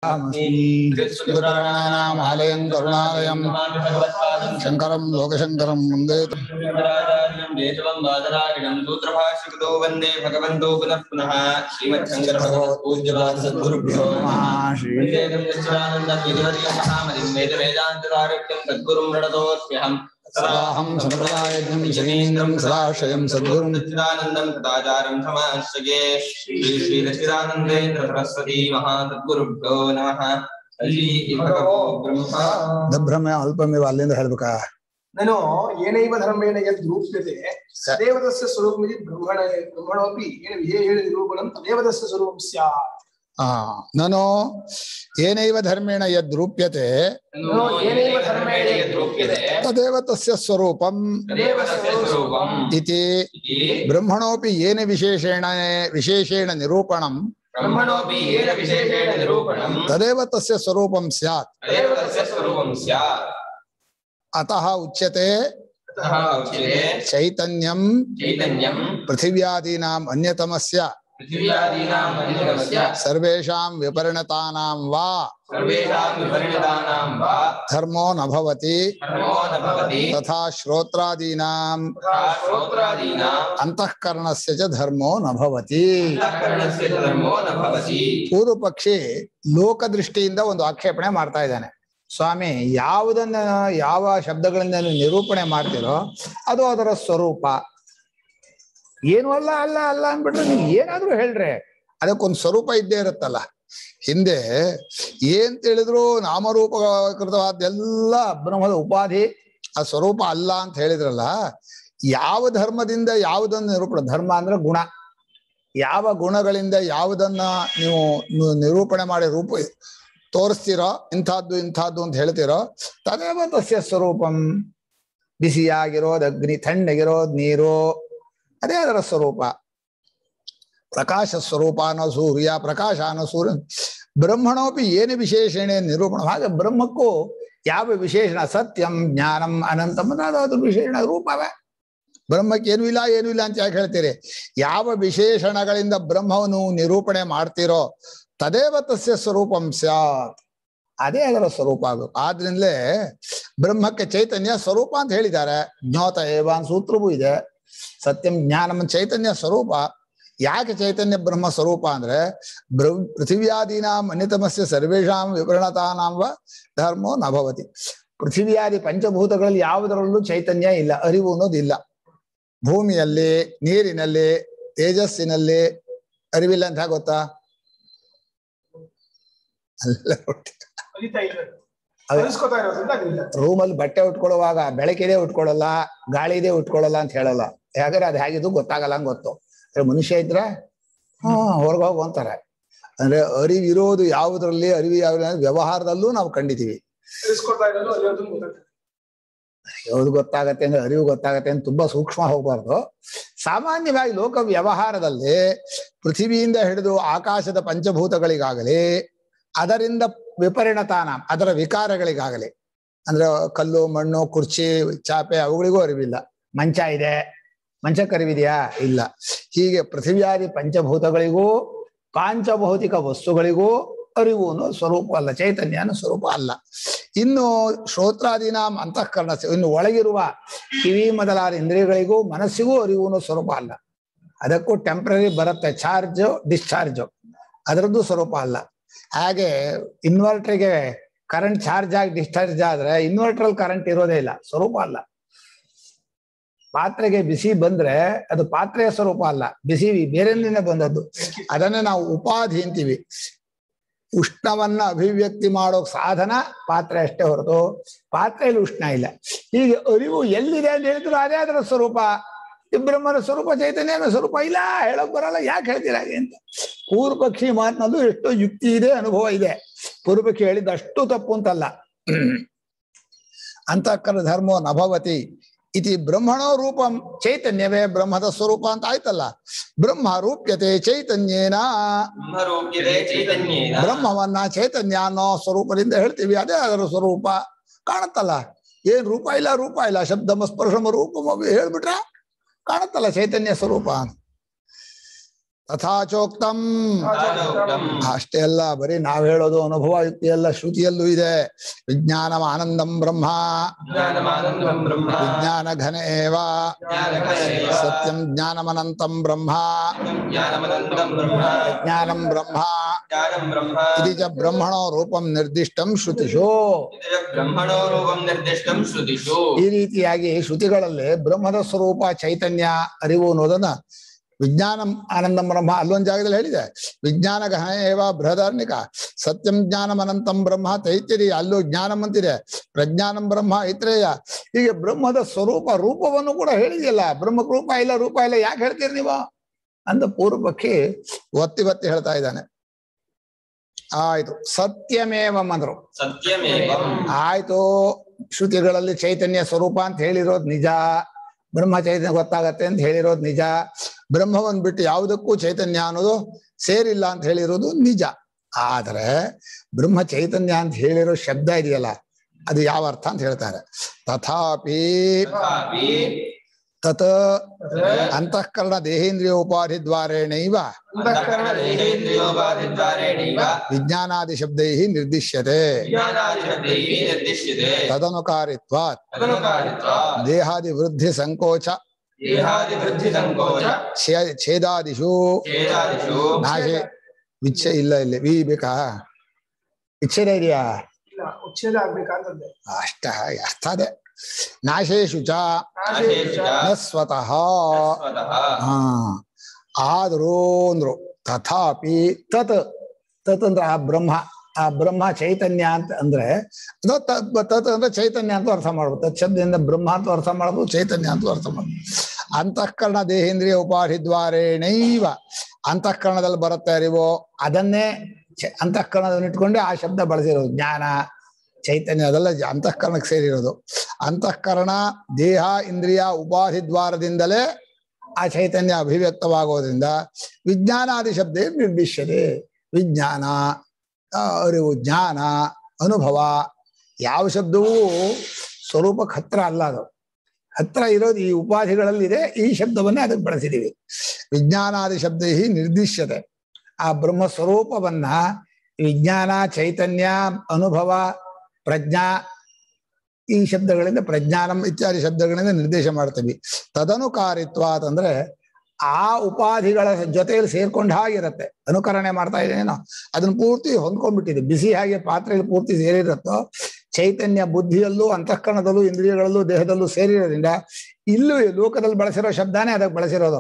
ఆలయం కరుణాలయం శంకరం లోకశంకరం వందే శంకరాచార్యం కేశవం బాదరాయణం సూత్రభాష్యకృతో వందే భగవంతో పునః పునః శ్రీమచ్చంకర పూజ్యపాద సద్గురుభ్యో నమః వందేదం దక్షిణానందం విధివర్యం మహామతిం వేద వేదాంతకారక్యం సద్గురుం ప్రణతోస్మ్యహం సదాహం సంప్రదాయజ్ఞం శనీంద్రం సదాశయం సద్గురుం సచ్చిదానందం సదాచారం సమాశ్రయే శ్రీ శ్రీ సచ్చిదానందేంద్ర సరస్వతి మహాసద్గురుభ్యో నమః శ్రీ ಭಗವೋ ಬ್ರಹ್ಮ ದಭ್ರಮೆ ಅಲ್ಪಮೇವ ಅಲ್ಲಿಂದ ಹೇಳ್ಬೇಕಾ ನಾನು ಏನೈವ ಧರ್ಮೇಣ ಯದ್ ರೂಪ್ಯತೆ ತದೇವದಸ್ಯ ಸ್ವರೂಪಮಿತಿ ಬ್ರಹ್ಮಣ ಬ್ರಹ್ಮಣೋಪಿ ಏನು ವಿಧೇಯ ನಿರೂಪಣಂ ತದೇವದಸ್ಯ ಸ್ವರೂಪಂ ಸ್ಯಾತ್ ಆ ನಾನು ಏನೈವ ಧರ್ಮೇಣ ಯದ್ ರೂಪ್ಯತೆ ನೋ ಏನೈವ ಧರ್ಮೇಣ ಯದ್ರೂಪ್ಯತೆ ತದೇವ ತಸ್ಯ ಸ್ವರೂಪಂ ತದೇವ ತಸ್ಯ ಸ್ವರೂಪಂ ಇತಿ ಇತಿ ಬ್ರಹ್ಮಣೋಪಿ ಏನ ವಿಶೇಷೇಣ ವಿಶೇಷೇಣ ನಿರೂಪಣಂ ಬ್ರಹ್ಮಣೋಪಿ ಏನ ವಿಶೇಷೇಣ ನಿರೂಪಣಂ ತದೇವ ತಸ್ಯ ಸ್ವರೂಪಂ ಸ್ಯಾತ್ ತದೇವ ತಸ್ಯ ಸ್ವರೂಪಂ ಸ್ಯಾತ್ ಅತಃ ಉಚ್ಯತೆ ಅತಃ ಉಚ್ಯತೆ ಚೈತನ್ಯಂ ಚೈತನ್ಯಂ ಪೃಥಿವ್ಯಾದೀನಾಂ ಅನ್ಯತಮಸ್ಯ ಪೃಥಿವ್ಯಾದೀನಾಂ ಅನಿಲಮಸ್ಯ ಸರ್ವೇಷಾಂ ವಿಪರಿಣತಾನಾಂ ವಾ ಸರ್ವೇಷಾಂ ವಿಪರಿಣಿತಾನಾಂ ವಾ ಧರ್ಮೋ ನ ಭವತಿ ಧರ್ಮೋ ನ ಭವತಿ ತಥಾ ಶ್ರೋತ್ರಾದೀನಾಂ ತಥಾ ಶ್ರೋತ್ರಾದೀನಾಂ ಅಂತಃಕರಣಸ್ಯ ಚ ಧರ್ಮೋ ನ ಭವತಿ ಅಂತಃಕರಣಸ್ಯ ಚ ಧರ್ಮೋ ನ ಭವತಿ ಪೂರ್ವ ಪಕ್ಷಿ ಲೋಕದೃಷ್ಟಿಯಿಂದ ಒಂದು ಆಕ್ಷೇಪಣೆ ಮಾಡ್ತಾ ಇದ್ದಾನೆ ಸ್ವಾಮಿ ಯಾವುದನ್ನ ಯಾವ ಶಬ್ದಗಳಿಂದ ನೀವು ನಿರೂಪಣೆ ಮಾಡ್ತೀರೋ ಅದು ಅದರ ಸ್ವರೂಪ ಏನು ಅಲ್ಲ ಅಲ್ಲ ಅಲ್ಲ ಅಂದ್ಬಿಟ್ರೆ ನೀವು ಏನಾದ್ರೂ ಹೇಳ್ರೆ ಅದಕ್ಕೊಂದು ಸ್ವರೂಪ ಇದ್ದೇ ಇರುತ್ತಲ್ಲ ಹಿಂದೆ ಏನ್ ತಿಳಿದ್ರು ನಾಮರೂಪಕೃತವಾದ ಎಲ್ಲ ಬ್ರಹ್ಮದ ಉಪಾಧಿ ಆ ಸ್ವರೂಪ ಅಲ್ಲ ಅಂತ ಹೇಳಿದ್ರಲ್ಲ ಯಾವ ಧರ್ಮದಿಂದ ಯಾವುದನ್ನು ನಿರೂಪಣೆ ಧರ್ಮ ಅಂದ್ರೆ ಗುಣ ಯಾವ ಗುಣಗಳಿಂದ ಯಾವುದನ್ನ ನೀವು ನು- ನಿರೂಪಣೆ ಮಾಡಿ ರೂಪ ತೋರಿಸ್ತೀರೋ ಇಂಥದ್ದು ಇಂಥದ್ದು ಅಂತ ಹೇಳ್ತೀರೋ ತದೇವ ತಸ್ಯ ಸ್ವರೂಪಂ ಬಿಸಿಯಾಗಿರೋದು ಅಗ್ನಿ ತಣ್ಣಗಿರೋದು ನೀರು ಅದೇ ಅದರ ಸ್ವರೂಪ ಪ್ರಕಾಶ ಸ್ವರೂಪ ಅನ್ನೋ ಸೂರ್ಯ ಪ್ರಕಾಶ ಅನ್ನೋ ಸೂರ್ಯ ಬ್ರಹ್ಮಣೋಪಿ ಏನು ವಿಶೇಷಣೆ ನಿರೂಪಣ ಹಾಗೆ ಬ್ರಹ್ಮಕ್ಕೂ ಯಾವ ವಿಶೇಷಣ ಸತ್ಯಂ ಜ್ಞಾನಂ ಅನಂತಂ ಅನ್ನೋದು ಅದ್ರ ವಿಶೇಷಣ ರೂಪವೇ ಬ್ರಹ್ಮಕ್ಕೆ ಏನೂ ಇಲ್ಲ ಏನೂ ಇಲ್ಲ ಅಂತ ಯಾಕೆ ಹೇಳ್ತೀರಿ ಯಾವ ವಿಶೇಷಣಗಳಿಂದ ಬ್ರಹ್ಮವನ್ನು ನಿರೂಪಣೆ ಮಾಡ್ತೀರೋ ತದೇವ ತಸ್ಯ ಸ್ವರೂಪಂ ಸ್ಯಾತ್ ಅದೇ ಅದರ ಸ್ವರೂಪ ಆಗಬೇಕು ಆದ್ರಿಂದಲೇ ಬ್ರಹ್ಮಕ್ಕೆ ಚೈತನ್ಯ ಸ್ವರೂಪ ಅಂತ ಹೇಳಿದ್ದಾರೆ ಜ್ಞೋತ ಏವ ಅಂತ ಸೂತ್ರವೂ ಇದೆ ಸತ್ಯಂ ಜ್ಞಾನಂ ಚೈತನ್ಯ ಸ್ವರೂಪ ಯಾಕೆ ಚೈತನ್ಯ ಬ್ರಹ್ಮ ಸ್ವರೂಪ ಅಂದ್ರೆ ಬ್ರ ಪೃಥಿವ್ಯಾದೀನಾಂ ಅನ್ಯತಮಸ್ಯ ಸರ್ವೇಷಾಂ ವಿವರಣತಾನಾಂ ವ ಧರ್ಮೋ ನ ಭವತಿ ಪೃಥಿವ್ಯಾದಿ ಪಂಚಭೂತಗಳಲ್ಲಿ ಯಾವುದರಲ್ಲೂ ಚೈತನ್ಯ ಇಲ್ಲ ಅರಿವು ಅನ್ನೋದು ಇಲ್ಲ ಭೂಮಿಯಲ್ಲಿ ನೀರಿನಲ್ಲಿ ತೇಜಸ್ಸಿನಲ್ಲಿ ಅರಿವಿಲ್ಲ ಅಂತ ಹೇಗೆ ಗೊತ್ತಾ ಅಲ್ಲ ಅರಿತಾ ಇಲ್ಲ ಅದೇ. ಅನಿಸ್ಕೊತಾ ಇರೋದ್ರಿಂದ ಅದಿಲ್ಲ ರೂಮಲ್ಲಿ ಬಟ್ಟೆ ಉಟ್ಕೊಳ್ಳುವಾಗ ಬೆಳಕಿದೆ ಉಟ್ಕೊಳ್ಳಲ್ಲ ಗಾಳಿದೆ ಉಟ್ಕೊಳ್ಳಲ್ಲ ಅಂತ ಹೇಳಲ್ಲ ಯಾಕಂದ್ರೆ ಅದು ಹೇಗಿದ್ದು ಗೊತ್ತಾಗಲ್ಲ ಅಂತ ಗೊತ್ತು ಅಂದ್ರೆ ಮನುಷ್ಯ ಇದ್ರೆ ಹಾ ಹೊರಗೆ ಹೋಗು ಅಂತಾರೆ ಅಂದ್ರೆ ಅರಿವಿರೋದು ಯಾವುದ್ರಲ್ಲಿ ಅರಿವು ಯಾವ ವ್ಯವಹಾರದಲ್ಲೂ ನಾವು ಕಂಡಿದ್ದೀವಿ ಅನಿಸ್ಕೊತಾ ಇರೋದು ಅಲ್ಲಿರೋದು ಗೊತ್ತಾಗ್ತದೆ ಯಾವ್ದು ಗೊತ್ತಾಗತ್ತೆ ಅಂದ್ರೆ ಅರಿವು ಗೊತ್ತಾಗತ್ತೆ ಅಂತ ತುಂಬಾ ಸೂಕ್ಷ್ಮ ಹೋಗ್ಬಾರ್ದು ಸಾಮಾನ್ಯವಾಗಿ ಲೋಕ ವ್ಯವಹಾರದಲ್ಲಿ ಪೃಥಿವಿಯಿಂದ ಹಿಡಿದು ಆಕಾಶದ ಪಂಚಭೂತಗಳಿಗಾಗಲಿ ಅದರಿಂದ ವಿಪರಿಣತಾನ ಅದರ ವಿಕಾರಗಳಿಗಾಗಲಿ ಅಂದ್ರೆ ಕಲ್ಲು ಮಣ್ಣು ಕುರ್ಚಿ ಚಾಪೆ ಅವುಗಳಿಗೂ ಅರಿವಿಲ್ಲ ಮಂಚ ಇದೆ ಮಂಚಕ್ಕೆ ಅರಿವಿದೆಯಾ ಇಲ್ಲ ಹೀಗೆ ಪೃಥಿವ್ಯಾದಿ ಪಂಚಭೂತಗಳಿಗೂ ಪಾಂಚಭೌತಿಕ ವಸ್ತುಗಳಿಗೂ ಅರಿವು ಅನ್ನೋ ಸ್ವರೂಪ ಅಲ್ಲ ಚೈತನ್ಯ ಅನ್ನೋ ಸ್ವರೂಪ ಅಲ್ಲ ಇನ್ನು ಶ್ರೋತ್ರಾದೀನ ಅಂತಃಕರಣ ಇನ್ನು ಒಳಗಿರುವ ಕಿವಿ ಮೊದಲಾದ ಇಂದ್ರಿಯಗಳಿಗೂ ಮನಸ್ಸಿಗೂ ಅರಿವು ಅನ್ನೋ ಸ್ವರೂಪ ಅಲ್ಲ ಅದಕ್ಕೂ ಟೆಂಪ್ರರಿ ಬರುತ್ತೆ ಚಾರ್ಜ್ ಡಿಸ್ಚಾರ್ಜ್ ಅದರದ್ದು ಸ್ವರೂಪ ಅಲ್ಲ ಹಾಗೆ ಇನ್ವರ್ಟರ್ಗೆ ಕರೆಂಟ್ ಚಾರ್ಜ್ ಆಗಿ ಡಿಸ್ಚಾರ್ಜ್ ಆದ್ರೆ ಇನ್ವರ್ಟರ್ ಕರೆಂಟ್ ಇರೋದೇ ಇಲ್ಲ ಸ್ವರೂಪ ಅಲ್ಲ ಪಾತ್ರೆಗೆ ಬಿಸಿ ಬಂದ್ರೆ ಅದು ಪಾತ್ರೆಯ ಸ್ವರೂಪ ಅಲ್ಲ ಬಿಸಿ ಬೇರೆಯಿಂದ ಬಂದದ್ದು ಅದನ್ನೇ ನಾವು ಉಪಾಧಿ ಅಂತೀವಿ ಉಷ್ಣವನ್ನ ಅಭಿವ್ಯಕ್ತಿ ಮಾಡೋ ಸಾಧನ ಪಾತ್ರೆ ಅಷ್ಟೇ ಹೊರತು ಪಾತ್ರೆಯಲ್ಲಿ ಉಷ್ಣ ಇಲ್ಲ ಹೀಗೆ ಅರಿವು ಎಲ್ಲಿದೆ ಅಂತ ಹೇಳಿದ್ರು ಅದೇ ಅದರ ಸ್ವರೂಪ ಈ ಬ್ರಹ್ಮನ ಸ್ವರೂಪ ಚೈತನ್ಯನ ಸ್ವರೂಪ ಇಲ್ಲ ಹೇಳಕ್ ಬರಲ್ಲ ಯಾಕೆ ಹೇಳ್ತೀರ ಹಾಗೆ ಅಂತ ಪೂರ್ವ ಪಕ್ಷಿ ಮಾತಿನಲ್ಲೂ ಎಷ್ಟೋ ಯುಕ್ತಿ ಇದೆ ಅನುಭವ ಇದೆ ಪೂರ್ವ ಪಕ್ಷಿ ಹೇಳಿದ ಅಷ್ಟು ತಪ್ಪು ಅಂತಲ್ಲ ಅಂತಃಕರ ಧರ್ಮೋ ನಭವತಿ ಇತಿ ಬ್ರಹ್ಮಣೋ ರೂಪಂ ಚೈತನ್ಯವೇ ಬ್ರಹ್ಮದ ಸ್ವರೂಪ ಅಂತ ಆಯ್ತಲ್ಲ ಬ್ರಹ್ಮ ರೂಪ್ಯತೆ ಚೈತನ್ಯೇನ ಬ್ರಹ್ಮರೂಪ್ಯತೆ ಚೈತನ್ಯೇನ ಬ್ರಹ್ಮವನ್ನ ಚೈತನ್ಯ ಅನ್ನೋ ಸ್ವರೂಪದಿಂದ ಹೇಳ್ತೀವಿ ಅದೇ ಅದರ ಸ್ವರೂಪ ಕಾಣುತ್ತಲ್ಲ ಏನ್ ರೂಪ ಇಲ್ಲ ರೂಪ ಇಲ್ಲ ಶಬ್ದಮ ಸ್ಪರ್ಶಮ ರೂಪಮ ಹೇಳ್ಬಿಟ್ರೆ ಕಾಣುತ್ತಲ್ಲ ಚೈತನ್ಯ ಸ್ವರೂಪ ತಥಾಚೋಕ್ತಂ ತಾಜೋಕ್ತಂ ಅಷ್ಟೇ ಅಲ್ಲ ಬರೀ ನಾವ್ ಹೇಳೋದು ಅನುಭವ ಯುಕ್ತಿ ಎಲ್ಲ ಶ್ರುತಿಯಲ್ಲೂ ಇದೆ ವಿಜ್ಞಾನಂ ಆನಂದಂ ಬ್ರಹ್ಮ ಜ್ಞಾನಮಾನಂದಂ ಬ್ರಹ್ಮ ವಿಜ್ಞಾನ ಘನ ಏವ ಜ್ಞಾನಘನಮೇವ ಸತ್ಯಂ ಜ್ಞಾನಮನಂತಂ ಬ್ರಹ್ಮ ಜ್ಞಾನಮನಂತಂ ಬ್ರಹ್ಮ ಜ್ಞಾನಂ ಬ್ರಹ್ಮ ಜ್ಞಾನಂ ಬ್ರಹ್ಮ ಇದು ಚ ಬ್ರಹ್ಮಣೋ ರೂಪಂ ನಿರ್ದಿಷ್ಟಂ ಶ್ರುತಿಷು ಇದರ ಬ್ರಹ್ಮಣೋ ರೂಪಂ ನಿರ್ದಿಷ್ಟಂ ಶ್ರುತಿಷು ಈ ರೀತಿಯಾಗಿ ಶ್ರುತಿಗಳಲ್ಲಿ ಬ್ರಹ್ಮದ ಸ್ವರೂಪ ಚೈತನ್ಯ ಅರಿವು ಅನ್ನೋದನ್ನ ವಿಜ್ಞಾನಂ ಆನಂದಂ ಬ್ರಹ್ಮ ಅಲ್ಲೊಂದ್ ಜಾಗದಲ್ಲಿ ಹೇಳಿದೆ ವಿಜ್ಞಾನ ಗಹನ ಏವ ಬೃಹದಾರ್ಣಿಕ ಸತ್ಯಂ ಜ್ಞಾನಂ ಅನಂತಂ ಬ್ರಹ್ಮ ತೈತಿರಿ ಅಲ್ಲೂ ಜ್ಞಾನಂ ಅಂತಿದೆ ಪ್ರಜ್ಞಾನಂ ಬ್ರಹ್ಮ ಐತ್ರೇಯ ಹೀಗೆ ಬ್ರಹ್ಮದ ಸ್ವರೂಪ ರೂಪವನ್ನು ಕೂಡ ಹೇಳಿದೆಯಲ್ಲ ಬ್ರಹ್ಮಕ್ ರೂಪ ಇಲ್ಲ ರೂಪ ಇಲ್ಲ ಯಾಕೆ ಹೇಳ್ತೀರಿ ನೀವು ಅಂತ ಪೂರ್ವ ಪಕ್ಷಿ ಒತ್ತಿ ಒತ್ತಿ ಹೇಳ್ತಾ ಇದ್ದಾನೆ ಆಯ್ತು ಸತ್ಯಮೇವಂ ಅಂದ್ರು ಸತ್ಯಮೇವಂ ಆಯ್ತು ಶ್ರುತಿಗಳಲ್ಲಿ ಚೈತನ್ಯ ಸ್ವರೂಪ ಅಂತ ಹೇಳಿರೋದು ನಿಜ ಬ್ರಹ್ಮ ಚೈತನ್ಯ ಗೊತ್ತಾಗತ್ತೆ ಅಂತ ಹೇಳಿರೋದು ನಿಜ ಬ್ರಹ್ಮವನ್ನು ಬಿಟ್ಟು ಯಾವುದಕ್ಕೂ ಚೈತನ್ಯ ಅನ್ನೋದು ಸೇರಿಲ್ಲ ಅಂತ ಹೇಳಿರೋದು ನಿಜ ಆದ್ರೆ ಬ್ರಹ್ಮ ಚೈತನ್ಯ ಅಂತ ಹೇಳಿರೋ ಶಬ್ದ ಇದೆಯಲ್ಲ ಅದು ಯಾವ ಅರ್ಥ ಅಂತ ಹೇಳ್ತಾರೆ ತಥಾಪಿ ತಥಾಪಿ ತತ್ ಅಂತಃಕರಣ ದೇಹೇಂದ್ರಿಯ ಉಪಾಧಿ ದ್ವಾರೇಣೈವ ಅಂತಃಕರಣ ದೇಹೇಂದ್ರಿಯೋಪಾಧಿದ್ವಾರೇಣೈವ ವಿಜ್ಞಾನಾದಿ ಶಬ್ದೈ ನಿರ್ದಿಶ್ಯತೆ ಜ್ಞಾನಾದಿಶಬ್ದೈಃ ನಿರ್ದಿಶ್ಯತೆ ತದನುಕಾರಿತ್ವಾತ್ ತದನುಕಾರಿತ್ವಾ ದೇಹಾದಿ ವೃದ್ಧಿ ಸಂಕೋಚ ದೇಹಾದಿವೃದ್ಧಿ ಸಂಕೋಚ ಛೇ- ಛೇದಾದಿಷು ಛೇದಾದಿಷು ನಾಶೆ ಇಚ್ಛೆ ಇಲ್ಲ ಇಲ್ಲಿ ವಿ ಬೇಕಾ ಇಚ್ಛೆನೇ ಇದೆಯಾ ಇಲ್ಲ ಉಚ್ಛೇದ ಆಗ್ಬೇಕಂತಂದೆ ಅಷ್ಟ ಅರ್ಥ ಅದೇ ನಾಶೇಶು ಚ ನಾಶೇಷು ಚ ನ ಸ್ವತಃ ಸ್ವತಃ ಹಾ ಆದರೂ ಅಂದ್ರು ತಥಾಪಿ ತತ್ ತತ್ ಅಂದ್ರೆ ಆ ಬ್ರಹ್ಮ ಆ ಬ್ರಹ್ಮ ಚೈತನ್ಯ ಅಂತ ಅಂದ್ರೆ ಅದು ತ- ತತ್ ಅಂದ್ರೆ ಚೈತನ್ಯ ಅಂತ ಅರ್ಥ ಮಾಡ್ಬೋದು ತತ್ ಶಬ್ದದಿಂದ ಬ್ರಹ್ಮ ಅಂತ ಅರ್ಥ ಮಾಡ್ಬೋದು ಚೈತನ್ಯ ಅಂತ ಅರ್ಥ ಮಾಡ್ಬೋದು ಅಂತಃಕರಣ ದೇಹೇಂದ್ರಿಯ ಉಪಾಧಿ ದ್ವಾರೇಣೈವ ಅಂತಃಕರಣದಲ್ಲಿ ಬರುತ್ತೆ ಅರಿವು ಅದನ್ನೇ ಚ- ಅಂತಃಕರಣದಲ್ಲಿ ಇಟ್ಕೊಂಡೆ ಆ ಶಬ್ದ ಬಳಸಿರೋದು ಜ್ಞಾನ ಚೈತನ್ಯ ಅದೆಲ್ಲ ಜ- ಅಂತಃಕರಣಕ್ಕೆ ಸೇರಿರೋದು ಅಂತಃಕರಣ ದೇಹ ಇಂದ್ರಿಯ ಉಪಾಧಿ ದ್ವಾರದಿಂದಲೇ ಆ ಚೈತನ್ಯ ಅಭಿವ್ಯಕ್ತವಾಗೋದ್ರಿಂದ ವಿಜ್ಞಾನಾದಿ ಶಬ್ದ ನಿರ್ದಿಶ್ಯತೆ ವಿಜ್ಞಾನ ಆ, ಅರಿವು ಜ್ಞಾನ ಅನುಭವ ಯಾವ ಶಬ್ದವೂ ಸ್ವರೂಪಕ್ಕೆ ಹತ್ರ ಅಲ್ಲ ಅದು ಹತ್ರ ಇರೋದು ಈ ಉಪಾಧಿಗಳಲ್ಲಿ ಇದೆ ಈ ಶಬ್ದವನ್ನೇ ಅದಕ್ಕೆ ಬಳಸಿದೀವಿ ವಿಜ್ಞಾನಾದಿ ಶಬ್ದ ನಿರ್ದಿಶ್ಯತೆ ಆ ಬ್ರಹ್ಮ ಸ್ವರೂಪವನ್ನ ವಿಜ್ಞಾನ ಚೈತನ್ಯ ಅನುಭವ ಪ್ರಜ್ಞಾ ಈ ಶಬ್ದಗಳಿಂದ ಪ್ರಜ್ಞಾನಂ ಇತ್ಯಾದಿ ಶಬ್ದಗಳಿಂದ ನಿರ್ದೇಶ ಮಾಡ್ತೀವಿ ತದನುಕಾರಿತ್ವ ಅಂತಂದ್ರೆ ಆ ಉಪಾಧಿಗಳ ಜೊತೆಯಲ್ಲಿ ಸೇರ್ಕೊಂಡ ಹಾಗಿರತ್ತೆ ಅನುಕರಣೆ ಮಾಡ್ತಾ ಇದ್ದೇನೋ ಅದನ್ನ ಪೂರ್ತಿ ಹೊಂದ್ಕೊಂಡ್ಬಿಟ್ಟಿದೆ ಬಿಸಿ ಹಾಗೆ ಪಾತ್ರೆಯಲ್ಲಿ ಪೂರ್ತಿ ಸೇರಿರುತ್ತೋ ಚೈತನ್ಯ ಬುದ್ಧಿಯಲ್ಲೂ ಅಂತಃಕರಣದಲ್ಲೂ ಇಂದ್ರಿಯಗಳಲ್ಲೂ ದೇಹದಲ್ಲೂ ಸೇರಿರೋದ್ರಿಂದ ಇಲ್ಲೂ ಈ ಲೋಕದಲ್ಲಿ ಬಳಸಿರೋ ಶಬ್ದನೇ ಅದಕ್ಕೆ ಬಳಸಿರೋದು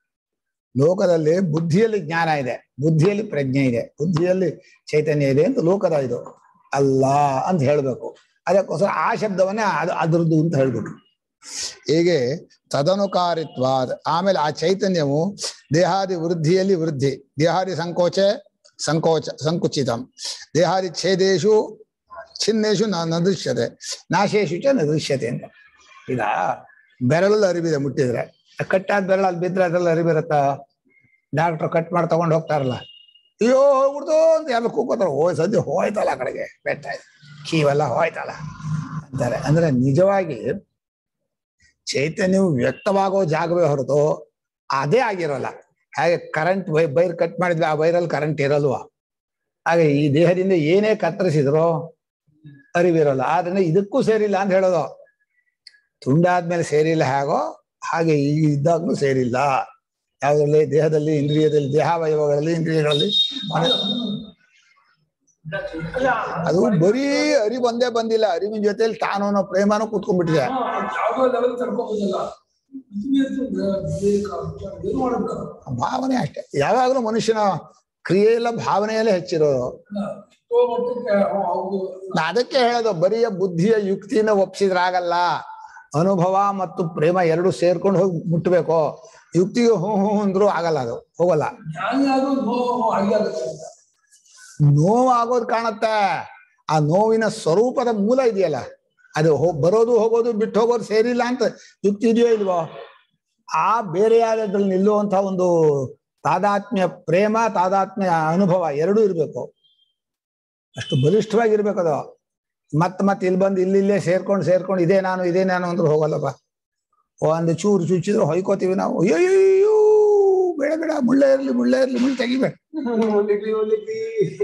ಲೋಕದಲ್ಲಿ ಬುದ್ಧಿಯಲ್ಲಿ ಜ್ಞಾನ ಇದೆ ಬುದ್ಧಿಯಲ್ಲಿ ಪ್ರಜ್ಞೆ ಇದೆ ಬುದ್ಧಿಯಲ್ಲಿ ಚೈತನ್ಯ ಇದೆ ಅಂತ ಲೋಕದ ಇದು ಅಲ್ಲ ಅಂತ ಹೇಳ್ಬೇಕು ಅದಕ್ಕೋಸ್ಕರ ಆ ಶಬ್ದವನ್ನೇ ಅದು ಅದ್ರದ್ದು ಅಂತ ಹೇಳ್ಬಿಟ್ರು ಹೀಗೆ ತದನುಕಾರಿತ್ವ ಆಮೇಲೆ ಆ ಚೈತನ್ಯವು ದೇಹಾದಿ ವೃದ್ಧಿಯಲ್ಲಿ ವೃದ್ಧಿ ದೇಹಾದಿ ಸಂಕೋಚ ಸಂಕೋಚ ಸಂಕುಚಿತಂ ದೇಹಾದಿ ಛೇದೇಶು ಛಿನ್ನೇಶು ನ ನದೃಶ್ಯತೆ ನಾಶೇಶು ಚ ನದೃಶ್ಯತೆ ಅಂತ ಈಗ ಬೆರಳಲ್ಲಿ ಅರಿವಿದೆ ಮುಟ್ಟಿದ್ರೆ ಆ ಕಟ್ಟಾದ ಬೆರಳಲ್ಲಿ ಬಿದ್ರೆ ಅದ್ರಲ್ಲಿ ಅರಿವಿರುತ್ತಾ ಡಾಕ್ಟ್ರು ಕಟ್ ಮಾಡಿ ತಗೊಂಡು ಹೋಗ್ತಾರಲ್ಲ ಅಯ್ಯೋ ಹೋಗ್ಬಿಡ್ತು ಅಂತ ಎಲ್ಲ ಕೂಕೋತಾರೆ ಓ ಸದ್ಯ ಹೋಯ್ತಲ್ಲ ಆ ಕಡೆಗೆ ಬೆಟ್ಟ ಕೀವೆಲ್ಲ ಹೋಯ್ತಲ್ಲ ಅಂತಾರೆ ಅಂದ್ರೆ ನಿಜವಾಗಿ ಚೈತನ್ಯವು ವ್ಯಕ್ತವಾಗೋ ಜಾಗವೇ ಹೊರತು ಅದೇ ಆಗಿರೋಲ್ಲ ಹಾಗೆ ಕರೆಂಟ್ ವೈ ಬೈರ್ ಕಟ್ ಮಾಡಿದ್ವಿ ಆ ವೈರಲ್ಲಿ ಕರೆಂಟ್ ಇರಲ್ವಾ ಹಾಗೆ ಈ ದೇಹದಿಂದ ಏನೇ ಕತ್ತರಿಸಿದ್ರು ಅರಿವಿರಲ್ಲ ಆದ್ರಿಂದ ಇದಕ್ಕೂ ಸೇರಿಲ್ಲ ಅಂತ ಹೇಳೋದು ತುಂಡಾದ್ಮೇಲೆ ಸೇರಿಲ್ಲ ಹೇಗೋ ಹಾಗೆ ಈ ಇದ್ದಾಗ್ಲೂ ಸೇರಿಲ್ಲ ಯಾವುದ್ರಲ್ಲಿ ದೇಹದಲ್ಲಿ ಇಂದ್ರಿಯದಲ್ಲಿ ದೇಹಾವಯವಗಳಲ್ಲಿ ಇಂದ್ರಿಯಗಳಲ್ಲಿ ಮನ- ಅದು ಬರೀ ಅರಿವು ಒಂದೇ ಬಂದಿಲ್ಲ ಅರಿವಿನ ಜೊತೆಲಿ ತಾನು ಅನ್ನೋ ಪ್ರೇಮನೂ ಕೂತ್ಕೊಂಡ್ಬಿಟ್ಟಿದೆ ಯಾವುದೋ ಲೆವೆಲ್ ತರ್ಕೋಬೋದಲ್ಲ ಏನು ಮಾಡಬೇಕು ಭಾವನೆ ಅಷ್ಟೇ ಯಾವಾಗಲೂ ಮನುಷ್ಯನ ಕ್ರಿಯೆ ಎಲ್ಲ ಭಾವನೆಯಲ್ಲೇ ಹೆಚ್ಚಿರೋದು ಎಷ್ಟೋ ಮಟ್ಟಕ್ಕೆ ಅವ ಹೌದು ನಾ ಅದಕ್ಕೆ ಹೇಳೋದು ಬರೀ ಬುದ್ಧಿಯ ಯುಕ್ತಿಯಿಂದ ಒಪ್ಸಿದ್ರಾಗಲ್ಲ ಅನುಭವ ಮತ್ತು ಪ್ರೇಮ ಎರಡು ಸೇರ್ಕೊಂಡು ಹೋಗಿ ಮುಟ್ಬೇಕು ಯುಕ್ತಿಗೆ ಹ್ಞೂ ಹ್ಞೂ ಅಂದ್ರೂ ಆಗಲ್ಲ ಅದು ಹೋಗಲ್ಲ ಜ್ಞಾನಿ ಆಗೋದು ನೋವು ಹಾಗೆ ಆಗುತ್ತೆ ಅಂತ ನೋವು ಆಗೋದು ಕಾಣತ್ತೆ ಆ ನೋವಿನ ಸ್ವರೂಪದ ಮೂಲ ಇದೆಯಲ್ಲ ಅದು ಹೋ ಬರೋದು ಹೋಗೋದು ಬಿಟ್ಟು ಹೋಗೋದು ಸೇರಿಲ್ಲ ಅಂತ ಯುಕ್ತಿ ಇದೆಯೋ ಇಲ್ವೋ ಆ ಬೇರೆಯಾದದ್ರಲ್ಲಿ ನಿಲ್ಲುವಂತ ಒಂದು ತಾದಾತ್ಮ್ಯ ಪ್ರೇಮ ತಾದಾತ್ಮ್ಯ ಅನುಭವ ಎರಡೂ ಇರ್ಬೇಕು ಅಷ್ಟು ಬಲಿಷ್ಠವಾಗಿರ್ಬೇಕು ಅದು ಮತ್ ಮತ್ ಇಲ್ಲಿ ಬಂದು ಇಲ್ಲಿಲ್ಲೇ ಸೇರ್ಕೊಂಡು ಸೇರ್ಕೊಂಡು ಇದೇ ನಾನು ಇದೇ ನಾನು ಅಂದ್ರೆ ಹೋಗಲ್ಲಪ್ಪ ಒಂದು ಚೂರು ಚುಚ್ಚಿದ್ರೆ ಹೊಯ್ಕೋತೀವಿ ನಾವು ಅಯ್ಯೋ ಬೇಡ ಬೇಡ ಬೇಡ ಮುಳ್ಳೆ ಇರ್ಲಿ ಮುಳ್ಳೆ ಇರ್ಲಿ ಮುಳ್ಳು ತೆಗಿಬೇಡ ಮುಲ್ಲಿಗ್ಲಿ ಮುಲ್ಲಿಗ್ಲಿ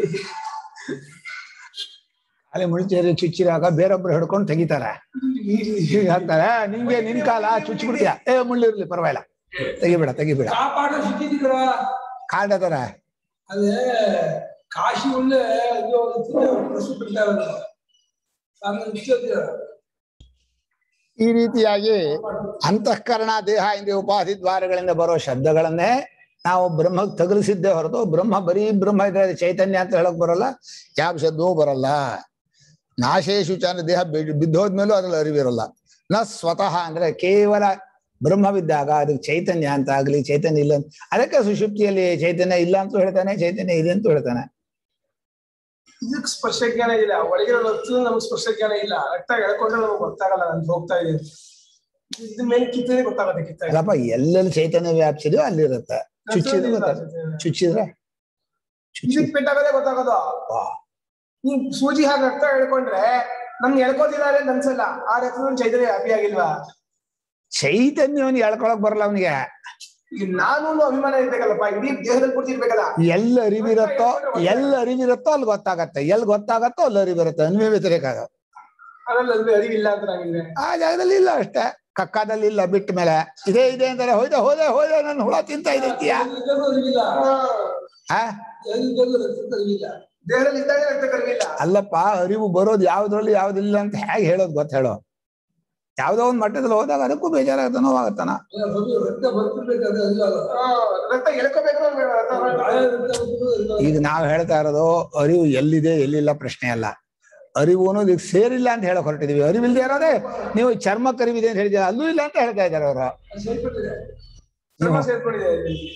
ಅಲ್ಲಿ ಮುಳ್ಳು ಸೇರಿ ಚುಚ್ಚಿರಾಗ ಬೇರೊಬ್ರು ಹಿಡ್ಕೊಂಡು ತೆಗಿತಾರೆ ಹೀಗೆ ಹಾಕ್ತಾರೆ ನಿಂಗೆ ನಿನ್ ಕಾಲ ಚುಚ್ಚಿಬಿಡ್ತೀಯ ಏ ಮುಳ್ಳು ಇರ್ಲಿ ಪರವಾಗಿಲ್ಲ ತೆಗಿಬೇಡ ತೆಗಿಬೇಡ ಕಾಪಾಡ ಸಿಕ್ಕಿದ್ದೀರ ಕಾಡ್ತಾರೆ அது காசி உள்ள ஐயோ பிரசு பிடிக்காது சாமி நிச்சயம் ಈ ರೀತಿಯಾಗಿ ಅಂತಃಕರಣ ದೇಹ ಇಂದ್ರಿಯ ಉಪಾಧಿ ದ್ವಾರಗಳಿಂದ ಬರೋ ಶಬ್ದಗಳನ್ನೇ ನಾವು ಬ್ರಹ್ಮ ತಗಲಿಸಿದ್ದೇ ಹೊರತು ಬ್ರಹ್ಮ ಬರೀ ಬ್ರಹ್ಮ ಇದೆ ಚೈತನ್ಯ ಅಂತ ಹೇಳಕ್ ಬರಲ್ಲ ಯಾವ ಶಬ್ದವೂ ಬರಲ್ಲ ನಾಶೇಶು ಚಂದ್ರ ದೇಹ ಬಿಡ್- ಬಿದ್ದೋದ್ಮೇಲೂ ಅದ್ರಲ್ಲಿ ಅರಿವಿರಲ್ಲ ನ ಸ್ವತಃ ಅಂದ್ರೆ ಕೇವಲ ಬ್ರಹ್ಮವಿದ್ದಾಗ ಅದಕ್ಕೆ ಚೈತನ್ಯ ಅಂತ ಆಗ್ಲಿ ಚೈತನ್ಯ ಇಲ್ಲ ಅಂತ ಅದಕ್ಕೆ ಸುಷುಪ್ತಿಯಲ್ಲಿ ಚೈತನ್ಯ ಇಲ್ಲ ಅಂತ ಹೇಳ್ತಾನೆ ಚೈತನ್ಯ ಇದೆ ಅಂತ ಹೇಳ್ತಾನೆ ಇದಕ್ಕೆ ಸ್ಪರ್ಶ ಜ್ಞಾನ ಇಲ್ಲ ಒಳಗಿರೋ ರಕ್ತ ನಮ್ಗೆ ಸ್ಪರ್ಶ ಜ್ಞಾನ ಇಲ್ಲ ರಕ್ತ ಎಳ್ಕೊಂಡ್ರೆ ನಮ್ಗೆ ಗೊತ್ತಾಗಲ್ಲ ನನ್ಗೆ ಹೋಗ್ತಾ ಇದೆ ಇದ್ ಮೇಲೆ ಕಿತ್ತನೆ ಗೊತ್ತಾಗತ್ತೆ ಕಿತ್ತ ಅಲ್ಲಪ್ಪ ಎಲ್ಲೆಲ್ಲಿ ಚೈತನ್ಯ ವ್ಯಾಪಿಸಿದೆಯೋ ಅಲ್ಲಿರುತ್ತೆ ಚುಚ್ಚಿದ್ರೆ ಗೊತ್ತಾಗುತ್ತೆ ಚುಚ್ಚಿದ್ರೆ ಚುಚ್ಚಿ ಇದಕ್ ಪೆಟ್ಟಾಗದೆ ಗೊತ್ತಾಗೋದು ವಾ. ನೀವ್ ಸೂಜಿ ಹಾಕಿ ರಕ್ತ ಎಳ್ಕೊಂಡ್ರೆ ನಮ್ಗೆ ಎಳ್ಕೋತಿದ್ದಾರೆ ಅಂತ ಅನ್ಸಲ್ಲ ಆ ರಕ್ತದ ಚೈತನ್ಯ ವ್ಯಾಪಿ ಆಗಿಲ್ವಾ ಚೈತನ್ಯವನ್ನು ಎಳ್ಕೊಳಕ್ ಬರಲ್ಲ ಅವನಿಗೆ ಈಗ ನಾನು ಅನ್ನೋ ಅಭಿಮಾನ ಇರ್ಬೇಕಲ್ಲಪ್ಪ ಇಡೀ ದೇಹದಲ್ಲಿ ಪೂರ್ತಿ ಇರ್ಬೇಕಲ್ಲ ಎಲ್ಲಿ ಅರಿವಿರುತ್ತೋ ಎಲ್ಲಿ ಅರಿವಿರುತ್ತೋ ಅಲ್ಲಿ ಗೊತ್ತಾಗತ್ತೆ ಎಲ್ಲಿ ಗೊತ್ತಾಗತ್ತೋ ಅಲ್ಲಿ ಅರಿವಿರುತ್ತೆ ಅನ್ವಯ ವ್ಯತಿರೇಕ ಅದು. ಅದ್ರಲ್ಲಿ ಅದು ಅರಿವಿಲ್ಲ ಅಂತ ನಂಗಿದೆ ಆ ಜಾಗದಲ್ಲಿ ಇಲ್ಲ ಅಷ್ಟೇ ಕಕ್ಕಾದಲ್ಲಿ ಇಲ್ಲ ಬಿಟ್ಟ ಮೇಲೆ ಇದೇ ಇದೆ ಅಂತಾರೆ ಹೋಯ್ದೆ ಹೋದೆ ಹೋದೆ ನನ್ನ ಹುಳ ತಿಂತ ಇದೆಯಾ அறிவிಲ್ಲ ಆ எதுக்கு ரத்தம் அறிவிಲ್ಲ ದೇಹದಲ್ಲಿ ಇದ್ದಾಗ ರಕ್ತ ಕರಗಿಲ್ಲ ಅಲ್ಲಪ್ಪ ಅರಿವು ಬರೋದು ಯಾವ್ದ್ರಲ್ಲಿ ಯಾವ್ದಿಲ್ಲ ಅಂತ ಹೇಗೆ ಹೇಳೋದು ಗೊತ್ತ ಹೇಳೋ ಯಾವ್ದೋ ಒಂದ್ ಮಟ್ಟದಲ್ಲಿ ಹೋದಾಗ ಅದಕ್ಕೂ ಬೇಜಾರಾಗತ್ತ ನೋವಾಗತ್ತನ ರಕ್ತ ಬರ್ತಿರ್ಬೇಕಾದ್ರೆ ಅರಿವಾಗಲ್ಲ ಆ, ರಕ್ತ ಎಳ್ಕೋಬೇಕು ಅಂದ್ರೆ ರಕ್ತ ಗಾಯ ರಕ್ತ ಬರ್ತಿರೋದು ಈಗ ನಾವ್ ಹೇಳ್ತಾ ಇರೋದು ಅರಿವು ಎಲ್ಲಿದೆ ಎಲ್ಲಿಲ್ಲ ಪ್ರಶ್ನೆ ಅಲ್ಲ ಅರಿವು ಅನ್ನೋದು ಈಗ ಸೇರಿಲ್ಲ ಅಂತ ಹೇಳಕ್ ಹೊರಟಿದೀವಿ ಅರಿವಿಲ್ದೆ ಇರೋದೇ ನೀವು ಚರ್ಮಕ್ಕೆ ಅರಿವಿದೆ ಅಂತ ಹೇಳಿದ್ರೆ ಅಲ್ಲೂ ಇಲ್ಲ ಅಂತ ಹೇಳ್ತಾ ಇದ್ದಾರೆ ಅವರು ಅದು ಸೇರ್ಪಟ್ಟಿದೆ ಚರ್ಮ ಸೇರ್ಕೊಂಡಿದೆ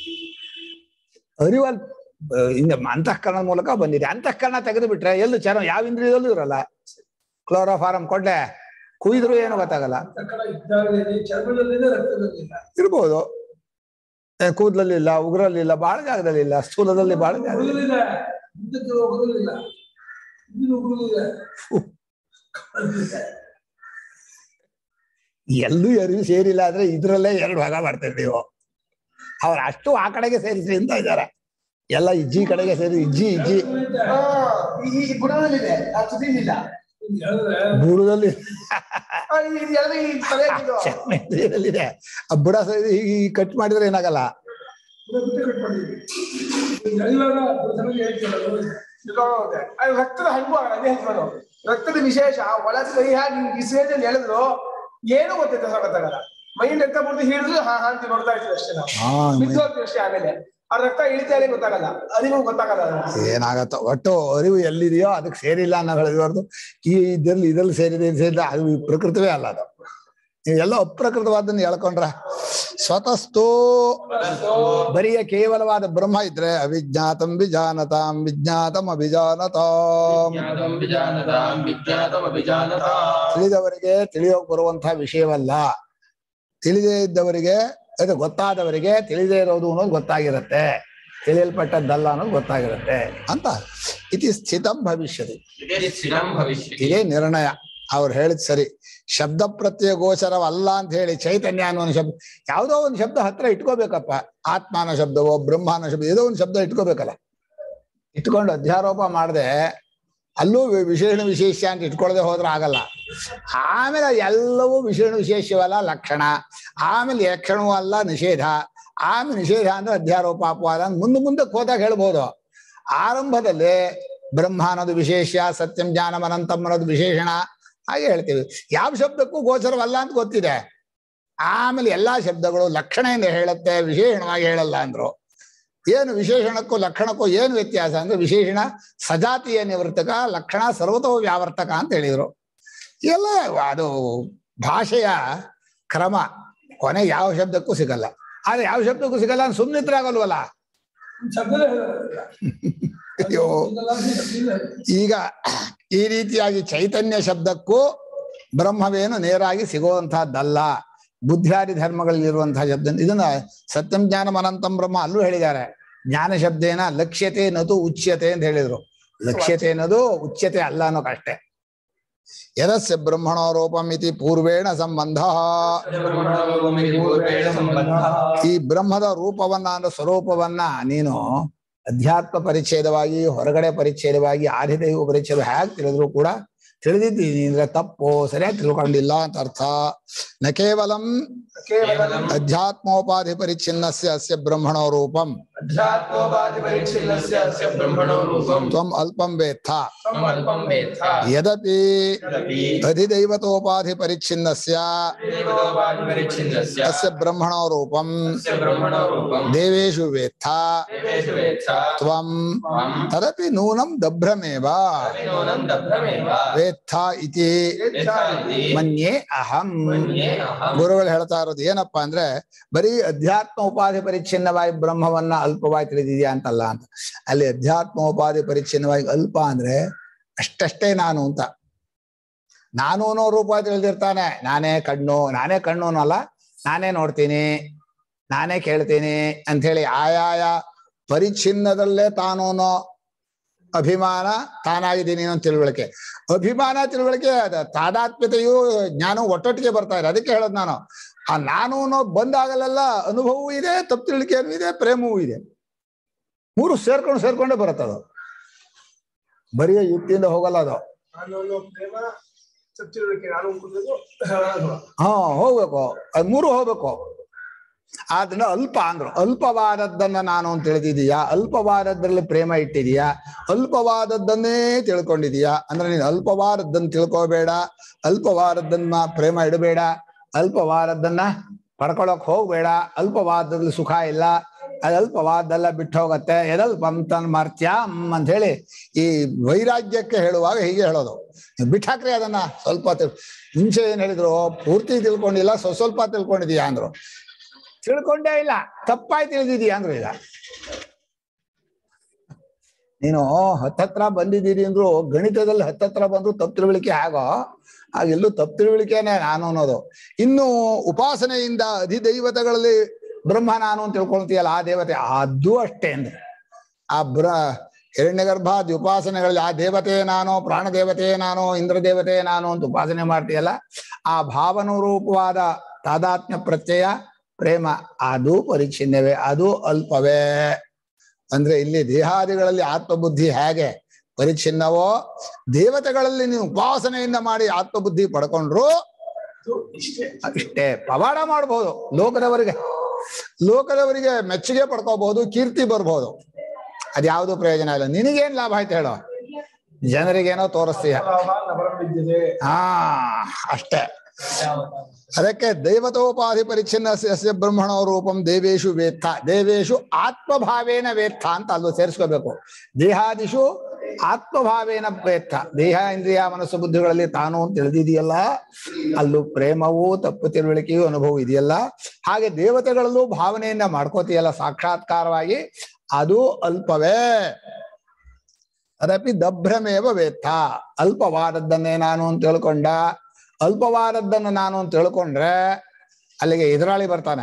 ಅರಿವಲ್ ಹಿಂದೆ ಅಂತಃಕರಣದ ಮೂಲಕ ಬಂದಿದೆ ಅಂತಃಕರಣ ತೆಗೆದು ಬಿಟ್ರೆ ಎಲ್ಲೂ ಚರ್ಮ ಯಾವ ಇಂದ್ರಿಯದಲ್ಲೂ ಇರಲ್ಲ ಕ್ಲೋರೋಫಾರಂ ಕೊಡ್ಲೆ ಕುಯ್ದ್ರು ಏನು ಗೊತ್ತಾಗಲ್ಲ ತಕ್ಕಡ ಇದ್ದಾಗಲೇ ಚರ್ಮದಲ್ಲಿದೆ ರಕ್ತದಲ್ಲಿಲ್ಲ ಇರ್ಬೋದು ಏ, ಕೂದ್ಲಲ್ಲಿಲ್ಲ ಉಗುರಲ್ಲಿಲ್ಲ ಬಹಳ ಜಾಗದಲ್ಲಿಲ್ಲ ಸ್ಥೂಲದಲ್ಲಿ ಬಹಳ ಜಾಗ ಉಗುರಲಿದೆ ಮುಂದಕ್ಕೆ ಉಗುರಲಿಲ್ಲ ಇದು ಉಗುರಲಿದೆ ಎಲ್ಲೂ ಅರಿವು ಸೇರಿಲ್ಲ ಆದ್ರೆ ಇದ್ರಲ್ಲೇ ಎರಡು ಭಾಗ ಮಾಡ್ತೀರಿ ನೀವು ಅವ್ರು ಅಷ್ಟು ಆ ಕಡೆಗೆ ಸೇರಿಸಿ ಅಂತ ಇದ್ದಾರೆ ಎಲ್ಲ ಇಜ್ಜಿ ಕಡೆಗೆ ಸೇರಿ ಇಜ್ಜಿ ಇಜ್ಜಿ ಆ, ಈ ಈ ಬುಡದಲ್ಲಿದೆ ಆ ತುದಿಲಿಲ್ಲ ಹೇಳಿದ್ರೆ ಬುಡದಲ್ಲಿ ಆ, ಈ- ಇದು ಎಳ್ದು ಈ ತಲೆ ಇದು. ಇದೆ ಆ ಬುಡ ಸೇರಿ ಹೀಗೆ ಕಟ್ ಮಾಡಿದ್ರೆ ಏನಾಗಲ್ಲ ಬಿಟ್ಟು ಕಟ್ ಮಾಡಿದ್ವಿ ಎಳಿವಾಗ ಪ್ರಥಮಕ್ಕೆ ಹೇಳ್ತೀರಲ್ಲ ಇದು ಹೋಗುತ್ತೆ. ಅದು ರಕ್ತದ ಹಣ್ಣು ಆಗಲ್ಲ ಅದೇ ಹೇಳ್ತಾರೆ ರಕ್ತದ ವಿಶೇಷ ಒಳ ಕೈ ಹಾಕಿ ವಿಶೇಷ ಎಳೆದ್ರು ಏನು ಗೊತ್ತಿಲ್ಲ ಗೊತ್ತಾಗಲ್ಲ ಮೈನ್ ರಕ್ತ ಪೂರ್ತಿ ಹಿಡಿದ್ರು ಹಾ ಹಾ ಅಂತ ನೋಡ್ತಾ ಇರ್ತೀವಿ ಅಷ್ಟೇ ನಾವು ಹಾ ಬಿದ್ದು ಹೋಗ್ತೀವಿ ಅಷ್ಟೇ ಆಮೇಲೆ ಆ ರಕ್ತ ಇಳಿತಾ ಇದೆ ಗೊತ್ತಾಗಲ್ಲ ಅರಿವು ಗೊತ್ತಾಗಲ್ಲ ಅದು. ಏನಾಗತ್ತ ಒಟ್ಟು ಅರಿವು ಎಲ್ಲಿದೆಯೋ ಅದಕ್ಕೆ ಸೇರಿಲ್ಲ ಅನ್ನೋ ಹೇಳಿದ್ಬಾರ್ದು ಈ ಇದ್ರಲ್ಲಿ ಇದ್ರಲ್ಲಿ ಸೇರಿದೆ ಇದು ಸೇರಿದೆ ಅದು ಈ ಪ್ರಕೃತವೇ ಅಲ್ಲ ಅದು ನೀವೆಲ್ಲ ಅಪ್ರಕೃತವಾದನ್ನ ಹೇಳ್ಕೊಂಡ್ರ ಸ್ವತಸ್ಥೋ ಬರಿಯ ಕೇವಲವಾದ ಬ್ರಹ್ಮ ಇದ್ರೆ ಅವಿಜ್ಞಾತಂ ವಿಜಾನತಾಂ ವಿಜ್ಞಾತಂ ಅಭಿಜಾನತಾಂ ವಿಜ್ಞಾತಂ ವಿಜಾನತಾಂ ವಿಜ್ಞಾತಂ ಅಭಿಜಾನತಾಂ ತಿಳಿದವರಿಗೆ ತಿಳಿಯೋಕ್ ಬರುವಂತಹ ವಿಷಯವಲ್ಲ ತಿಳಿದೇ ಇದ್ದವರಿಗೆ ಅದು ಗೊತ್ತಾದವರಿಗೆ ತಿಳಿದೇ ಇರೋದು ಅನ್ನೋದು ಗೊತ್ತಾಗಿರುತ್ತೆ ತಿಳಿಯಲ್ಪಟ್ಟದ್ದಲ್ಲ ಅನ್ನೋದು ಗೊತ್ತಾಗಿರುತ್ತೆ ಅಂತ ಇತಿ ಸ್ಥಿತಂ ಭವಿಷ್ಯತಿ ಇದೇ ಸ್ಥಿರಂ ಭವಿಷ್ಯತಿ ಇದೇ ನಿರ್ಣಯ ಅವ್ರು ಹೇಳಿದ್ ಸರಿ ಶಬ್ದ ಪ್ರತ್ಯಯ ಗೋಚರವಲ್ಲ ಅಂತ ಹೇಳಿ ಚೈತನ್ಯ ಅನ್ನೋ ಒಂದು ಶಬ್ದ ಯಾವುದೋ ಒಂದು ಶಬ್ದ ಹತ್ರ ಇಟ್ಕೋಬೇಕಪ್ಪ ಆತ್ಮ ಅನ್ನೋ ಶಬ್ದವೋ ಬ್ರಹ್ಮ ಅನ್ನೋ ಶಬ್ದ ಏನೋ ಒಂದು ಶಬ್ದ ಇಟ್ಕೋಬೇಕಲ್ಲ ಇಟ್ಕೊಂಡು ಅಧ್ಯಾರೋಪ ಮಾಡದೆ ಅಲ್ಲೂ ವಿ- ವಿಶೇಷಣ ವಿಶೇಷ ಅಂತ ಇಟ್ಕೊಳ್ಳದೆ ಹೋದ್ರೆ ಆಗಲ್ಲ ಆಮೇಲೆ ಎಲ್ಲವೂ ವಿಶೇಷಣ ವಿಶೇಷವಲ್ಲ ಲಕ್ಷಣ ಆಮೇಲೆ ಲಕ್ಷಣವೂ ಅಲ್ಲ ನಿಷೇಧ ಆಮೇಲೆ ನಿಷೇಧ ಅಂದ್ರೆ ಅಧ್ಯಾರೋಪ ಅಪವಾದ ಅಂತ ಮುಂದೆ ಮುಂದಕ್ಕೆ ಹೋದಾಗ ಹೇಳ್ಬೋದು ಆರಂಭದಲ್ಲಿ ಬ್ರಹ್ಮ ಅನ್ನೋದು ವಿಶೇಷ ಸತ್ಯಂ ಜ್ಞಾನಂ ಅನಂತಂ ಅನ್ನೋದು ವಿಶೇಷಣ ಹಾಗೆ ಹೇಳ್ತೀವಿ ಯಾವ ಶಬ್ದಕ್ಕೂ ಗೋಚರವಲ್ಲ ಅಂತ ಗೊತ್ತಿದೆ ಆಮೇಲೆ ಎಲ್ಲಾ ಶಬ್ದಗಳು ಲಕ್ಷಣೆಯಿಂದ ಹೇಳುತ್ತೆ ವಿಶೇಷಣವಾಗಿ ಹೇಳಲ್ಲ ಅಂದ್ರು ಏನು ವಿಶೇಷಣಕ್ಕೂ ಲಕ್ಷಣಕ್ಕೂ ಏನು ವ್ಯತ್ಯಾಸ ಅಂದ್ರೆ ವಿಶೇಷಣ ಸಜಾತಿಯ ನಿವರ್ತಕ ಲಕ್ಷಣ ಸರ್ವತೋ ವ್ಯಾವರ್ತಕ ಅಂತ ಹೇಳಿದ್ರು ಎಲ್ಲ ಅದು ಭಾಷೆಯ ಕ್ರಮ ಕೊನೆ ಯಾವ ಶಬ್ದಕ್ಕೂ ಸಿಗಲ್ಲ ಆದ್ರೆ ಯಾವ ಶಬ್ದಕ್ಕೂ ಸಿಗಲ್ಲ ಅಂತ ಸುಮ್ಮನಿದ್ರೆ ಆಗಲ್ವಲ್ಲ ಶಬ್ದನೇ ಹೇಳೋದಿಲ್ಲ. ಅಯ್ಯೋ ಇದೆಲ್ಲ ಶಬ್ದ ಈಗ ಈ ರೀತಿಯಾಗಿ ಚೈತನ್ಯ ಶಬ್ದಕ್ಕೂ ಬ್ರಹ್ಮವೇನು ನೇರಾಗಿ ಸಿಗುವಂತಹದ್ದಲ್ಲ ಬುದ್ಧಿಯಾದಿ ಧರ್ಮಗಳಲ್ಲಿರುವಂತಹ ಶಬ್ದ ಇದನ್ನ ಸತ್ಯಂ ಜ್ಞಾನಂ ಅನಂತಂ ಬ್ರಹ್ಮ ಅಲ್ಲೂ ಹೇಳಿದ್ದಾರೆ ಜ್ಞಾನ ಶಬ್ದೇನ ಲಕ್ಷ್ಯತೆ ಅನ್ನೋದು ಉಚ್ಯತೆ ಅಂತ ಹೇಳಿದ್ರು ಲಕ್ಷ್ಯತೆ ಅನ್ನೋದು ಉಚ್ಯತೆ ಅಲ್ಲ ಅನ್ನೋಕಷ್ಟೇ ಯದಸ್ಯ ಬ್ರಹ್ಮಣೋ ರೂಪಂ ಇತಿ ಪೂರ್ವೇಣ ಸಂಬಂಧ ಪೂರ್ವೇಣ ಸಂಬಂಧ ಈ ಬ್ರಹ್ಮದ ರೂಪವನ್ನ ಅಂದ್ರೆ ಸ್ವರೂಪವನ್ನ ನೀನು ಅಧ್ಯಾತ್ಮ ಪರಿಚ್ಛೇದವಾಗಿ ಹೊರಗಡೆ ಪರಿಚ್ಛೇದವಾಗಿ ಆದಿದೈವ ಪರಿಚ್ಛೇದ ಹೇಗೆ ತಿಳಿದ್ರು ಕೂಡ ತಿಳಿದಿದ್ದೀನಿ ಅಂದ್ರೆ ತಪ್ಪು ಸರಿಯಾಗಿ ತಿಳ್ಕೊಂಡಿಲ್ಲ ಅಂತ ಅರ್ಥ ನ ಕೇವಲಂ ಕೇವಲಂ ಅಧ್ಯಾತ್ಮೋಪಾಧಿ ಪರಿಚ್ಛಿನ್ನಸ್ಯ ಅಸ್ಯ ಬ್ರಹ್ಮಣೋ ರೂಪಂ ಅಧ್ಯಾತ್ಮೋಪಾಧಿ ಪರಿಚ್ಛಿನ್ನಸ್ಯ ಅಸ್ಯ ಬ್ರಹ್ಮಣೋ ರೂಪಂ ತ್ವಂ ಅಲ್ಪಂ ವೇತ್ಥ ತ್ವಂ ಅಲ್ಪಂ ವೇತ್ಥ ಯದಪಿ ಯದಪಿ ಅಧಿದೈವತೋಪಾಧಿ ಪರಿಚ್ಛಿನ್ನಸ್ಯ ದೇವತೋಪಾಧಿ ಪರಿಚ್ಛಿನ್ನಸ್ಯ ಅಸ್ಯ ಬ್ರಹ್ಮಣೋ ರೂಪಂ ಅಸ್ಯ ಬ್ರಹ್ಮಣೋ ರೂಪಂ ದೇವೇಶು ವೇತ್ಥ ದೇವೇಶು ವೇತ್ಥ ತ್ವಂ ತ್ವಂ ತದಪಿ ನೂನಂ ದಭ್ರಮೇವ ಅಭಿನೋನಂ ದಭ್ರಮೇವ ವೇತ್ಥ ಇತಿ ವೇತ್ಥ ಇತಿ ಮನ್ಯೇ ಅಹಂ ಮನ್ಯೇ ಅಹಂ ಗುರುಗಳು ಹೇಳ್ತಾ ಇರೋದು ಏನಪ್ಪಾ ಅಂದ್ರೆ ಬರೀ ಅಧ್ಯಾತ್ಮ ಉಪಾಧಿ ಪರಿಚ್ಛಿನ್ನವಾಗಿ ಬ್ರಹ್ಮವನ್ನ ಅಲ್ಪವಾಗಿ ತಿಳಿದಿದ್ಯಾ ಅಂತಲ್ಲ ಅಂತ ಅಲ್ಲಿ ಅಧ್ಯಾತ್ಮ ಉಪಾಧಿ ಪರಿಚ್ಛಿನ್ನವಾಗಿ ಅಲ್ಪ ಅಂದ್ರೆ ಅಷ್ಟಷ್ಟೇ ನಾನು ಅಂತ ನಾನು ಅನ್ನೋ ರೂಪ ತಿಳಿದಿರ್ತಾನೆ ನಾನೇ ಕಣ್ಣು ನಾನೇ ಕಣ್ಣು ಅನ್ನೋಲ್ಲ ನಾನೇ ನೋಡ್ತೀನಿ ನಾನೇ ಕೇಳ್ತೀನಿ ಅಂತ ಹೇಳಿ ಆಯಾಯ ಪರಿಚ್ಛಿನ್ನದಲ್ಲೇ ತಾನು ಅನ್ನೋ ಅಭಿಮಾನ ತಾನಾಗಿದ್ದೀನಿ ಅನ್ನೋ ತಿಳುವಳಿಕೆ ಅಭಿಮಾನ ತಿಳುವಳಿಕೆ ಅದ ತಾದಾತ್ಮ್ಯತೆಯು ಜ್ಞಾನ ಒಟ್ಟೊಟ್ಟಿಗೆ ಬರ್ತಾ ಇದೆ ಅದಕ್ಕೆ ಹೇಳೋದು ನಾನು ಆ ನಾನು ಅನ್ನೋ ಬಂದಾಗಲೆಲ್ಲ ಅನುಭವವೂ ಇದೆ ತಪ್ಪು ತಿಳುವಳಿಕೆನೂ ಇದೆ ಪ್ರೇಮವೂ ಇದೆ ಮೂರು ಸೇರ್ಕೊಂಡು ಸೇರ್ಕೊಂಡೇ ಬರುತ್ತೆ ಅದು ಬರೀ ಯುಕ್ತಿಯಿಂದ ಹೋಗಲ್ಲ ಅದು ನಾನು ಅನ್ನೋ ಪ್ರೇಮ ಸತ್ತಿರುವಿಕೆ ನಾನು ಕುಡಿದು ಹಾ ಹೋಗ್ಬೇಕು ಅದ್ ಮೂರು ಹೋಗ್ಬೇಕು ಆದ್ರಿಂದ ಅಲ್ಪ ಅಂದ್ರು ಅಲ್ಪವಾದದ್ದನ್ನ ನಾನು ಅಂತ ತಿಳಿದಿದೀಯಾ ಅಲ್ಪವಾದದ್ರಲ್ಲಿ ಪ್ರೇಮ ಇಟ್ಟಿದೀಯಾ ಅಲ್ಪವಾದದ್ದನ್ನೇ ತಿಳ್ಕೊಂಡಿದೀಯಾ ಅಂದ್ರೆ ನೀನು ಅಲ್ಪವಾದದ್ದನ್ನ ತಿಳ್ಕೋಬೇಡ ಅಲ್ಪವಾದದ್ದನ್ನ ಪ್ರೇಮ ಇಡಬೇಡ ಅಲ್ಪವಾದದ್ದನ್ನ ಪಡ್ಕೊಳಕ್ ಹೋಗ್ಬೇಡ ಅಲ್ಪವಾದದಲ್ಲಿ ಸುಖ ಇಲ್ಲ ಅದು ಅಲ್ಪವಾದೆಲ್ಲ ಬಿಟ್ಟು ಹೋಗತ್ತೆ ಎದಲ್ಪಂ ತನ್ ಮರ್ತ್ಯಾಂ ಅಂತ ಹೇಳಿ ಈ ವೈರಾಗ್ಯಕ್ಕೆ ಹೇಳುವಾಗ ಹೀಗೆ ಹೇಳೋದು ನೀವು ಬಿಟ್ಟಾಕ್ರಿ ಅದನ್ನ ಸ್ವಲ್ಪ ತಿಳ್ ಮುಂಚೆ ಏನ್ ಹೇಳಿದ್ರು ಪೂರ್ತಿ ತಿಳ್ಕೊಂಡಿಲ್ಲ ಸ್ವ ಸ್ವಲ್ಪ ತಿಳ್ಕೊಂಡಿದೀಯಾ ಅಂದ್ರು ತಿಳ್ಕೊಂಡೇ ಇಲ್ಲ ತಪ್ಪಾಗಿ ತಿಳಿದಿದೀಯ ಅಂದ್ರು ಈಗ ನೀನು ಹತ್ತತ್ರ ಬಂದಿದ್ದೀರಿ ಅಂದ್ರು ಗಣಿತದಲ್ಲಿ ಹತ್ತತ್ರ ಬಂದ್ರು ತಪ್ಪು ತಿಳುವಳಿಕೆ ಆಗೋ ಆಗೆಲ್ಲೂ ತಪ್ಪು ತಿಳುವಳಿಕೆನೆ ನಾನು ಅನ್ನೋದು ಇನ್ನು ಉಪಾಸನೆಯಿಂದ ಅಧಿದೈವತೆಗಳಲ್ಲಿ ಬ್ರಹ್ಮ ನಾನು ಅಂತ ತಿಳ್ಕೊಳ್ತೀಯಲ್ಲ ಆ ದೇವತೆ ಅದು ಅಷ್ಟೇ ಅಂದ್ರೆ ಆ ಬ್ರ ಹಿರಣ್ಯ ಗರ್ಭಾದಿ ಉಪಾಸನೆಗಳಲ್ಲಿ ಆ ದೇವತೆ ನಾನು ಪ್ರಾಣ ದೇವತೆ ನಾನು ಇಂದ್ರ ದೇವತೆ ನಾನು ಅಂತ ಉಪಾಸನೆ ಮಾಡ್ತೀಯಲ್ಲ ಆ ಭಾವನೂರೂಪವಾದ ತಾದಾತ್ಮ್ಯ ಪ್ರತ್ಯಯ ಪ್ರೇಮ ಅದು ಪರಿಚ್ಛಿನ್ನವೇ ಅದು ಅಲ್ಪವೇ ಅಂದ್ರೆ ಇಲ್ಲಿ ದೇಹಾದಿಗಳಲ್ಲಿ ಆತ್ಮಬುದ್ಧಿ ಹೇಗೆ ಪರಿಚ್ಛಿನ್ನವೋ ದೇವತೆಗಳಲ್ಲಿ ನೀವು ಉಪಾಸನೆಯಿಂದ ಮಾಡಿ ಆತ್ಮಬುದ್ಧಿ ಪಡ್ಕೊಂಡ್ರು ಇಷ್ಟೇ ಇಷ್ಟೇ ಪವಾಡ ಮಾಡಬಹುದು ಲೋಕದವರಿಗೆ ಲೋಕದವರಿಗೆ ಮೆಚ್ಚುಗೆ ಪಡ್ಕೋಬಹುದು ಕೀರ್ತಿ ಬರ್ಬೋದು ಅದ್ಯಾವುದು ಪ್ರಯೋಜನ ಇಲ್ಲ ನಿನಗೇನ್ ಲಾಭ ಆಯ್ತು ಹೇಳೋ ಜನರಿಗೇನೋ ತೋರಿಸ್ತೀಯ ಲಾಭ ನಬರ ಬಿದ್ದಿದೆ ಹಾ ಅಷ್ಟೇ ಅದಕ್ಕೆ ದೈವತೋಪಾಧಿ ಪರಿಚ್ಛಿನ್ನ ಸಸ್ಯ ಬ್ರಹ್ಮಣೋ ರೂಪಂ ದೇವೇಶು ವೇತ್ಥ ದೇವೇಶು ಆತ್ಮಭಾವೇನ ವೇತ್ಥ ಅಂತ ಅಲ್ಲೂ ಸೇರಿಸ್ಕೋಬೇಕು ದೇಹಾದಿಶು ಆತ್ಮಭಾವೇನ ವೇತ್ಥ ದೇಹ ಇಂದ್ರಿಯ ಮನಸ್ಸು ಬುದ್ಧಿಗಳಲ್ಲಿ ತಾನು ಅಂತ ತಿಳಿದಿದೆಯಲ್ಲ ಅಲ್ಲೂ ಪ್ರೇಮವೂ ತಪ್ಪು ತಿಳುವಳಿಕೆಯೂ ಅನುಭವ ಇದೆಯಲ್ಲ ಹಾಗೆ ದೇವತೆಗಳಲ್ಲೂ ಭಾವನೆಯನ್ನ ಮಾಡ್ಕೋತೀಯಲ್ಲ ಸಾಕ್ಷಾತ್ಕಾರವಾಗಿ ಅದು ಅಲ್ಪವೇ ಅದಪಿ ದಭ್ರಮೇವ ವೇತ್ತ ಅಲ್ಪವಾದದ್ದನ್ನೇ ನಾನು ಅಂತ ತಿಳ್ಕೊಂಡ ಅಲ್ಪವಾದದ್ದನ್ನು ನಾನು ಅಂತ ತಿಳ್ಕೊಂಡ್ರೆ ಅಲ್ಲಿಗೆ ಎದುರಾಳಿ ಬರ್ತಾನೆ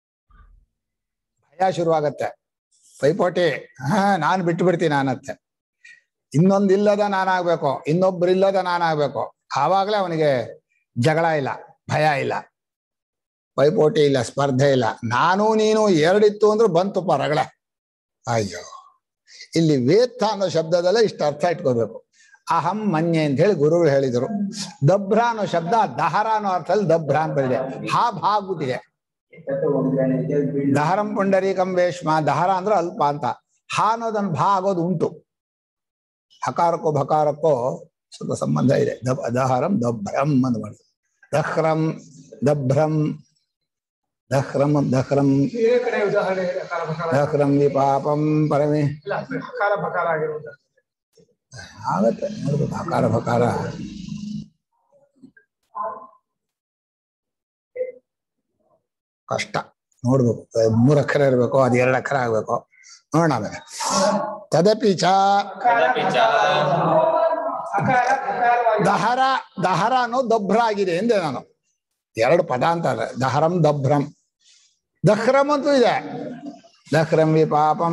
ಭಯ ಶುರುವಾಗತ್ತೆ ಪೈಪೋಟಿ ಹಾ ನಾನು ಬಿಟ್ಟು ಬಿಡ್ತೀನಿ ನಾನತ್ತೆ ಇನ್ನೊಂದಿಲ್ಲದ ನಾನಾಗ್ಬೇಕು ಇನ್ನೊಬ್ರಿಲ್ಲದ ನಾನಾಗ್ಬೇಕು ಆವಾಗಲೇ ಅವನಿಗೆ ಜಗಳ ಇಲ್ಲ ಭಯ ಇಲ್ಲ ಪೈಪೋಟಿ ಇಲ್ಲ ಸ್ಪರ್ಧೆ ಇಲ್ಲ ನಾನು ನೀನು ಎರಡಿತ್ತು ಅಂದ್ರೆ ಬಂತುಪ್ಪ ರಗಳೆ ಅಯ್ಯೋ ಇಲ್ಲಿ ವೇತ್ತ ಅನ್ನೋ ಶಬ್ದದಲ್ಲೇ ಇಷ್ಟು ಅರ್ಥ ಇಟ್ಕೋಬೇಕು ಅಹಂ ಮನ್ಯೆ ಅಂತ ಹೇಳಿ ಗುರುಗಳು ಹೇಳಿದರು ದಭ್ರ ಅನ್ನೋ ಶಬ್ದ ದಹರ ಅನ್ನೋ ಅರ್ಥದಲ್ಲಿ ದಭ್ರ ಅಂತ ಬಂದಿದೆ ಹಾ ಭಾ ಆಗ್ಬಿಟ್ಟಿದೆ ದಹರಂ ಪುಂಡರೀಕಂ ವೇಶ್ಮ ದಹರ ಅಂದ್ರೆ ಅಲ್ಪ ಅಂತ ಹಾ ಅನ್ನೋದನ್ನ ಭಾ ಆಗೋದು ಉಂಟು ಹಕಾರಕ್ಕೋ ಭಕಾರಕ್ಕೋ ಸ್ವಲ್ಪ ಸಂಬಂಧ ಇದೆ ದಬ್ ದಹರಂ ದಭ್ರಂ ಅಂತ ಮಾಡ್ತಾರೆ ದಹ್ರಂ ದಭ್ರಂ ದಹ್ರಂ ದಹ್ರಂ ಬೇರೆ ಕಡೆ ಉದಾಹರಣೆ ಇದೆ, ಅಕಾರ ಬಕಾರ ದಹ್ರಂ ವಿಪಾಪಂ ಪರಮೇ ಇಲ್ಲ ಅಕಾರ ಬಕಾರ ಆಗಿರುವುದು ಆಗತ್ತೆ ನೋಡ್ಬೇಕು ಹಕಾರ ಭಕಾರ ಕಷ್ಟ ನೋಡ್ಬೇಕು ಅಹ್ ಮೂರ್ ಅಕ್ಷರ ಇರ್ಬೇಕು ಅದ್ ಎರಡ್ ಅಕ್ಷರ ಆಗ್ಬೇಕು ನೋಡೋಣ ಆಮೇಲೆ ತದಪಿ ಚ ತದಪಿ ಚ ಅಕಾರ ಬಕಾರವಾಗಿ ದಹರ ದಹರ ಅನ್ನೋ ದಭ್ರ ಆಗಿದೆ ಎಂದೆ ನಾನು ಎರಡು ಪದ ಅಂತಾರೆ ದಹರಂ ದಭ್ರಂ ದಹ್ರಂ ಅಂತೂ ಇದೆ ದಹ್ರಂ ವಿಪಾಪಂ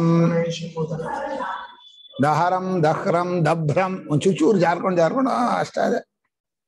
ದಹರಂ ದಹ್ರಂ ದಭ್ರಂ ಒಂದ್ ಚೂಚೂರು ಜಾರ್ಕೊಂಡು ಜಾರ್ಕೊಂಡು ಆ, ಅಷ್ಟೇ ಅದೇ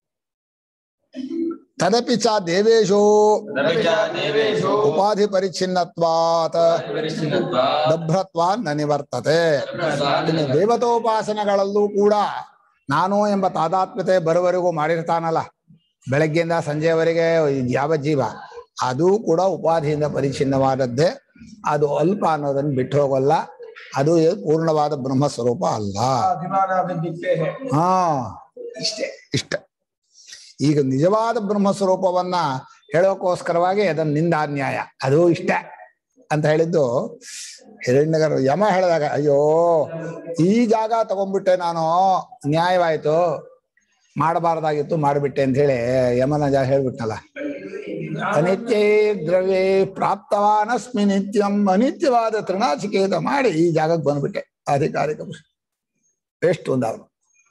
ತದಪಿ ಚ ದೇವೇಶೋ तदपि च देवेषु ಉಪಾಧಿ ಪರಿಚ್ಛಿನ್ನತ್ವಾತ್ परिच्छिन्नत्वात् ದಭ್ರತ್ವಾ ನ ನಿವರ್ತತೆ तदभ्रत्वात् ಇನ್ನು ದೇವತೋಪಾಸನೆಗಳಲ್ಲೂ ಕೂಡ ನಾನು ಎಂಬ ತಾದಾತ್ಮ್ಯತೆ ಬರುವವರೆಗೂ ಮಾಡಿರ್ತಾನಲ್ಲ ಬೆಳಗ್ಗೆಯಿಂದ ಸಂಜೆವರೆಗೆ ಯಾವ ಜೀವ ಅದು ಕೂಡ ಉಪಾಧಿಯಿಂದ ಪರಿಚ್ಛಿನ್ನವಾದದ್ದೇ ಅದು ಅಲ್ಪ ಅನ್ನೋದನ್ನ ಬಿಟ್ಟು ಹೋಗಲ್ಲ ಅದು ಪೂರ್ಣವಾದ ಬ್ರಹ್ಮ ಸ್ವರೂಪ ಅಲ್ಲ ಅಭಿಮಾನಾಭಿವೃದ್ಧಿ ಹಾ ಇಷ್ಟೇ ಇಷ್ಟ ಈಗ ನಿಜವಾದ ಬ್ರಹ್ಮ ಸ್ವರೂಪವನ್ನ ಹೇಳೋಕೋಸ್ಕರವಾಗಿ ಅದನ್ನ ನಿಂದಾನ್ಯಾಯ ಅದು ಇಷ್ಟ ಅಂತ ಹೇಳಿದ್ದು ಹಿರಣ್ಯಗರ ಯಮ ಹೇಳಿದಾಗ ಅಯ್ಯೋ ಈ ಜಾಗ ತಗೊಂಡ್ಬಿಟ್ಟೆ ನಾನು ನ್ಯಾಯವಾಯ್ತು ಮಾಡಬಾರ್ದಾಗಿತ್ತು ಮಾಡಿಬಿಟ್ಟೆ ಅಂತ ಹೇಳಿ ಯಮನ ಜಾ ಹೇಳ್ಬಿಟ್ನಲ್ಲ ಅನಿತ್ಯ ದ್ರವ್ಯೇ ಪ್ರಾಪ್ತವಾನಸ್ಮಿ ನಿತ್ಯಂ ಅನಿತ್ಯವಾದ ತೃಣಾಚಿಕೇತ ಮಾಡಿ ಈ ಜಾಗಕ್ಕೆ ಬಂದ್ಬಿಟ್ಟೆ ಅಧಿಕಾರಿಕ ಎಷ್ಟು ಒಂದಾದ್ರು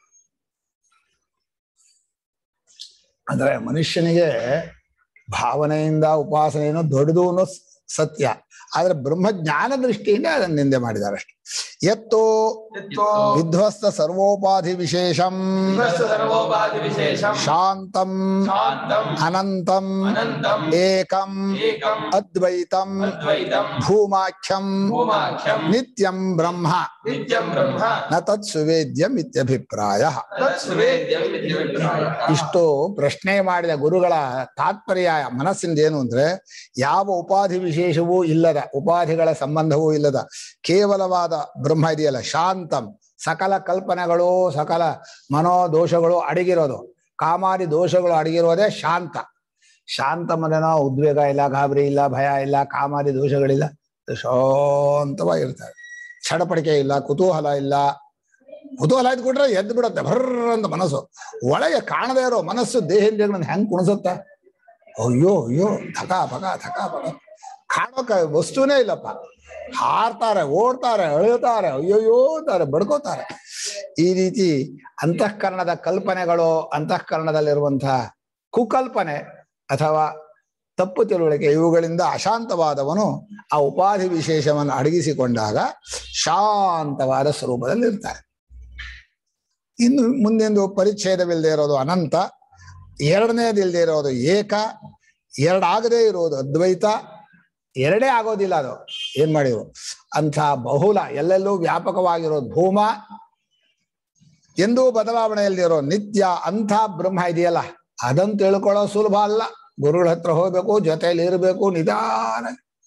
ಅಂದ್ರೆ ಮನುಷ್ಯನಿಗೆ ಭಾವನೆಯಿಂದ ಉಪಾಸನೆಯನ್ನು ದೊಡ್ಡದು ಅನ್ನೋ ಸ್- ಸತ್ಯ ಆದ್ರೆ ಬ್ರಹ್ಮಜ್ಞಾನ ದೃಷ್ಟಿಯಿಂದ ಅದನ್ನ ನಿಂದೆ ಮಾಡಿದ್ದಾರೆ ಅಷ್ಟೆ ಎತ್ತು ಎತ್ತೋ ವಿಧ್ವಸ್ತ ಸರ್ವೋಪಾಧಿ ವಿಶೇಷಂ सर्वोपाधिविशेषम् ಶಾಂತಂ शान्तम् ಅನಂತಂ अनन्तम् ಏಕಂ एकम् ಅದ್ವೈತಂ अद्वैतम् ಭೂಮಾಖ್ಯಂ भूमाख्यम् ನಿತ್ಯಂ ಬ್ರಹ್ಮ नित्यम् ब्रह्म ನ ತತ್ ಸುವೇದ್ಯಂ ಇತ್ಯಭಿಪ್ರಾಯ तत् सुवेद्यम् इत्यभिप्रायः ಇಷ್ಟು ಪ್ರಶ್ನೆ ಮಾಡಿದ ಗುರುಗಳ ತಾತ್ಪರ್ಯ ಮನಸ್ಸಿಂದ ಏನು ಅಂದ್ರೆ ಯಾವ ಉಪಾಧಿ ವಿಶೇಷವೂ ಇಲ್ಲದ ಉಪಾಧಿಗಳ ಸಂಬಂಧವೂ ಇಲ್ಲದ ಕೇವಲವಾದ ಬ್ರಹ್ಮ ಇದೆಯಲ್ಲ ಶಾಂತಂ ಸಕಲ ಕಲ್ಪನೆಗಳು ಸಕಲ ಮನೋದೋಷಗಳು ಅಡಗಿರೋದು ಕಾಮಾದಿ ದೋಷಗಳು ಅಡಗಿರೋದೇ ಶಾಂತ ಶಾಂತ ಮನನ ಉದ್ವೇಗ ಇಲ್ಲ ಗಾಬರಿ ಇಲ್ಲ ಭಯ ಇಲ್ಲ ಕಾಮಾದಿ ದೋಷಗಳಿಲ್ಲ ಶಾಂತವಾಗಿರ್ತಾರೆ ಚಡಪಡಿಕೆ ಇಲ್ಲ ಕುತೂಹಲ ಇಲ್ಲ ಕುತೂಹಲ ಇದ್ಕೊಟ್ರೆ ಎದ್ದು ಬಿಡುತ್ತೆ ಭರ್ರ ಅಂತ ಮನಸ್ಸು ಒಳಗೆ ಕಾಣದೇ ಇರೋ ಮನಸ್ಸು ದೇಹೇಂದ್ರಿಯಗಳನ್ನ ಹೆಂಗ್ ಕುಣಿಸುತ್ತೆ ಅಯ್ಯೋ ಅಯ್ಯೋ ಥಕ ಪಕ ಥಕ ಪಕ ಕಾಣೋಕ ವಸ್ತುನೇ ಇಲ್ಲಪ್ಪ ಹಾರ್ತಾರೆ ಓಡ್ತಾರೆ ಅಳುತ್ತಾರೆ ಅಯ್ಯೋಯ್ಯೋ ಅಂತಾರೆ ಬಡ್ಕೋತಾರೆ ಈ ರೀತಿ ಅಂತಃಕರಣದ ಕಲ್ಪನೆಗಳು ಅಂತಃಕರಣದಲ್ಲಿರುವಂತಹ ಕುಕಲ್ಪನೆ ಅಥವಾ ತಪ್ಪು ತಿಳುವಳಿಕೆ ಇವುಗಳಿಂದ ಅಶಾಂತವಾದವನು ಆ ಉಪಾಧಿ ವಿಶೇಷವನ್ನು ಅಡಗಿಸಿಕೊಂಡಾಗ ಶಾಂತವಾದ ಸ್ವರೂಪದಲ್ಲಿ ಇರ್ತಾರೆ ಇನ್ನು ಮುಂದೆಂದು ಪರಿಚ್ಛೇದವಿಲ್ಲದೆ ಇರೋದು ಅನಂತ ಎರಡನೇದಿಲ್ಲದೆ ಇರೋದು ಏಕ ಎರಡಾಗದೇ ಇರೋದು ಅದ್ವೈತ ಎರಡೇ ಆಗೋದಿಲ್ಲ ಅದು ಏನ್ ಮಾಡಿದ್ರು ಅಂಥ ಬಹುಲ ಎಲ್ಲೆಲ್ಲೂ ವ್ಯಾಪಕವಾಗಿರೋದು ಭೂಮ ಎಂದೂ ಬದಲಾವಣೆ ಇಲ್ದಿರೋ ನಿತ್ಯ ಅಂಥ ಬ್ರಹ್ಮ ಇದೆಯಲ್ಲ ಅದನ್ನು ತಿಳ್ಕೊಳ್ಳೋ ಸುಲಭ ಅಲ್ಲ ಗುರುಗಳ ಹತ್ರ ಹೋಗ್ಬೇಕು ಜೊತೆಯಲ್ಲಿ ಇರಬೇಕು ನಿಧಾನ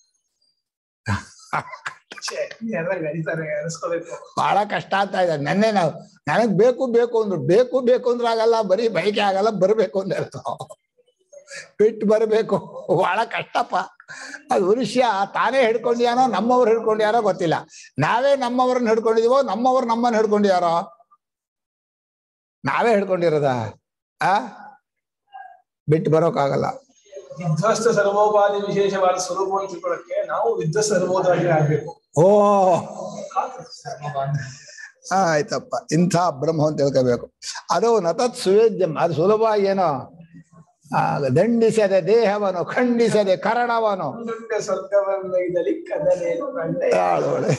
ಯಾರಾಗ ಅರಿತಾರೆ ಅರಿಸ್ಕೋಬೇಕು ಬಹಳ ಕಷ್ಟ ಆಗ್ತಾ ಇದೆ ನೆನ್ನೆ ನಾವು ನನಗ್ ಬೇಕು ಬೇಕು ಅಂದ್ರು ಬೇಕು ಬೇಕು ಅಂದ್ರೆ ಆಗಲ್ಲ ಬರೀ ಬೈಕೆ ಆಗಲ್ಲ ಬರ್ಬೇಕು ಅಂದ್ರೆ ಬಿಟ್ಟು ಬರಬೇಕು ಬಹಳ ಕಷ್ಟಪ್ಪ ಅದು ಮನುಷ್ಯ ತಾನೇ ಹಿಡ್ಕೊಂಡ್ಯಾನೋ ನಮ್ಮವ್ರು ಹಿಡ್ಕೊಂಡ್ಯಾರೋ ಗೊತ್ತಿಲ್ಲ ನಾವೇ ನಮ್ಮವ್ರನ್ನ ಹಿಡ್ಕೊಂಡಿದೀವೋ ನಮ್ಮವ್ರು ನಮ್ಮನ್ನ ಹಿಡ್ಕೊಂಡ್ಯಾರೋ ನಾವೇ ಹಿಡ್ಕೊಂಡಿರೋದ ಆ ಬಿಟ್ಟು ಬರೋಕ್ಕಾಗಲ್ಲ ವಿಧ್ವಸ್ತ ಸರ್ವೋಪಾಧಿ ವಿಶೇಷವಾದ ಸ್ವರೂಪವನ್ನು ತಿಳ್ಕೊಳ್ಳಕ್ಕೆ ನಾವು ವಿಧ್ವಸ್ತ ಸರ್ವೋಪಾಧಿ ಆಗ್ಬೇಕು ಓ ಆಯ್ತಪ್ಪ ಇಂಥ ಬ್ರಹ್ಮ ಅಂತ ತಿಳ್ಕೋಬೇಕು ಅದು ನತತ್ ಸುವೇದ್ಯಂ ಅದು ಸುಲಭ ಏನೋ ಆ, ದಂಡಿಸದೆ ದೇಹವನ್ನು ಖಂಡಿಸದೆ ಕರಣವನು ಮುಂದುಂಟೆ ಸ್ವರ್ಗವನ್ನೈದಲಿ ಕದಲೇನು ಕಂಡೆ ಆಳೋಳೆ.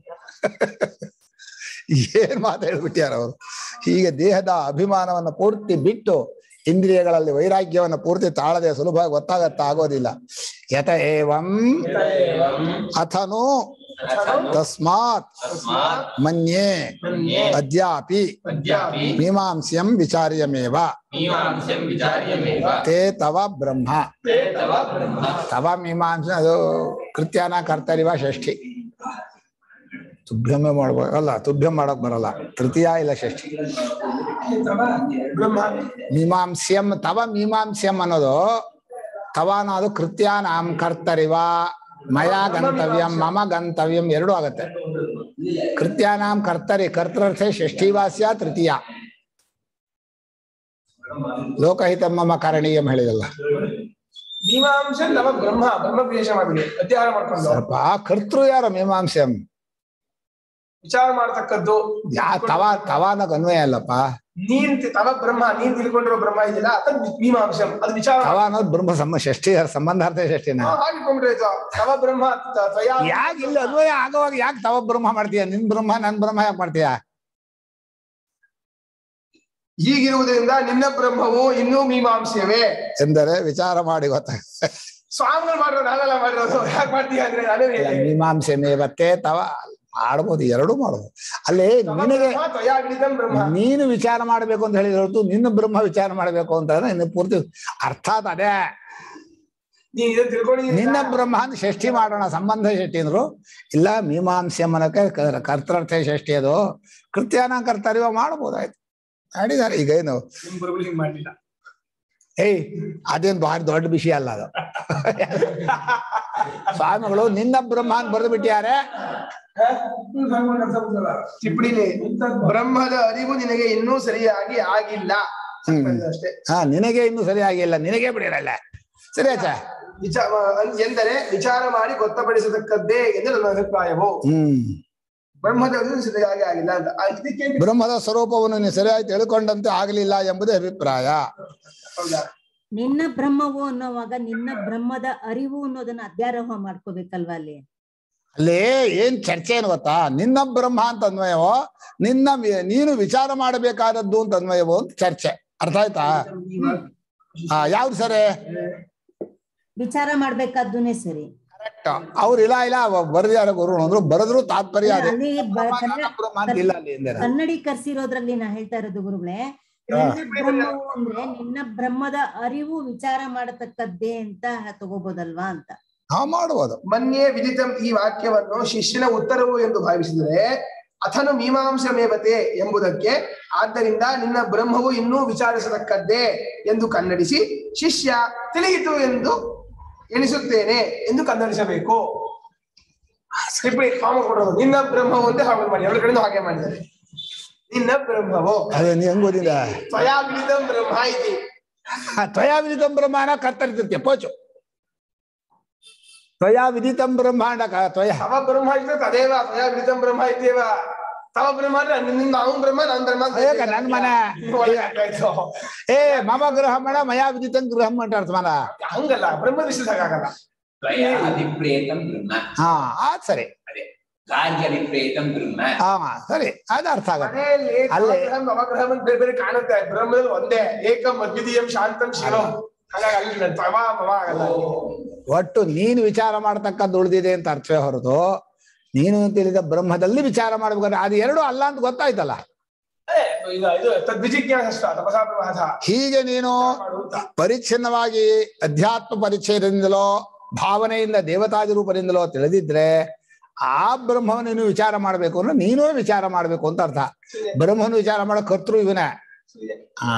ಏನ್ ಮಾತಾಡ್ಬಿಟ್ಯಾರ ಅವರು ಹೀಗೆ ದೇಹದ ಅಭಿಮಾನವನ್ನು ಪೂರ್ತಿ ಬಿಟ್ಟು ಇಂದ್ರಿಯಗಳಲ್ಲಿ ವೈರಾಗ್ಯವನ್ನು ಪೂರ್ತಿ ತಾಳದೆ ಸುಲಭ ಗೊತ್ತಾಗತ್ತ ಆಗೋದಿಲ್ಲ ಯತ ಏವಂ ಅಥನು ತಸ್ಮಾತ್ तस्मात् ಮನ್ಯೇ मन्ये ಅದ್ಯಾಪಿ अद्यापि ಮೀಮಾಂಸ್ಯಂ ವಿಚಾರ್ಯಮೇವ मीमांस्यं विचार्यमेव ತೇ ತವ ಬ್ರಹ್ಮ ते तव ब्रह्म ತವ ಮೀಮಾಂಸ ಅದು ಕೃತ್ಯಾನ ಕರ್ತರಿವ ಷಷ್ಠಿ ತುಭ್ಯಮೇ ಮಾಡ್ಬೇಕು ಅಲ್ಲ ತುಭ್ಯಂ ಮಾಡಕ್ ಬರಲ್ಲ ತೃತೀಯ ಇಲ್ಲ ಷಷ್ಠಿ ಬ್ರಹ್ಮ ಮೀಮಾಂಸ್ಯಂ ತವ ಮೀಮಾಂಸ್ಯಂ ಅನ್ನೋದು ತವ ಅನ್ನೋದು ಕೃತ್ಯಾನಾಂ ಕರ್ತರಿವ ಮಯ ಗಂತವ್ಯಂ ಮಮ ಗಂತವ್ಯಂ ಎರಡೂ ಆಗತ್ತೆ ಕೃತ್ಯಾನಾಂ ಕರ್ತರಿ ಕರ್ತರ್ಥೆ ಷಷ್ಠಿ ವಾಸ್ಯ ತೃತೀಯ ಲೋಕಹಿತ ಮಮ ಕಾರಣೀಯಂ ಹೇಳಿದಲ್ಲ ಮೀಮಾಂಸ ನವ ಬ್ರಹ್ಮ ಬ್ರಹ್ಮ ವಿಶೇಷ ಮಾಡ್ಬಿಡಿ ಅಧ್ಯಯನ ಮಾಡ್ಕೊಂಡು ಸ್ವಲ್ಪ ಕರ್ತೃ ಯಾರು ಮೀಮಾಂಸ್ಯಂ ವಿಚಾರ ಮಾಡ್ತಕ್ಕದ್ದು ಯಾ ತವ ತವ ಅನ್ನೋಕ್ ಅನ್ವಯ ಅಲ್ಲಪ್ಪ ನೀನ್ ತಿ- ತವ ಬ್ರಹ್ಮ ನೀನ್ ತಿಳ್ಕೊಂಡಿರೋ ಬ್ರಹ್ಮ ಇದೆಯಲ್ಲ ಅದ ಮೀಮಾಂಸಂ ಅದು ವಿಚಾರ ತವ ಅನ್ನೋದು ಬ್ರಹ್ಮ ಸಂಬ ಷಷ್ಠಿ ಸಂಬಂಧಾರ್ಥ ಷಷ್ಠಿನ ಹಾ, ಹಾಗೆ ಇಟ್ಕೊಂಡ್ಬಿಟ್ರೆ ಆಯ್ತು. ತವ ಬ್ರಹ್ಮ ತ- ತ್ರಯ ಯಾಕೆ ಇಲ್ಲಿ ಅನ್ವಯ ಆಗೋವಾಗ ಯಾಕೆ ತವ ಬ್ರಹ್ಮ ಮಾಡ್ತೀಯ ನಿನ್ ಬ್ರಹ್ಮ ನನ್ ಬ್ರಹ್ಮ ಯಾಕೆ ಮಾಡ್ತೀಯ ಹೀಗಿರುವುದರಿಂದ ನಿನ್ನ ಬ್ರಹ್ಮವು ಇನ್ನೂ ಮೀಮಾಂಸೆಯವೇ ಎಂದರೆ ವಿಚಾರ ಮಾಡಿ ಗೊತ್ತಾಗ ಸ್ವಾಮಿಗಳು ಮಾಡಿರೋದು ನಾವೆಲ್ಲ ಮಾಡಿರೋದು ಯಾಕೆ ಮಾಡ್ತೀಯ ಅಂದ್ರೆ ನಾನೇ ಮೀಮಾಂಸೆ ಮೇವತ್ತೆ ತವ ಮಾಡ್ಬೋದು ಎರಡೂ ಮಾಡ್ಬೋದು ಅಲ್ಲಿ ನಿನಗೆ ತ್ವಯಾಗಣಿತಂ ಬ್ರಹ್ಮ ನೀನು ವಿಚಾರ ಮಾಡ್ಬೇಕು ಅಂತ ಹೇಳಿದ ಹೊರತು ನಿನ್ನ ಬ್ರಹ್ಮ ವಿಚಾರ ಮಾಡ್ಬೇಕು ಅಂತ ಹೇಳಿದ್ರೆ ಇನ್ನು ಪೂರ್ತಿ ಅರ್ಥಾತ್ ಅದೇ ನೀನ್ ಇದನ್ನ ತಿಳ್ಕೊಂಡಿದ್ದೀನಿ ನಿನ್ನ ಬ್ರಹ್ಮ ಅಂತ ಷಷ್ಠಿ ಮಾಡೋಣ ಸಂಬಂಧ ಷಷ್ಠಿ ಅಂದ್ರು ಇಲ್ಲ ಮೀಮಾಂಸೆ ಮನಕ್ಕೆ ಕ- ಕರ್ತರ್ಥೆ ಷಷ್ಠಿ ಅದು ಕೃತ್ಯಾನ ಕರ್ತರ್ಯ ಮಾಡ್ಬೋದಾಯ್ತು ಮಾಡಿದ್ದಾರೆ ಈಗ ಏನು ನಿಮ್ ಗುರುಗಳು ಹಿಂಗ್ ಮಾಡ್ಲಿಲ್ಲ ಏಯ್ ಅದೇನು ಭಾರಿ ದೊಡ್ಡ ವಿಷಯ ಅಲ್ಲ ಅದು ಸ್ವಾಮಿಗಳು ನಿನ್ನ ಬ್ರಹ್ಮ ಅಂತ ಬರೆದು ಬಿಟ್ಟಿದ್ದಾರೆ ಭಗವಾನ್ ಅರ್ಥ ಗೊತ್ತಲ್ಲ ಟಿಪ್ಪಣಿಲಿ ಬ್ರಹ್ಮದ ಅರಿವು ನಿನಗೆ ಇನ್ನೂ ಸರಿಯಾಗಿ ಆಗಿಲ್ಲ ಹ್ಮ್. ಅಷ್ಟೇ ಹಾ ನಿನಗೆ ಇನ್ನೂ ಸರಿಯಾಗಿಲ್ಲ ನಿನಗೆ ಬಿಡಿರಲ್ಲ ಸರಿ ಆಚಾ ವಿಚಾರ ಎಂದರೆ ವಿಚಾರ ಮಾಡಿ ಗೊತ್ತಪಡಿಸತಕ್ಕದ್ದೇ ಎಂದು ನನ್ನ ಅಭಿಪ್ರಾಯವು ಹ್ಮ್ ಬ್ರಹ್ಮದ ಅರಿವು ಸರಿಯಾಗಿ ಆಗಿಲ್ಲ ಅಂತ ಆ, ಇದಕ್ಕೆ ಬ್ರಹ್ಮದ ಸ್ವರೂಪವನ್ನು ನೀನು ಸರಿಯಾಗಿ ತಿಳ್ಕೊಂಡಂತೆ ಆಗಲಿಲ್ಲ ಎಂಬುದೇ ಅಭಿಪ್ರಾಯ ಹೌದಾ ನಿನ್ನ ಬ್ರಹ್ಮವು ಅನ್ನೋವಾಗ ನಿನ್ನ ಬ್ರಹ್ಮದ ಅರಿವು ಅನ್ನೋದನ್ನ ಅಧ್ಯಾರೋಹ ಮಾಡ್ಕೋಬೇಕಲ್ವಾ ಅಲ್ಲಿ ಅಲ್ಲಿ ಏನ್ ಚರ್ಚೆ ಏನು ಗೊತ್ತಾ ನಿನ್ನ ಬ್ರಹ್ಮ ಅಂತ ಅನ್ವಯವೋ ನಿನ್ನ ವಿ- ನೀನು ವಿಚಾರ ಮಾಡಬೇಕಾದದ್ದು ಅಂತ ಅನ್ವಯವೋ ಅಂತ ಚರ್ಚೆ ಅರ್ಥ ಆಯ್ತಾ ಹಾ ಯಾವ್ದು ಸರಿ ವಿಚಾರ ಮಾಡ್ಬೇಕಾದ್ದೂನೇ ಸರಿ ಕರೆಕ್ಟ್ ಅವ್ರು ಇಲ್ಲ ಇಲ್ಲ ಬರೆದಿದ್ದಾರೆ ಗುರು ಅಂದ್ರು ಬರೆದ್ರು ತಾತ್ಪರ್ಯ ಅದೇ ಅಲ್ಲಿ ಬ- ನನ್ನ ಕನ್ನಡ- ಬ್ರಹ್ಮ ಅಂತ ಇಲ್ಲ ಅಲ್ಲಿ ಎಂದರೆ ಕನ್ನಡೀಕರಿಸಿರೋದ್ರಲ್ಲಿ ನಾ ಹೇಳ್ತಾ ಇರೋದು ಗುರುಗಳೇ ನಿನ್ನ ಬ್ರಹ್ಮವು ಅಂದ್ರೆ ನಿನ್ನ ಬ್ರಹ್ಮದ ಅರಿವು ವಿಚಾರ ಮಾಡತಕ್ಕದ್ದೇ ಅಂತ ತಗೋಬೋದಲ್ವಾ ಅಂತ ಹಾ ಮಾಡ್ಬೋದು ಮನ್ಯೇ ವಿದಿತಂ ಈ ವಾಕ್ಯವನ್ನು ಶಿಷ್ಯನ ಉತ್ತರವು ಎಂದು ಭಾವಿಸಿದರೆ ಅಥನು ಮೀಮಾಂಸಮೇವತೆ ಎಂಬುದಕ್ಕೆ ಆದ್ದರಿಂದ ನಿನ್ನ ಬ್ರಹ್ಮವು ಇನ್ನೂ ವಿಚಾರಿಸತಕ್ಕದ್ದೇ ಎಂದು ಕನ್ನಡಿಸಿ ಶಿಷ್ಯ ತಿಳಿಯಿತು ಎಂದು ಎಣಿಸುತ್ತೇನೆ ಎಂದು ಕನ್ನಡಿಸಬೇಕು ಟಿಪ್ಪಣಿ ಕಾಮ ಕೊಡೋದು ನಿನ್ನ ಬ್ರಹ್ಮವು ಅಂತ ಹಾಗೆ ಮಾಡಿ ಎರಡು ಕಡೆನೂ ಹಾಗೆ ಮಾಡಿದ್ದಾರೆ ನಿನ್ನ ಬ್ರಹ್ಮವು ಅದೇ ನೀ ಹೆಂಗ್ ಓದಿದ ತ್ವಯಾ ವಿದಿತಂ ಬ್ರಹ್ಮ ಇತಿ ತ್ವಯಾ ವಿದಿತಂ ಬ್ರಹ್ಮಾಂಡ ಕರ್ತರಿತಿರ್ತೀಯ ಪೋಚು ತ್ವಯಾ ವಿದಿತಂ ಬ್ರಹ್ಮಾಂಡ ಕ- ತ್ವಯ ತವ ಬ್ರಹ್ಮ ಇದ್ರೆ ತದೇವ ತ್ವಯಾ ವಿದಿತಂ ಬ್ರಹ್ಮ ಇತ್ಯೇವ ತವ ಬ್ರಹ್ಮ ಅಂದ್ರೆ ನಿನ್ನ ಅವನ್ ಬ್ರಹ್ಮ ನನ್ ಬ್ರಹ್ಮ ಅಂತ ಏಕ ನನ್ ಮನೆ ಒಳ್ಳೆ ಆಯ್ತು. ಏ ಮಮ ಗೃಹಮಣ ಮಯಾ ವಿದಿತಂ ಗೃಹಂ ಅಂತ ಅರ್ಥ ಮನ ಹಂಗಲ್ಲ ಬ್ರಹ್ಮ ವಿಷಯ ಹಾಗಾಗಲ್ಲ ತ್ವಯಾ ಅಭಿಪ್ರೇತಂ ಬ್ರಹ್ಮ ಹಾ ಅದ್ ಸರಿ ಅದೇ ಕಾರ್ಯ ಅಭಿಪ್ರೇತಂ ಬ್ರಹ್ಮ ಹಾ ಸರಿ ಅದು ಅರ್ಥ ಆಗತ್ತೆ ಮನೆಯಲ್ಲಿ ಅಲ್ಲೇ- ನವಗ್ರಹಂ ನವಗ್ರಹಂ ಅಂತ ಬೇರೆ ಬೇರೆ ಕಾಣುತ್ತೆ ಬ್ರಹ್ಮದಲ್ಲಿ ಒಂದೇ ಏಕಂ ಅದ್ವಿತೀಯಂ ಶಾಂತಂ ಶಿವಂ ಹಾಗಾಗಿ ಅಲ್ಲಿ ತವ ಮವ ಆಗಲ್ಲ ಒಟ್ಟು ನೀನು ವಿಚಾರ ಮಾಡ್ತಕ್ಕದ್ದು ಉಳಿದಿದೆ ಅಂತ ಅರ್ಥವೇ ಹೊರತು ನೀನು ತಿಳಿದ ಬ್ರಹ್ಮದಲ್ಲಿ ವಿಚಾರ ಮಾಡ್ಬೇಕಾದ್ರೆ ಅದು ಎರಡು ಅಲ್ಲ ಅಂತ ಗೊತ್ತಾಯ್ತಲ್ಲ ಏ, ಇದು ಇದು ತದ್ವಿಜಿಜ್ಞಾಸ ತಪಸಾ ಪ್ರವಾಹ ಹೀಗೆ ನೀನು ಮಾಡುವಂತ ಪರಿಚ್ಛಿನ್ನವಾಗಿ ಅಧ್ಯಾತ್ಮ ಪರಿಚಯದಿಂದಲೋ ಭಾವನೆಯಿಂದ ದೇವತಾದಿ ರೂಪದಿಂದಲೋ ತಿಳಿದಿದ್ರೆ ಆ ಬ್ರಹ್ಮವನ್ನು ನೀನು ವಿಚಾರ ಮಾಡ್ಬೇಕು ಅಂದ್ರೆ ನೀನು ವಿಚಾರ ಮಾಡ್ಬೇಕು ಅಂತ ಅರ್ಥ ಬ್ರಹ್ಮನ ವಿಚಾರ ಮಾಡೋ ಕರ್ತೃ ಇವನೇ ಹಾ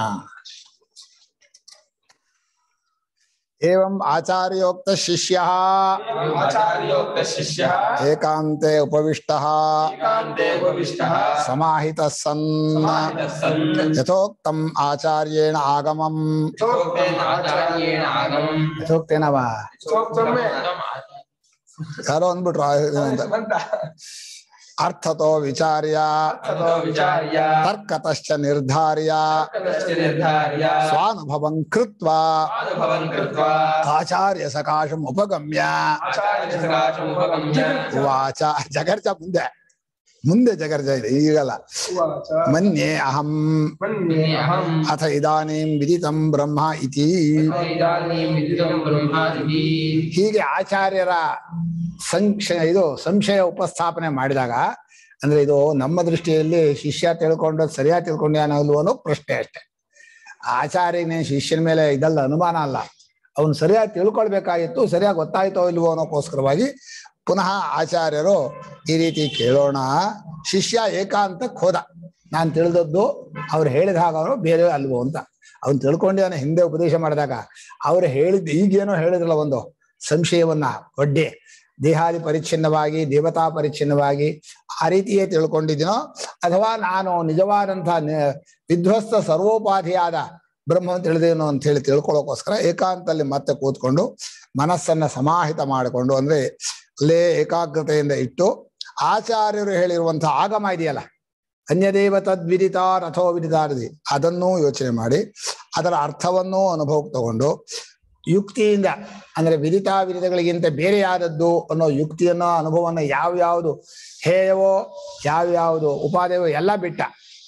ಏವಂ ಆಚಾರ್ಯೋಕ್ತ ಶಿಷ್ಯ ಆಚಾರ್ಯೋಕ್ತ ಶಿಷ್ಯ ಏಕಾಂತೆ ಉಪವಿಷ್ಟ ಏಕಾಂತೆ ಉಪವಿಷ್ಟಃ ಸಮಾಹಿತ ಸನ್ ಸಮಾಹಿತಃ ಸನ್ ಯಥೋಕ್ತಂ ಆಚಾರ್ಯೇಣ ಆಗಮಂ ಯಥೋಕ್ತೇನ ಆಚಾರ್ಯೇಣ ಆಗಮಂ ಯಥೋಕ್ತೇನವ ಸೊಮ್ಮೆ ಯಾರೋ ಅಂದ್ಬಿಟ್ರು ಆ ಇದು ಅಂತ. ಅಂತ ಅರ್ಥತೋ ವಿಚಾರ್ಯ ತಥೋ ವಿಚಾರ್ಯ ತರ್ಕತಶ್ಚ ನಿರ್ಧಾರ್ಯ ತರ್ಕತಶ್ಚ ನಿರ್ಧಾರ್ಯ ಸ್ವಾನುಭವಂ ಕೃತ್ವಾ ಅನುಭವಂ ಕೃತ್ವಾ ಆಚಾರ್ಯ ಸಕಾಶಂ ಉಪಗಮ್ಯ ಆಚಾರ್ಯ ಸಕಾಶಮುಪಗಮ್ಯ ವಾಚ ಜಗರ್ಜ ಮುಂದೆ ಮುಂದೆ ಜಗರ್ಜ ಇದೆ ಈಗಲ್ಲ ಉವಾಚ ಮನ್ಯೆ ಅಹಂ ಮನ್ಯೇ ಅಹಂ ಅಹಂ ಅಥ ಇದಾನೀಂ ವಿದಿತಂ ಬ್ರಹ್ಮ ಇತಿ ಇದಾನೀಂ ವಿದಿತಂ ಬ್ರಹ್ಮಾದಿಹಿ ಹೀಗೆ ಆಚಾರ್ಯರ ಸಂಕ್ಷ ಇದು ಸಂಶಯ ಉಪಸ್ಥಾಪನೆ ಮಾಡಿದಾಗ ಅಂದ್ರೆ ಇದು ನಮ್ಮ ದೃಷ್ಟಿಯಲ್ಲಿ ಶಿಷ್ಯ ತಿಳ್ಕೊಂಡು ಸರಿಯಾಗಿ ತಿಳ್ಕೊಂಡ್ಯಾನಲ್ವೋ ಅನ್ನೋ ಪ್ರಶ್ನೆ ಅಷ್ಟೆ ಆಚಾರ್ಯನೇ ಶಿಷ್ಯನ ಮೇಲೆ ಇದಲ್ಲ ಅನುಮಾನ ಅಲ್ಲ ಅವನು ಸರಿಯಾಗಿ ತಿಳ್ಕೊಳ್ಬೇಕಾಗಿತ್ತು ಸರಿಯಾಗಿ ಗೊತ್ತಾಯ್ತೋ ಇಲ್ವೋ ಅನ್ನೋಕ್ಕೋಸ್ಕರವಾಗಿ ಪುನಃ ಆಚಾರ್ಯರು ಈ ರೀತಿ ಕೇಳೋಣ ಶಿಷ್ಯ ಏಕಾಂತಕ್ಕೆ ಹೋದ ನಾನು ತಿಳಿದದ್ದು ಅವ್ರು ಹೇಳಿದ ಹಾಗೆ ಅವನು ಬೇರೆ ಅಲ್ವೋ ಅಂತ ಅವ್ನು ತಿಳ್ಕೊಂಡಿದ್ದಾನೆ ಹಿಂದೆ ಉಪದೇಶ ಮಾಡಿದಾಗ ಅವ್ರು ಹೇಳಿದ್ ಈಗೇನೋ ಹೇಳಿದ್ರಲ್ಲ ಒಂದು ಸಂಶಯವನ್ನ ಒಡ್ಡಿ ದೇಹಾದಿ ಪರಿಚ್ಛಿನ್ನವಾಗಿ ದೇವತಾ ಪರಿಚ್ಛಿನ್ನವಾಗಿ ಆ ರೀತಿಯೇ ತಿಳ್ಕೊಂಡಿದ್ದೀನೋ ಅಥವಾ ನಾನು ನಿಜವಾದಂತಹ ನಿ- ವಿಧ್ವಸ್ತ ಸರ್ವೋಪಾಧಿಯಾದ ಬ್ರಹ್ಮವನ್ನು ತಿಳಿದೇನೋ ಅಂತ ಹೇಳಿ ತಿಳ್ಕೊಳ್ಳೋಕೋಸ್ಕರ ಏಕಾಂತಲ್ಲಿ ಮತ್ತೆ ಕೂತ್ಕೊಂಡು ಮನಸ್ಸನ್ನ ಸಮಾಹಿತ ಮಾಡಿಕೊಂಡು ಅಂದ್ರೆ ಅಲ್ಲೇ ಏಕಾಗ್ರತೆಯಿಂದ ಇಟ್ಟು ಆಚಾರ್ಯರು ಹೇಳಿರುವಂತಹ ಆಗಮ ಇದೆಯಲ್ಲ ಅನ್ಯದೇವ ತದ್ವಿದಿತ ರಥೋ ವಿದಿತಾರದಿ ಅದನ್ನೂ ಯೋಚನೆ ಮಾಡಿ ಅದರ ಅರ್ಥವನ್ನೂ ಅನುಭವಕ್ಕೆ ತಗೊಂಡು ಯುಕ್ತಿಯಿಂದ ಅಂದ್ರೆ ವಿದಿತಾ ವಿದಿತಗಳಿಗಿಂತ ಬೇರೆಯಾದದ್ದು ಅನ್ನೋ ಯುಕ್ತಿಯನ್ನೋ ಅನುಭವವನ್ನು ಯಾವ್ಯಾವುದು ಹೇಯವೋ ಯಾವ್ಯಾವುದು ಉಪಾದೇಯವೋ ಎಲ್ಲ ಬಿಟ್ಟ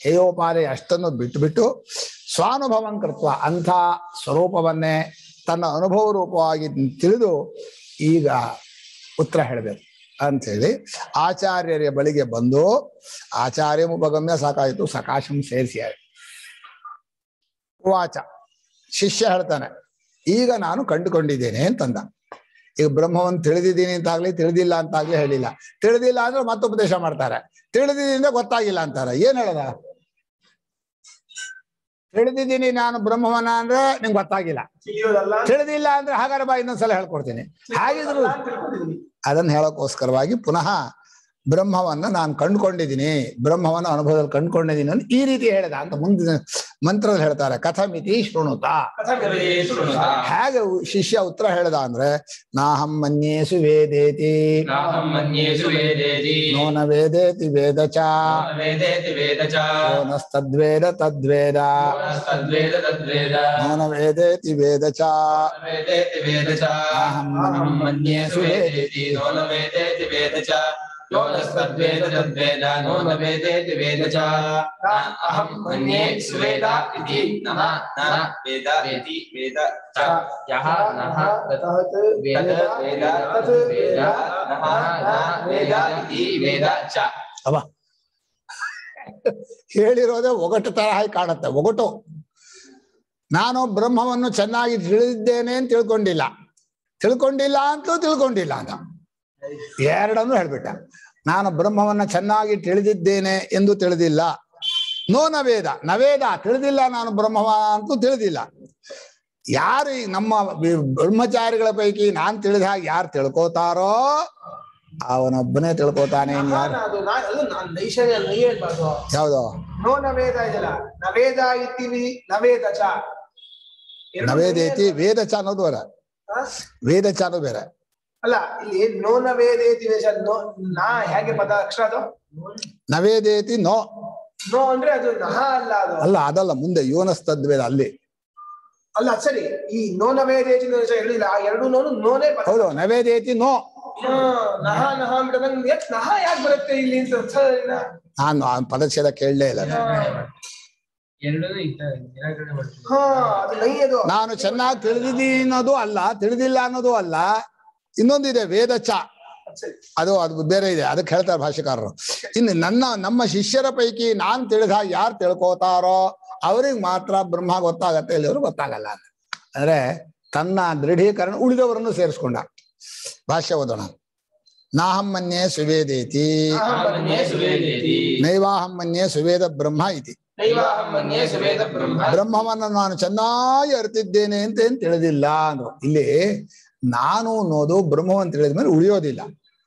ಹೇಯೋಪಾದೆ ಅಷ್ಟನ್ನು ಬಿಟ್ಟುಬಿಟ್ಟು ಸ್ವಾನುಭವಂ ಕೃತ್ವ ಅಂಥ ಸ್ವರೂಪವನ್ನೇ ತನ್ನ ಅನುಭವ ರೂಪವಾಗಿ ತಿಳಿದು ಈಗ ಉತ್ತರ ಹೇಳಬೇಕು ಅಂಥೇಳಿ ಆಚಾರ್ಯರ ಬಳಿಗೆ ಬಂದು ಆಚಾರ್ಯ ಉಪಗಮ್ಯ ಸಾಕಾಯಿತು ಸಕಾಶಂ ಸೇರಿಸಿ ವಾಚ ಶಿಷ್ಯ ಹೇಳ್ತಾನೆ ಈಗ ನಾನು ಕಂಡುಕೊಂಡಿದ್ದೇನೆ ಅಂತಂದ ಈಗ ಬ್ರಹ್ಮವನ್ನು ತಿಳಿದಿದ್ದೀನಿ ಅಂತಾಗ್ಲಿ ತಿಳಿದಿಲ್ಲ ಅಂತಾಗ್ಲಿ ಹೇಳಿಲ್ಲ ತಿಳಿದಿಲ್ಲ ಅಂದ್ರೆ ಮತ್ತೆ ಉಪದೇಶ ಮಾಡ್ತಾರೆ ತಿಳಿದಿದ್ದೀನಿ ಗೊತ್ತಾಗಿಲ್ಲ ಅಂತಾರೆ ಏನ್ ಹೇಳದ ತಿಳಿದಿದ್ದೀನಿ ನಾನು ಬ್ರಹ್ಮವನ್ನ ಅಂದ್ರೆ ನಿಂಗೆ ಗೊತ್ತಾಗಿಲ್ಲ ತಿಳಿಯೋದಲ್ಲ ತಿಳಿದಿಲ್ಲ ಅಂದ್ರೆ ಹಾಗಾದ್ರೆ ಬಾ ಇನ್ನೊಂದ್ಸಲ ಹೇಳ್ಕೊಡ್ತೀನಿ ಹಾಗಿದ್ರು ಅಂತ ತಿಳ್ಕೊಂಡಿದ್ದೀನಿ ಅದನ್ನ ಹೇಳೋಕ್ಕೋಸ್ಕರವಾಗಿ ಪುನಃ ಬ್ರಹ್ಮವನ್ನ ನಾನು ಕಂಡುಕೊಂಡಿದ್ದೀನಿ ಬ್ರಹ್ಮವನ್ನ ಅನುಭವದಲ್ಲಿ ಕಂಡುಕೊಂಡಿದ್ದೀನಿ ಅಂತ ಈ ರೀತಿ ಹೇಳಿದ ಅಂತ ಮುಂದಿನ ಮಂತ್ರದಲ್ಲಿ ಹೇಳ್ತಾರೆ ಕಥಮಿತಿ ಶೃಣುತ ಕಥಮಿತಿ ಶೃಣುತ ಹೇಗೆ ಶಿಷ್ಯ ಉತ್ತರ ಹೇಳ್ದ ಅಂದ್ರೆ ನಾಹಂ ಮನ್ಯೇಸು ವೇದೇತಿ ನಾಹಂ ಮನ್ಯೇಷು ವೇದೇತಿ ನೋ ನ ವೇದೇತಿ ವೇದ ಚ ನ ವೇದೇತಿ ವೇದ ಚ ನೋ ನಸ್ತದ್ವೇದ ತದ್ವೇದ ತದ್ವೇದ ತದ್ವೇದ ನೋ ನ ವೇದೇತಿ ವೇದ ಚ ನ ವೇದೇತಿ ವೇದ ಚ ಅಹಂ ಮನ್ಯೇಷು ವೇದೇತಿ ನೋ ನ ವೇದೇತಿ ವೇದ ಚ ಯೋ ನಸ್ತದ್ವೇದ ತದ್ವೇದ ನೋ ನ ವೇದೇತಿ ವೇದ ಚ ನ ಅಹಂ ಮನ್ಯೇ ಸುವೇದ ಇತಿ ನಃ ನ ವೇದ ವೇದಿ ವೇದ ಚ ಯಃ ನಃ ತತ್ ತತ್ ವೇದ ವೇದ ತತ್ ವೇದ ನಃ ನ ವೇದ ಇತಿ ವೇದ ಚ ಅವ ಹೇಳಿರೋದೇ ಒಗಟು ತರಹ ಕಾಣುತ್ತೆ ಒಗಟು ನಾನು ಬ್ರಹ್ಮವನ್ನು ಚೆನ್ನಾಗಿ ತಿಳಿದಿದ್ದೇನೆ ಅಂತ ತಿಳ್ಕೊಂಡಿಲ್ಲ ತಿಳ್ಕೊಂಡಿಲ್ಲ ಅಂತಲೂ ತಿಳ್ಕೊಂಡಿಲ್ಲ ಅಂತ ಎರಡನ್ನು ಹೇಳ್ಬಿಟ್ಟ ನಾನು ಬ್ರಹ್ಮವನ್ನ ಚೆನ್ನಾಗಿ ತಿಳಿದಿದ್ದೇನೆ ಎಂದು ತಿಳಿದಿಲ್ಲ ನೋ ನವೇದ ನವೇದ ತಿಳಿದಿಲ್ಲ ನಾನು ಬ್ರಹ್ಮವ ಅಂತೂ ತಿಳಿದಿಲ್ಲ ಯಾರು ಈ ನಮ್ಮ ವಿ- ಬ್ರಹ್ಮಚಾರಿಗಳ ಪೈಕಿ ನಾನ್ ತಿಳಿದ ಹಾಗೆ ಯಾರು ತಿಳ್ಕೋತಾರೋ ಅವನೊಬ್ಬನೇ ತಿಳ್ಕೊತಾನೆ ಇನ್ ಯಾರು ಅದು ನಾ ಅದು ನಾನ್ ನೈಷರ್ಯ ನೈ ಹೇಳ್ಬಾರ್ದು ಯಾವ್ದು ನೋ ನವೇದ ಇದೆಯಲ್ಲ ನವೇದ ಇತ್ತೀವಿ ನವೇದ ಚ ಎರಡು ನವೇದೇತಿ ವೇದ ಚ ಅನ್ನೋದು ಬೇರೆ ಹಾ? ವೇದ ಚ ಅನ್ನೋದು ಬೇರೆ ಅಲ್ಲ ಇಲ್ಲಿ ನೋ ನವೇದೇತಿ ವೇಷ ನೋ ನಾ ಹೇಗೆ ಪದ ಅಕ್ಷರ ಅದು ನವೇದೇತಿ ನೋ ನೋ ಅಂದ್ರೆ ಅದು ನಹ ಅಲ್ಲ ಅದು ಅಲ್ಲ ಅದಲ್ಲ ಮುಂದೆ ಯೋನಸ್ತದ್ವೇದ ಅಲ್ಲಿ ಅಲ್ಲ ಸರಿ ಈ ನೋ ನವೇದೇತಿ ವೇಷ ಹೇಳಿಲ್ಲ ಆ ಎರಡು ನೋನು ನೋನೇ ಪದ ಹೌದು ನವೇದೇತಿ ನೋ ಹಾ, ನಹ ನಹ ಅಂದ್ಬಿಟ್ಟು ನಂಗೆ ಯಾಕ್ ನಹ ಯಾಕೆ ಬರುತ್ತೆ ಇಲ್ಲಿ ಅಂತ ಅರ್ಥ ಇಲ್ಲ. ನಾನು ಆ ಪದಚ್ಛೇದ ಕೇಳಲೇ ಇಲ್ಲ ಹಾ. ಎರಡೂ ನಿರಾಕರಣೆ ಮಾಡ್ತೀನಿ ಹಾ ಅದು ನೈ ಅದು ನಾನು ಚೆನ್ನಾಗಿ ತಿಳಿದಿದ್ದೀನಿ ಅನ್ನೋದು ಅಲ್ಲ ತಿಳಿದಿಲ್ಲ ಅನ್ನೋದು ಅಲ್ಲ ಇನ್ನೊಂದಿದೆ ವೇದ ಚ ಸರಿ ಅದು ಅದು ಬೇರೆ ಇದೆ ಅದಕ್ಕೆ ಹೇಳ್ತಾರೆ ಭಾಷೆಕಾರರು ಇನ್ನು ನನ್ನ ನಮ್ಮ ಶಿಷ್ಯರ ಪೈಕಿ ನಾನ್ ತಿಳಿದ ಯಾರು ತಿಳ್ಕೋತಾರೋ ಅವ್ರಿಗೆ ಮಾತ್ರ ಬ್ರಹ್ಮ ಗೊತ್ತಾಗತ್ತೆ ಇಲ್ಲಿಯವರು ಗೊತ್ತಾಗಲ್ಲ ಅಂತ ಅಂದ್ರೆ ತನ್ನ ದೃಢೀಕರಣ ಉಳಿದವರನ್ನು ಸೇರಿಸ್ಕೊಂಡ ಭಾಷ್ಯ ಓದೋಣ ನಾಹಂ ಮನ್ಯೇ ಸುವೇದೇತಿ ಅಹಂ ಮನ್ಯೇ ಸುವೇದೇತಿ ನೈವಾಹಂ ಮನ್ಯೇ ಸುವೇದ ಬ್ರಹ್ಮ ಇತಿ ನೈವಾಹಂ ಮನ್ಯೇ ಸುವೇದ ಬ್ರಹ್ಮ ಬ್ರಹ್ಮವನ್ನ ನಾನು ಚೆನ್ನಾಗಿ ಅರಿತಿದ್ದೇನೆ ಅಂತ ಏನ್ ತಿಳಿದಿಲ್ಲ ಅಂದ್ರು ಇಲ್ಲಿ ನಾನು ಅನ್ನೋದು ಬ್ರಹ್ಮವನ್ನು ತಿಳಿದ ಮೇಲೆ ಉಳಿಯೋದಿಲ್ಲ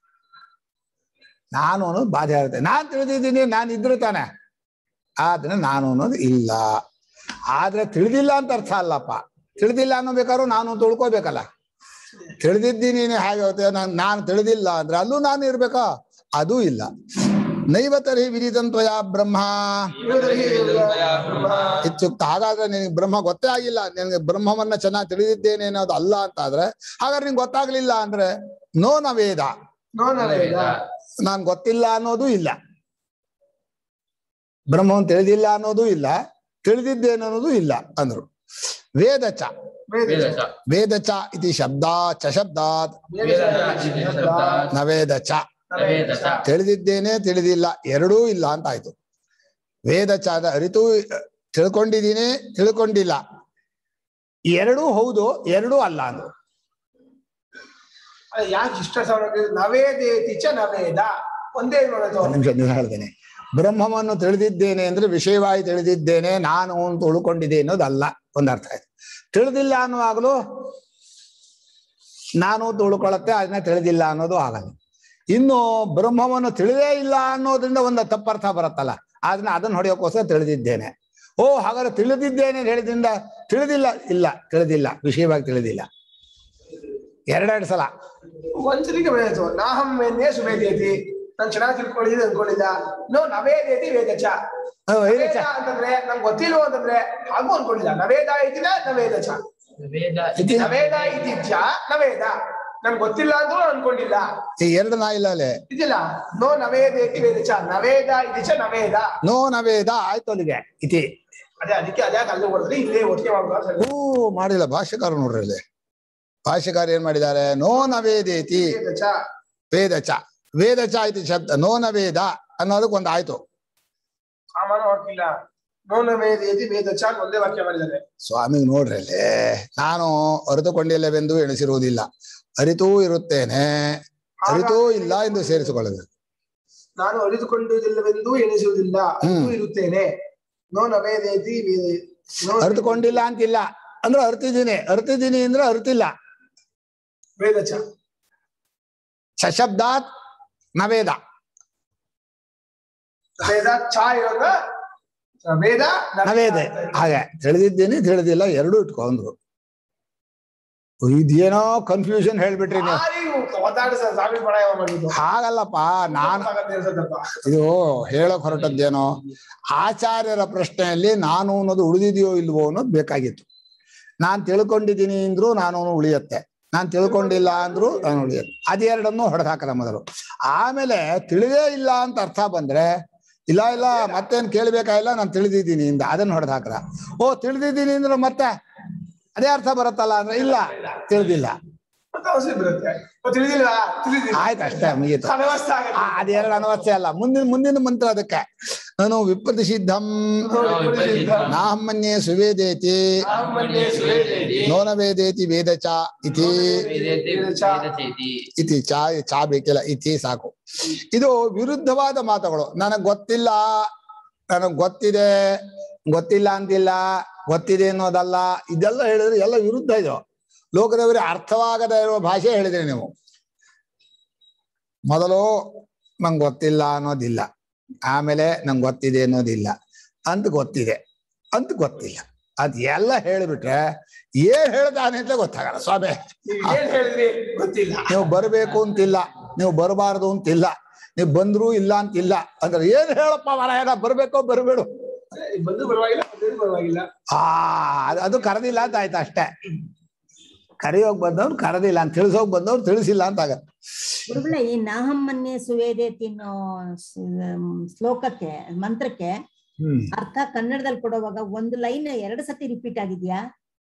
ನಾನು ಅನ್ನೋದು ಬಾಧೆ ಆಗುತ್ತೆ ನಾನ್ ತಿಳಿದಿದ್ದೀನಿ ನಾನು ಇದ್ರು ತಾನೆ ಆದ್ರೆ ನಾನು ಅನ್ನೋದು ಇಲ್ಲ ಆದ್ರೆ ತಿಳಿದಿಲ್ಲ ಅಂತ ಅರ್ಥ ಅಲ್ಲಪ್ಪ ತಿಳಿದಿಲ್ಲ ಅನ್ನೋ ಬೇಕಾದ್ರೂ ನಾನು ಅಂತ ಉಳ್ಕೋಬೇಕಲ್ಲ ತಿಳಿದಿದ್ದೀನಿ ಹೇಗೆ ಆಗುತ್ತೆ ನಾನು ನಾನು ತಿಳಿದಿಲ್ಲ ಅಂದ್ರೆ ಅಲ್ಲೂ ನಾನು ಇರ್ಬೇಕಾ ಅದೂ ಇಲ್ಲ ನೈವ ತರ್ಹಿ ವಿದಿತಂತ್ವಯ ಬ್ರಹ್ಮ ಬ್ರಹ್ಮ ಇತ್ಯುಕ್ತ ಹಾಗಾದ್ರೆ ನಿನಗೆ ಬ್ರಹ್ಮ ಗೊತ್ತೇ ಆಗಿಲ್ಲ ನಿನಗೆ ಬ್ರಹ್ಮವನ್ನ ಚೆನ್ನಾಗಿ ತಿಳಿದಿದ್ದೇನೆ ಅನ್ನೋದು ಅಲ್ಲ ಅಂತ ಆದ್ರೆ ಹಾಗಾದ್ರೆ ನಿಂಗೆ ಗೊತ್ತಾಗ್ಲಿಲ್ಲ ಅಂದ್ರೆ ನೋ ನ ವೇದ ನೋ ನವೇದ ನಾನ್ ಗೊತ್ತಿಲ್ಲ ಅನ್ನೋದು ಇಲ್ಲ ಬ್ರಹ್ಮವನ್ನು ತಿಳಿದಿಲ್ಲ ಅನ್ನೋದು ಇಲ್ಲ ತಿಳಿದಿದ್ದೇನೆ ಅನ್ನೋದು ಇಲ್ಲ ಅಂದ್ರು ವೇದ ಚ ವೇದ ವೇದ ಚ. ಚ ವೇದ ಚ ಇತಿ ಶಬ್ದ ಚ ಶಬ್ದಾತ್ ವೇದ ವೇದ ಚ. ಚ ಇತಿ ಶಬ್ದಾತ್ ನ ವೇದ ಚ ವೇದ ಚ ತಿಳಿದಿದ್ದೇನೆ ತಿಳಿದಿಲ್ಲ ಎರಡೂ ಇಲ್ಲ ಅಂತ ಆಯ್ತು ವೇದ ಚ ಅದ ಅರಿತು ತಿಳ್ಕೊಂಡಿದ್ದೀನಿ ತಿಳ್ಕೊಂಡಿಲ್ಲ ಎರಡೂ ಹೌದು ಎರಡೂ ಅಲ್ಲ ಅಂದ್ರು ಅಲ್ಲ, ಯಾಕೆ ಇಷ್ಟ ಸಾವಿರ ನವೇದೇತಿ ಚ ನವೇದ ಒಂದೇ ನೋಡೋದು ಒಂದ್ ನಿಮಿಷ ನೀವು ಹೇಳ್ತೇನೆ ಬ್ರಹ್ಮವನ್ನು ತಿಳಿದಿದ್ದೇನೆ ಅಂದ್ರೆ ವಿಷಯವಾಗಿ ತಿಳಿದಿದ್ದೇನೆ ನಾನು ಅಂತ ಉಳ್ಕೊಂಡಿದ್ದೆ ಅನ್ನೋದಲ್ಲ ಒಂದ್ ಅರ್ಥ ಆಯ್ತು ತಿಳಿದಿಲ್ಲ ಅನ್ನುವಾಗಲೂ ನಾನು ಅಂತ ಉಳ್ಕೊಳತ್ತೆ ಅದನ್ನ ತಿಳಿದಿಲ್ಲ ಅನ್ನೋದು ಆಗಲ್ಲ ಇನ್ನು ಬ್ರಹ್ಮವನ್ನು ತಿಳಿದೇ ಇಲ್ಲ ಅನ್ನೋದ್ರಿಂದ ಒಂದು ತಪ್ಪರ್ಥ ಬರುತ್ತಲ್ಲ ಅದನ್ನ ಅದನ್ನ ಹೊಡೆಯೋಕ್ಕೋಸ್ಕರ ತಿಳಿದಿದ್ದೇನೆ ಓ ಹಾಗಾದ್ರೆ ತಿಳಿದಿದ್ದೇನೆ ಅಂತ ಹೇಳಿದ್ರಿಂದ ತಿಳಿದಿಲ್ಲ ಇಲ್ಲ ತಿಳಿದಿಲ್ಲ ವಿಷಯವಾಗಿ ತಿಳಿದಿಲ್ಲ ಎರಡೆರಡು ಸಲ ಒಂದ್ಸಲಿಗೆ ಬೆಳೆಯಿತು ನಾಹಂ ವೇದ್ಯೆ ಸುವೇದೇತಿ ನಾನ್ ಚೆನ್ನಾಗಿ ತಿಳ್ಕೊಂಡಿದ್ದು ಅನ್ಕೊಂಡಿದ್ದ ನೋ ನವೇದೇತಿ ವೇದ ಚ ಹ್ಮ್, ವೇದ ನವೇದ ಚ. ಅಂತಂದ್ರೆ ನಂಗೆ ಗೊತ್ತಿಲ್ವೋ ಅಂತಂದ್ರೆ ಹಾಗೂ ಅನ್ಕೊಂಡಿಲ್ಲ ನವೇದ ಇತಿನ ನವೇದ ಚ ವೇದ ಇತಿ- ನವೇದ ಇತಿ ಚ ನವೇದ ನನ್ಗೆ ಗೊತ್ತಿಲ್ಲ ಅಂದ್ರೂ ನಾನ್ ಅನ್ಕೊಂಡಿಲ್ಲ ಈ ಎರಡು ನಾ ಇಲ್ಲ ಅಲ್ಲೇ ಇದಿಲ್ಲ ನೋ ನವೇದೇತಿ ವೇದ ಚ ನವೇದ ಇದು ಚ ನವೇದ ನೋ ನವೇದ ಆಯ್ತು ಅಲ್ಲಿಗೆ ಇತಿ ಅದೇ ಅದಕ್ಕೆ ಅದೇ ಅಲ್ಲಿ ಹೊಡೆದ್ರೆ ಇಲ್ಲೇ ಒಟ್ಟಿಗೆ ಮಾಡ್ಬೋದು ಹೂ ಮಾಡಿಲ್ಲ ಭಾಷ್ಯಕಾರ ನೋಡ್ರಿ ಇಲ್ಲಿ ಭಾಷ್ಯಕಾರ ಏನ್ ಮಾಡಿದ್ದಾರೆ ನೋ ನವೇದೇತಿ ವೇದ ಚ ವೇದ ಚ ವೇದ ಚ ಇತಿ ಶಬ್ದ ನೋ ನವೇದ ಅನ್ನೋದಕ್ಕೆ ಒಂದು ಆಯ್ತು ಸಾಮಾನ್ಯ ಹಾಕಿಲ್ಲ ನೋ ನವೇದೇತಿ ವೇದ ಚ ಅಂತ ಒಂದೇ ವಾಕ್ಯ ಮಾಡಿದ್ದಾರೆ ಸ್ವಾಮಿಗೆ ನೋಡ್ರಿ ಅಲ್ಲಿ ನಾನು ಅರಿತುಕೊಂಡಿಲ್ಲವೆಂದು ಎಣಿಸಿರುವುದಿಲ್ಲ ಅರಿತೂ ಇರುತ್ತೇನೆ ಅರಿತೂ ಇಲ್ಲ ಎಂದು ಸೇರಿಸಿಕೊಳ್ಳಬೇಕು ನಾನು ಅರಿತುಕೊಂಡುವುದಿಲ್ಲವೆಂದು ಎಣಿಸುವುದಿಲ್ಲ ಅರಿತು ಹ್ಮ್. ಇರುತ್ತೇನೆ ನೋ ನವೇದೇತಿ ವೇ- ನೋ ಅರಿತುಕೊಂಡಿಲ್ಲ ಅಂತಿಲ್ಲ ಅಂದ್ರೆ ಅರ್ತಿದ್ದೀನಿ ಅರ್ತಿದ್ದೀನಿ ಅಂದ್ರೆ ಅರ್ತಿಲ್ಲ ವೇದ ಚ ಸಶಬ್ದಾತ್ ನವೇದ ವೇದ ಚ ಇರೋದ ವೇದ ನವೇದ ಹಾಗೆ ತಿಳಿದಿದ್ದೀನಿ ತಿಳಿದಿಲ್ಲ ಎರಡೂ ಇಟ್ಕೊಂಡ್ರು ಇದೇನೋ ಕನ್ಫ್ಯೂಷನ್ ಹೇಳ್ಬಿಟ್ರಿ ನೀವು ಯಾರಿಗೂ ಒದ್ದಾಡಿ ಸರ್ ಸಾವಿರ ಪಡ ಮಾಡಿದ್ದು ಹಾಗಲ್ಲಪ್ಪ ನಾನು ಇದು ಹೇಳಕ್ ಹೊರಟದ್ದೇನೋ ಆಚಾರ್ಯರ ಪ್ರಶ್ನೆಯಲ್ಲಿ ನಾನು ಅನ್ನೋದು ಉಳಿದಿದೆಯೋ ಇಲ್ವೋ ಅನ್ನೋದು ಬೇಕಾಗಿತ್ತು ನಾನ್ ತಿಳ್ಕೊಂಡಿದ್ದೀನಿ ಅಂದ್ರು ನಾನು ಉಳಿಯತ್ತೆ ನಾನ್ ತಿಳ್ಕೊಂಡಿಲ್ಲ ಅಂದ್ರು ನಾನು ಉಳಿಯತ್ತೆ ಅದೆರಡನ್ನು ಹೊಡೆದು ಹಾಕಲ್ಲ ಮೊದಲು ಆಮೇಲೆ ತಿಳಿದೇ ಇಲ್ಲ ಅಂತ ಅರ್ಥ ಬಂದ್ರೆ ಇಲ್ಲ ಇಲ್ಲ ಮತ್ತೇನ್ ಕೇಳ್ಬೇಕಾಗಿಲ್ಲ ನಾನು ತಿಳಿದಿದ್ದೀನಿ ಇಂದ ಅದನ್ನ ಹೊಡೆದು ಹಾಕಲ್ಲ ಓ ತಿಳಿದಿದ್ದೀನಿ ಅಂದ್ರೆ ಮತ್ತೆ ಅದೇ ಅರ್ಥ ಬರುತ್ತಲ್ಲ ಅಂದ್ರೆ ಇಲ್ಲ ತಿಳಿದಿಲ್ಲ ಅಂತ ಅವಶ್ಯ ಬರುತ್ತೆ ಓ, ತಿಳಿದಿಲ್ಲ ತಿಳಿದಿಲ್ಲ ಆಯ್ತು ಅಷ್ಟೇ ಮುಗೀತು ಅನವಸ್ಥೆ ಆಗತ್ತೆ. ಆ, ಅದೆರಡು ಅನವಸ್ಥೆ ಅಲ್ಲ ಮುಂದಿನ ಮುಂದಿನ ಮಂತ್ರ ಅದಕ್ಕೆ ನಾನು ವಿಪ್ರತಿಷಿದ್ಧಂ ನಾಹಮ್ಮನ್ಯೇ ಸುವೇದೇತಿ ಬ್ರಾಹ್ಮಣ್ಯೇ ಸುವೇದೇತಿ ನೋನ ವೇದೇತಿ ವೇದ ಚ ಇತಿ ವೇದೇತಿ ವೇದಚೇತಿ ಇತಿ ಚಾ ಚಾ ಬೇಕಿಲ್ಲ ಇತಿ ಸಾಕು ಇದು ವಿರುದ್ಧವಾದ ಮಾತುಗಳು ನನಗ್ ಗೊತ್ತಿಲ್ಲ ನನಗ್ ಗೊತ್ತಿದೆ ಗೊತ್ತಿಲ್ಲ ಅಂತಿಲ್ಲ ಗೊತ್ತಿದೆ ಅನ್ನೋದಲ್ಲ ಇದೆಲ್ಲ ಹೇಳಿದ್ರೆ ಎಲ್ಲ ವಿರುದ್ಧ ಇದು ಲೋಕದವರಿಗೆ ಅರ್ಥವಾಗದ ಇರುವ ಭಾಷೆ ಹೇಳಿದ್ರಿ ನೀವು ಮೊದಲು ನಂಗೆ ಗೊತ್ತಿಲ್ಲ ಅನ್ನೋದಿಲ್ಲ ಆಮೇಲೆ ನಂಗೆ ಗೊತ್ತಿದೆ ಅನ್ನೋದಿಲ್ಲ ಅಂತ ಗೊತ್ತಿದೆ ಅಂತ ಗೊತ್ತಿಲ್ಲ ಅದ್ ಎಲ್ಲ ಹೇಳಿಬಿಟ್ರೆ ಏನ್ ಹೇಳ್ದಾನೆ ಅಂತ ಗೊತ್ತಾಗಲ್ಲ ಸ್ವಾಮಿ ನೀವ್ ಏನ್ ಹೇಳಿದ್ರಿ ಗೊತ್ತಿಲ್ಲ ನೀವು ಬರಬೇಕು ಅಂತಿಲ್ಲ ನೀವು ಬರಬಾರ್ದು ಅಂತಿಲ್ಲ ನೀವು ಬಂದ್ರು ಇಲ್ಲ ಅಂತಿಲ್ಲ ಅಂದ್ರೆ ಏನ್ ಹೇಳಪ್ಪ ಮರ ಬರ್ಬೇಕೋ ಬರ್ಬೇಡು ಅದೇ, ಬಂದು ಪರವಾಗಿಲ್ಲ ಬಂದ್ರು ಪರವಾಗಿಲ್ಲ ಆ ಅದ್- ಅದು ಕರೆದಿಲ್ಲ ಅಂತ ಆಯ್ತು ಅಷ್ಟೇ ಕರೆಯೋಗ್ ಬಂದವ್ರು ಕರೆದಿಲ್ಲ ಅಂತ ತಿಳಿಸೋಗ್ ಬಂದವ್ರು ತಿಳಿಸಿಲ್ಲ ಅಂತ ಆಗತ್ತೆ ಗುರುಗಳೇ ಈ ನಾಹಮ್ಮನ್ಯ ಸುವೇದೇತಿ ಅನ್ನೋ ಸ್- ಶ್ಲೋಕಕ್ಕೆ ಮಂತ್ರಕ್ಕೆ ಹ್ಮ್ ಅರ್ಥ ಕನ್ನಡದಲ್ಲಿ ಕೊಡುವಾಗ ಒಂದು ಲೈನ್ ಎರಡು ಸತಿ ರಿಪೀಟ್ ಆಗಿದ್ಯಾ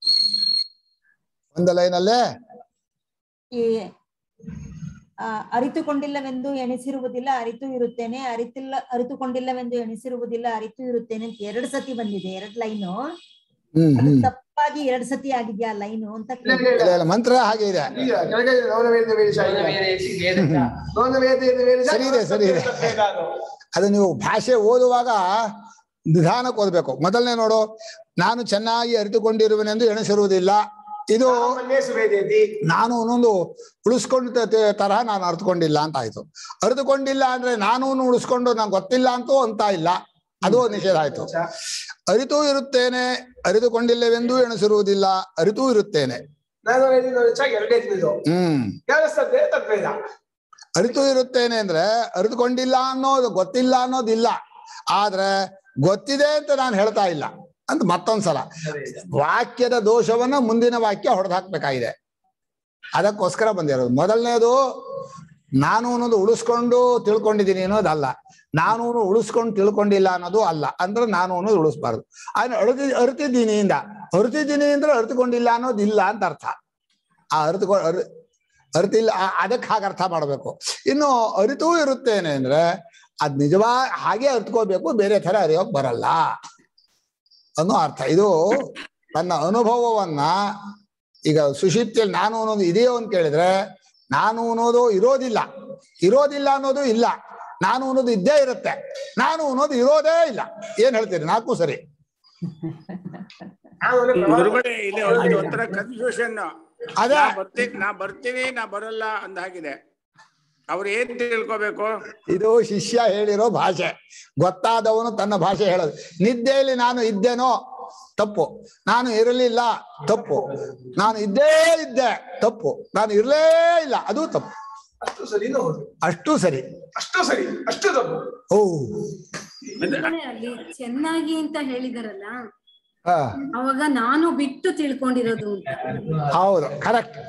ಒಂದು ಲೈನಲ್ಲೇ ಈ ಆ, ಅರಿತುಕೊಂಡಿಲ್ಲವೆಂದು ಎಣಿಸಿರುವುದಿಲ್ಲ ಅರಿತು ಇರುತ್ತೇನೆ ಅರಿತಿಲ್ಲ ಅರಿತುಕೊಂಡಿಲ್ಲವೆಂದು ಎಣಿಸಿರುವುದಿಲ್ಲ ಅರಿತು ಇರುತ್ತೇನೆ ಅಂತ ಎರಡು ಸತಿ ಬಂದಿದೆ ಎರಡ್ ಲೈನು ಹ್ಮ್ ಅದು ಹ್ಮ್ ತಪ್ಪಾಗಿ ಎರಡ್ ಸತಿ ಆಗಿದ್ಯಾ ಲೈನು ಅಂತ ಇಲ್ಲ, ಕೇಳಿದೆ. ಇಲ್ಲ, ಇಲ್ಲ, ಇಲ್ಲ, ಮಂತ್ರ ಹಾಗೆ ಇದೆ ಇಲ್ಲ, ಕೆಳಗೆ ಇದೆ, ನೌನ ವೇದ ವೇದ ಚ ಇದೆ. ವೇದೇತಿ ವೇದಚ ನೌನ ವೇದ ವೇದ ವೇದ ಚ, ಸರಿ ಇದೆ, ಸರಿ ಇದೆ. ವೇದ ಅದು. ಅದು ನೀವು ಭಾಷೆ ಓದುವಾಗ ನಿಧಾನಕ್ಕೆ ಓದ್ಬೇಕು ಮೊದಲನೇ ನೋಡು ನಾನು ಚೆನ್ನಾಗಿ ಅರಿತುಕೊಂಡಿರುವೆನೆಂದು ಎಣಿಸಿರುವುದಿಲ್ಲ ಇದು ಸಾಮಾನ್ಯ ಸುವೇದೇತಿ ನಾನು ಒಂದೊಂದು ಉಳಿಸ್ಕೊಂಡ ತರಹ ನಾನು ಅರ್ಥಕೊಂಡಿಲ್ಲ ಅಂತ ಆಯ್ತು ಅರಿತುಕೊಂಡಿಲ್ಲ ಅಂದ್ರೆ ನಾನು ಉಳಿಸ್ಕೊಂಡು ನಂಗೆ ಗೊತ್ತಿಲ್ಲ ಅಂತೂ ಅಂತ ಇಲ್ಲ ಅದು ನಿಷೇಧ ಆಯ್ತು ಚ. ಅರಿತೂ ಇರುತ್ತೇನೆ ಅರಿತುಕೊಂಡಿಲ್ಲವೆಂದೂ ಎಣಿಸಿರುವುದಿಲ್ಲ ಅರಿತೂ ಇರುತ್ತೇನೆ ನೌನ ವೇದ ವೇದ ಚ ಎರಡೇ ತಿಳಿದು ಹ್ಮ್ ಕೇಳಿಸ್ತದೆ ತದ್ವೇದ ಅರಿತು ಇರುತ್ತೇನೆ ಅಂದ್ರೆ ಅರಿತುಕೊಂಡಿಲ್ಲ ಅನ್ನೋದು ಗೊತ್ತಿಲ್ಲ ಅನ್ನೋದಿಲ್ಲ ಆದ್ರೆ ಗೊತ್ತಿದೆ ಅಂತ ನಾನು ಹೇಳ್ತಾ ಇಲ್ಲ ಅಂತ ಮತ್ತೊಂದ್ಸಲ ವಾಕ್ಯದ ದೋಷವನ್ನ ಮುಂದಿನ ವಾಕ್ಯ ಹೊಡೆದು ಹಾಕ್ಬೇಕಾಗಿದೆ ಅದಕ್ಕೋಸ್ಕರ ಬಂದಿರೋದು ಮೊದಲನೇದು ನಾನು ಅನ್ನೋದು ಉಳಿಸ್ಕೊಂಡು ತಿಳ್ಕೊಂಡಿದ್ದೀನಿ ಅನ್ನೋದಲ್ಲ ನಾನು ಉಳಿಸ್ಕೊಂಡು ತಿಳ್ಕೊಂಡಿಲ್ಲ ಅನ್ನೋದು ಅಲ್ಲ ಅಂದ್ರೆ ನಾನು ಅನ್ನೋದು ಉಳಿಸ್ಬಾರ್ದು ಆದ್ರೆ ಅರಿತಿ ಅರಿತಿದ್ದೀನಿ ಇಂದ ಅರಿತಿದ್ದೀನಿ ಅಂದ್ರೆ ಅರಿತುಕೊಂಡಿಲ್ಲ ಅನ್ನೋದು ಇಲ್ಲ ಅಂತ ಅರ್ಥ ಆ ಅರಿತುಕೊ ಅರಿ ಅರಿತಿಲ್ಲ ಆ- ಅದಕ್ಕೆ ಹಾಗೆ ಅರ್ಥ ಮಾಡ್ಬೇಕು ಇನ್ನು ಅರಿತೂ ಇರುತ್ತೇನೆ ಅಂದ್ರೆ ಅದ್ ನಿಜವಾ ಹಾಗೆ ಅರ್ತ್ಕೋಬೇಕು ಬೇರೆ ತರ ಅರಿಯೋಕ್ ಬರಲ್ಲ ಅನ್ನೋ ಅರ್ಥ ಇದು ತನ್ನ ಅನುಭವವನ್ನ ಈಗ ಸುಶಿಪ್ತಿಯಲ್ಲಿ ನಾನು ಅನ್ನೋದು ಇದೆಯೋ ಅಂತ ಕೇಳಿದ್ರೆ ನಾನು ಅನ್ನೋದು ಇರೋದಿಲ್ಲ ಇರೋದಿಲ್ಲ ಅನ್ನೋದು ಇಲ್ಲ ನಾನು ಅನ್ನೋದು ಇದ್ದೇ ಇರುತ್ತೆ ನಾನು ಅನ್ನೋದು ಇರೋದೇ ಇಲ್ಲ ಏನ್ ಹೇಳ್ತೀರಿ ನಾಲ್ಕು ಸರಿ ನಾನು ಅಂದ್ರೆ ಪ್ರಮಾಣ- ಗುರುಗಳೇ ಇಲ್ಲಿ ಒಂದು ಒಂಥರ ಕನ್ಫ್ಯೂಷನ್ ಅದೇ ನಾ ಬರ್ತೀನಿ ನಾ ಬರ್ತೀನಿ ನಾ ಬರಲ್ಲ ಅಂದ ಹಾಗಿದೆ ಅವ್ರು ಏನ್ ತಿಳ್ಕೊಬೇಕು ಇದು ಶಿಷ್ಯ ಹೇಳಿರೋ ಭಾಷೆ ಗೊತ್ತಾದವನು ತನ್ನ ಭಾಷೆ ಹೇಳೋದು ನಿದ್ದೆಯಲ್ಲಿ ನಾನು ಇದ್ದೇನೋ ತಪ್ಪು ನಾನು ಇರಲಿಲ್ಲ ತಪ್ಪು ನಾನು ಇದ್ದೇ ಇದ್ದೆ ತಪ್ಪು ನಾನು ಇರಲೇ ಇಲ್ಲ ಅದು ತಪ್ಪು ಅಷ್ಟು ಸರಿನೂ ಹೌದು ಅಷ್ಟು ಸರಿ ಅಷ್ಟು ಸರಿ ಅಷ್ಟು ತಪ್ಪು ಓ ಗುರುಗಳೇ, ಅಲ್ಲಿ ಚೆನ್ನಾಗಿ ಅಂತ ಹೇಳಿದಾರಲ್ಲ ಹಾ ಅವಾಗ ನಾನು ಬಿಟ್ಟು ತಿಳ್ಕೊಂಡಿರೋದು ಅಂತ ಹೌದು ಕರೆಕ್ಟ್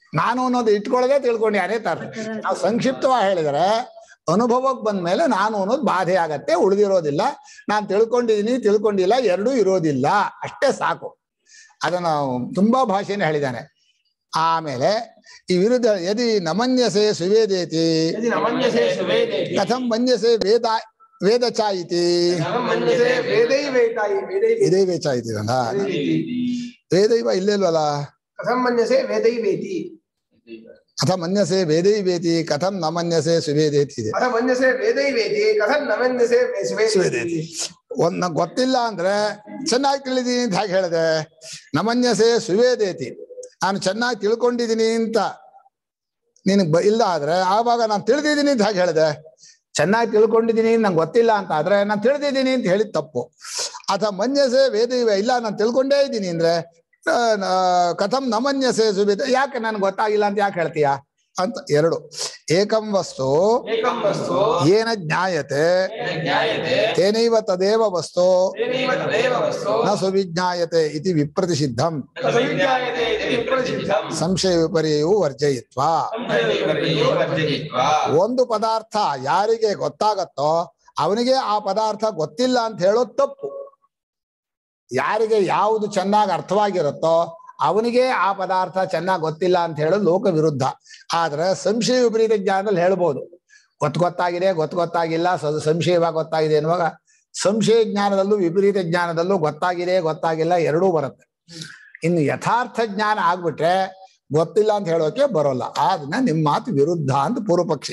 ನಾನು ಅನ್ನೋದು ಇಟ್ಕೊಳ್ಳೋದೇ ತಿಳ್ಕೊಂಡು ಅದೇ ತರ ನಾವು ಸಂಕ್ಷಿಪ್ತವಾಗಿ ಹೇಳಿದರೆ ಅನುಭವಕ್ಕೆ ಬಂದ ಮೇಲೆ ನಾನು ಅನ್ನೋದು ಬಾಧೆ ಆಗತ್ತೆ ಉಳಿದಿರೋದಿಲ್ಲ ನಾನು ತಿಳ್ಕೊಂಡಿದ್ದೀನಿ ತಿಳ್ಕೊಂಡಿಲ್ಲ ಎರಡೂ ಇರೋದಿಲ್ಲ ಅಷ್ಟೇ ಸಾಕು ಅದನ್ನು ತುಂಬಾ ಭಾಷೆನೇ ಹೇಳಿದ್ದಾನೆ ಆಮೇಲೆ ಈ ವಿರುದ್ಧ ಯದಿ ನಮನ್ಯಸೆ ಸುವೇದೇತಿ ಯದಿ ನಮನ್ಯಸೆ ಸುವೇದೇತಿ ಕಥಂ ಮನ್ಯಸೆ ವೇದ ವೇದ ಚಾಯಿತಿ ಮನ್ಯಸೆ ವೇದೈ ವೇದಾಯಿ ವೇದೈ ಇದೇ ವೇಚ ಆಯ್ತಿದಲ್ಲ ವೇದೈವ ಇಲ್ಲೇಲ್ವಲ್ಲ ಕಥಂ ಮನ್ಯಸೆ ವೇದೈ ವೇತಿ ಅಥ ಮನ್ಯಸೆ ವೇದೈ ವೇತಿ ಕಥಂ ನ ಮನ್ಯಸೆ ಸುವೇದೇತಿ ಇದೆ ಅಥ ಮನ್ಯಸೆ ವೇದೈ ವೇದಿ ಕಥಂ ನಮನ್ಯಸೆ ಸುವೇದೇತಿ ಸುವೇದೇತಿ ಒಂದ್ ನಂಗ್ ಗೊತ್ತಿಲ್ಲ ಅಂದ್ರೆ ಚೆನ್ನಾಗಿ ತಿಳಿದೀನಿ ಅಂತ ಹಾಗೆ ಹೇಳಿದೆ ನಮನ್ಯಸೆ ಸುವೇದೇತಿ ನಾನು ಚೆನ್ನಾಗಿ ತಿಳ್ಕೊಂಡಿದ್ದೀನಿ ಅಂತ ನಿನಗೆ ಬ ಇಲ್ಲ ಆದ್ರೆ ಆವಾಗ ನಾನು ತಿಳಿದಿದ್ದೀನಿ ಅಂತ ಹಾಗೆ ಹೇಳಿದೆ ಚೆನ್ನಾಗಿ ತಿಳ್ಕೊಂಡಿದ್ದೀನಿ ನಂಗೆ ಗೊತ್ತಿಲ್ಲ ಅಂತ ಆದ್ರೆ ನಾನು ತಿಳಿದಿದ್ದೀನಿ ಅಂತ ಹೇಳಿದ ತಪ್ಪು ಅಥವಾ ಮನ್ಯಸೆ ವೇದ ಇವೆ ಇಲ್ಲ ನಾನು ತಿಳ್ಕೊಂಡೇ ಇದ್ದೀನಿ ಅಂದ್ರೆ ಆ, ನ- ಕಥಂ ನಮನ್ಯಸೆ ಸುವೇದ ಯಾಕೆ ನನ್ಗೆ ಗೊತ್ತಾಗಿಲ್ಲ ಅಂತ ಯಾಕೆ ಹೇಳ್ತೀಯಾ ಅಂತ ಎರಡು ಏಕಂ ವಸ್ತು ಏಕಂ ವಸ್ತು ಏನ ಜ್ಞಾಯತೆ ಜ್ಞಾಯತೆ ತೇನೈವ ತದೇವ ವಸ್ತು ತೇನೈವ ತದೇವ ವಸ್ತು ನ ಸುವಿಜ್ಞಾಯತೆ ಇತಿ ವಿಪ್ರತಿಷಿದ್ಧಂ ಸಂಜ್ಞಾಯತೆ ಇತಿ ವಿಪ್ರಸಿದ್ಧಂ ಸಂಶಯ ವಿಪರ್ಯಯವು ವರ್ಜಯಿತ್ವ ವಿಪರ್ಯಯೋ ವರ್ಜಯಿತ್ವಾ ಒಂದು ಪದಾರ್ಥ ಯಾರಿಗೆ ಗೊತ್ತಾಗತ್ತೋ ಅವನಿಗೆ ಆ ಪದಾರ್ಥ ಗೊತ್ತಿಲ್ಲ ಅಂತ ಹೇಳೋದು ತಪ್ಪು ಯಾರಿಗೆ ಯಾವುದು ಚೆನ್ನಾಗಿ ಅರ್ಥವಾಗಿರುತ್ತೋ ಅವನಿಗೆ ಆ ಪದಾರ್ಥ ಚೆನ್ನಾಗಿ ಗೊತ್ತಿಲ್ಲ ಅಂತ ಹೇಳೋದು ಲೋಕ ವಿರುದ್ಧ ಆದ್ರೆ ಸಂಶಯ ವಿಪರೀತ ಜ್ಞಾನದಲ್ಲಿ ಹೇಳ್ಬೋದು ಗೊತ್ತು ಗೊತ್ತಾಗಿದೆ ಗೊತ್ತು ಗೊತ್ತಾಗಿಲ್ಲ ಸ- ಸಂಶಯವಾಗಿ ಗೊತ್ತಾಗಿದೆ ಎನ್ನುವಾಗ ಸಂಶಯ ಜ್ಞಾನದಲ್ಲೂ ವಿಪರೀತ ಜ್ಞಾನದಲ್ಲೂ ಗೊತ್ತಾಗಿದೆ ಗೊತ್ತಾಗಿಲ್ಲ ಎರಡೂ ಬರುತ್ತೆ ಇನ್ನು ಯಥಾರ್ಥ ಜ್ಞಾನ ಆಗ್ಬಿಟ್ರೆ ಗೊತ್ತಿಲ್ಲ ಅಂತ ಹೇಳೋಕೆ ಬರೋಲ್ಲ ಆದ್ನ ನಿಮ್ಮ ಮಾತು ವಿರುದ್ಧ ಅಂತ ಪೂರ್ವ ಪಕ್ಷಿ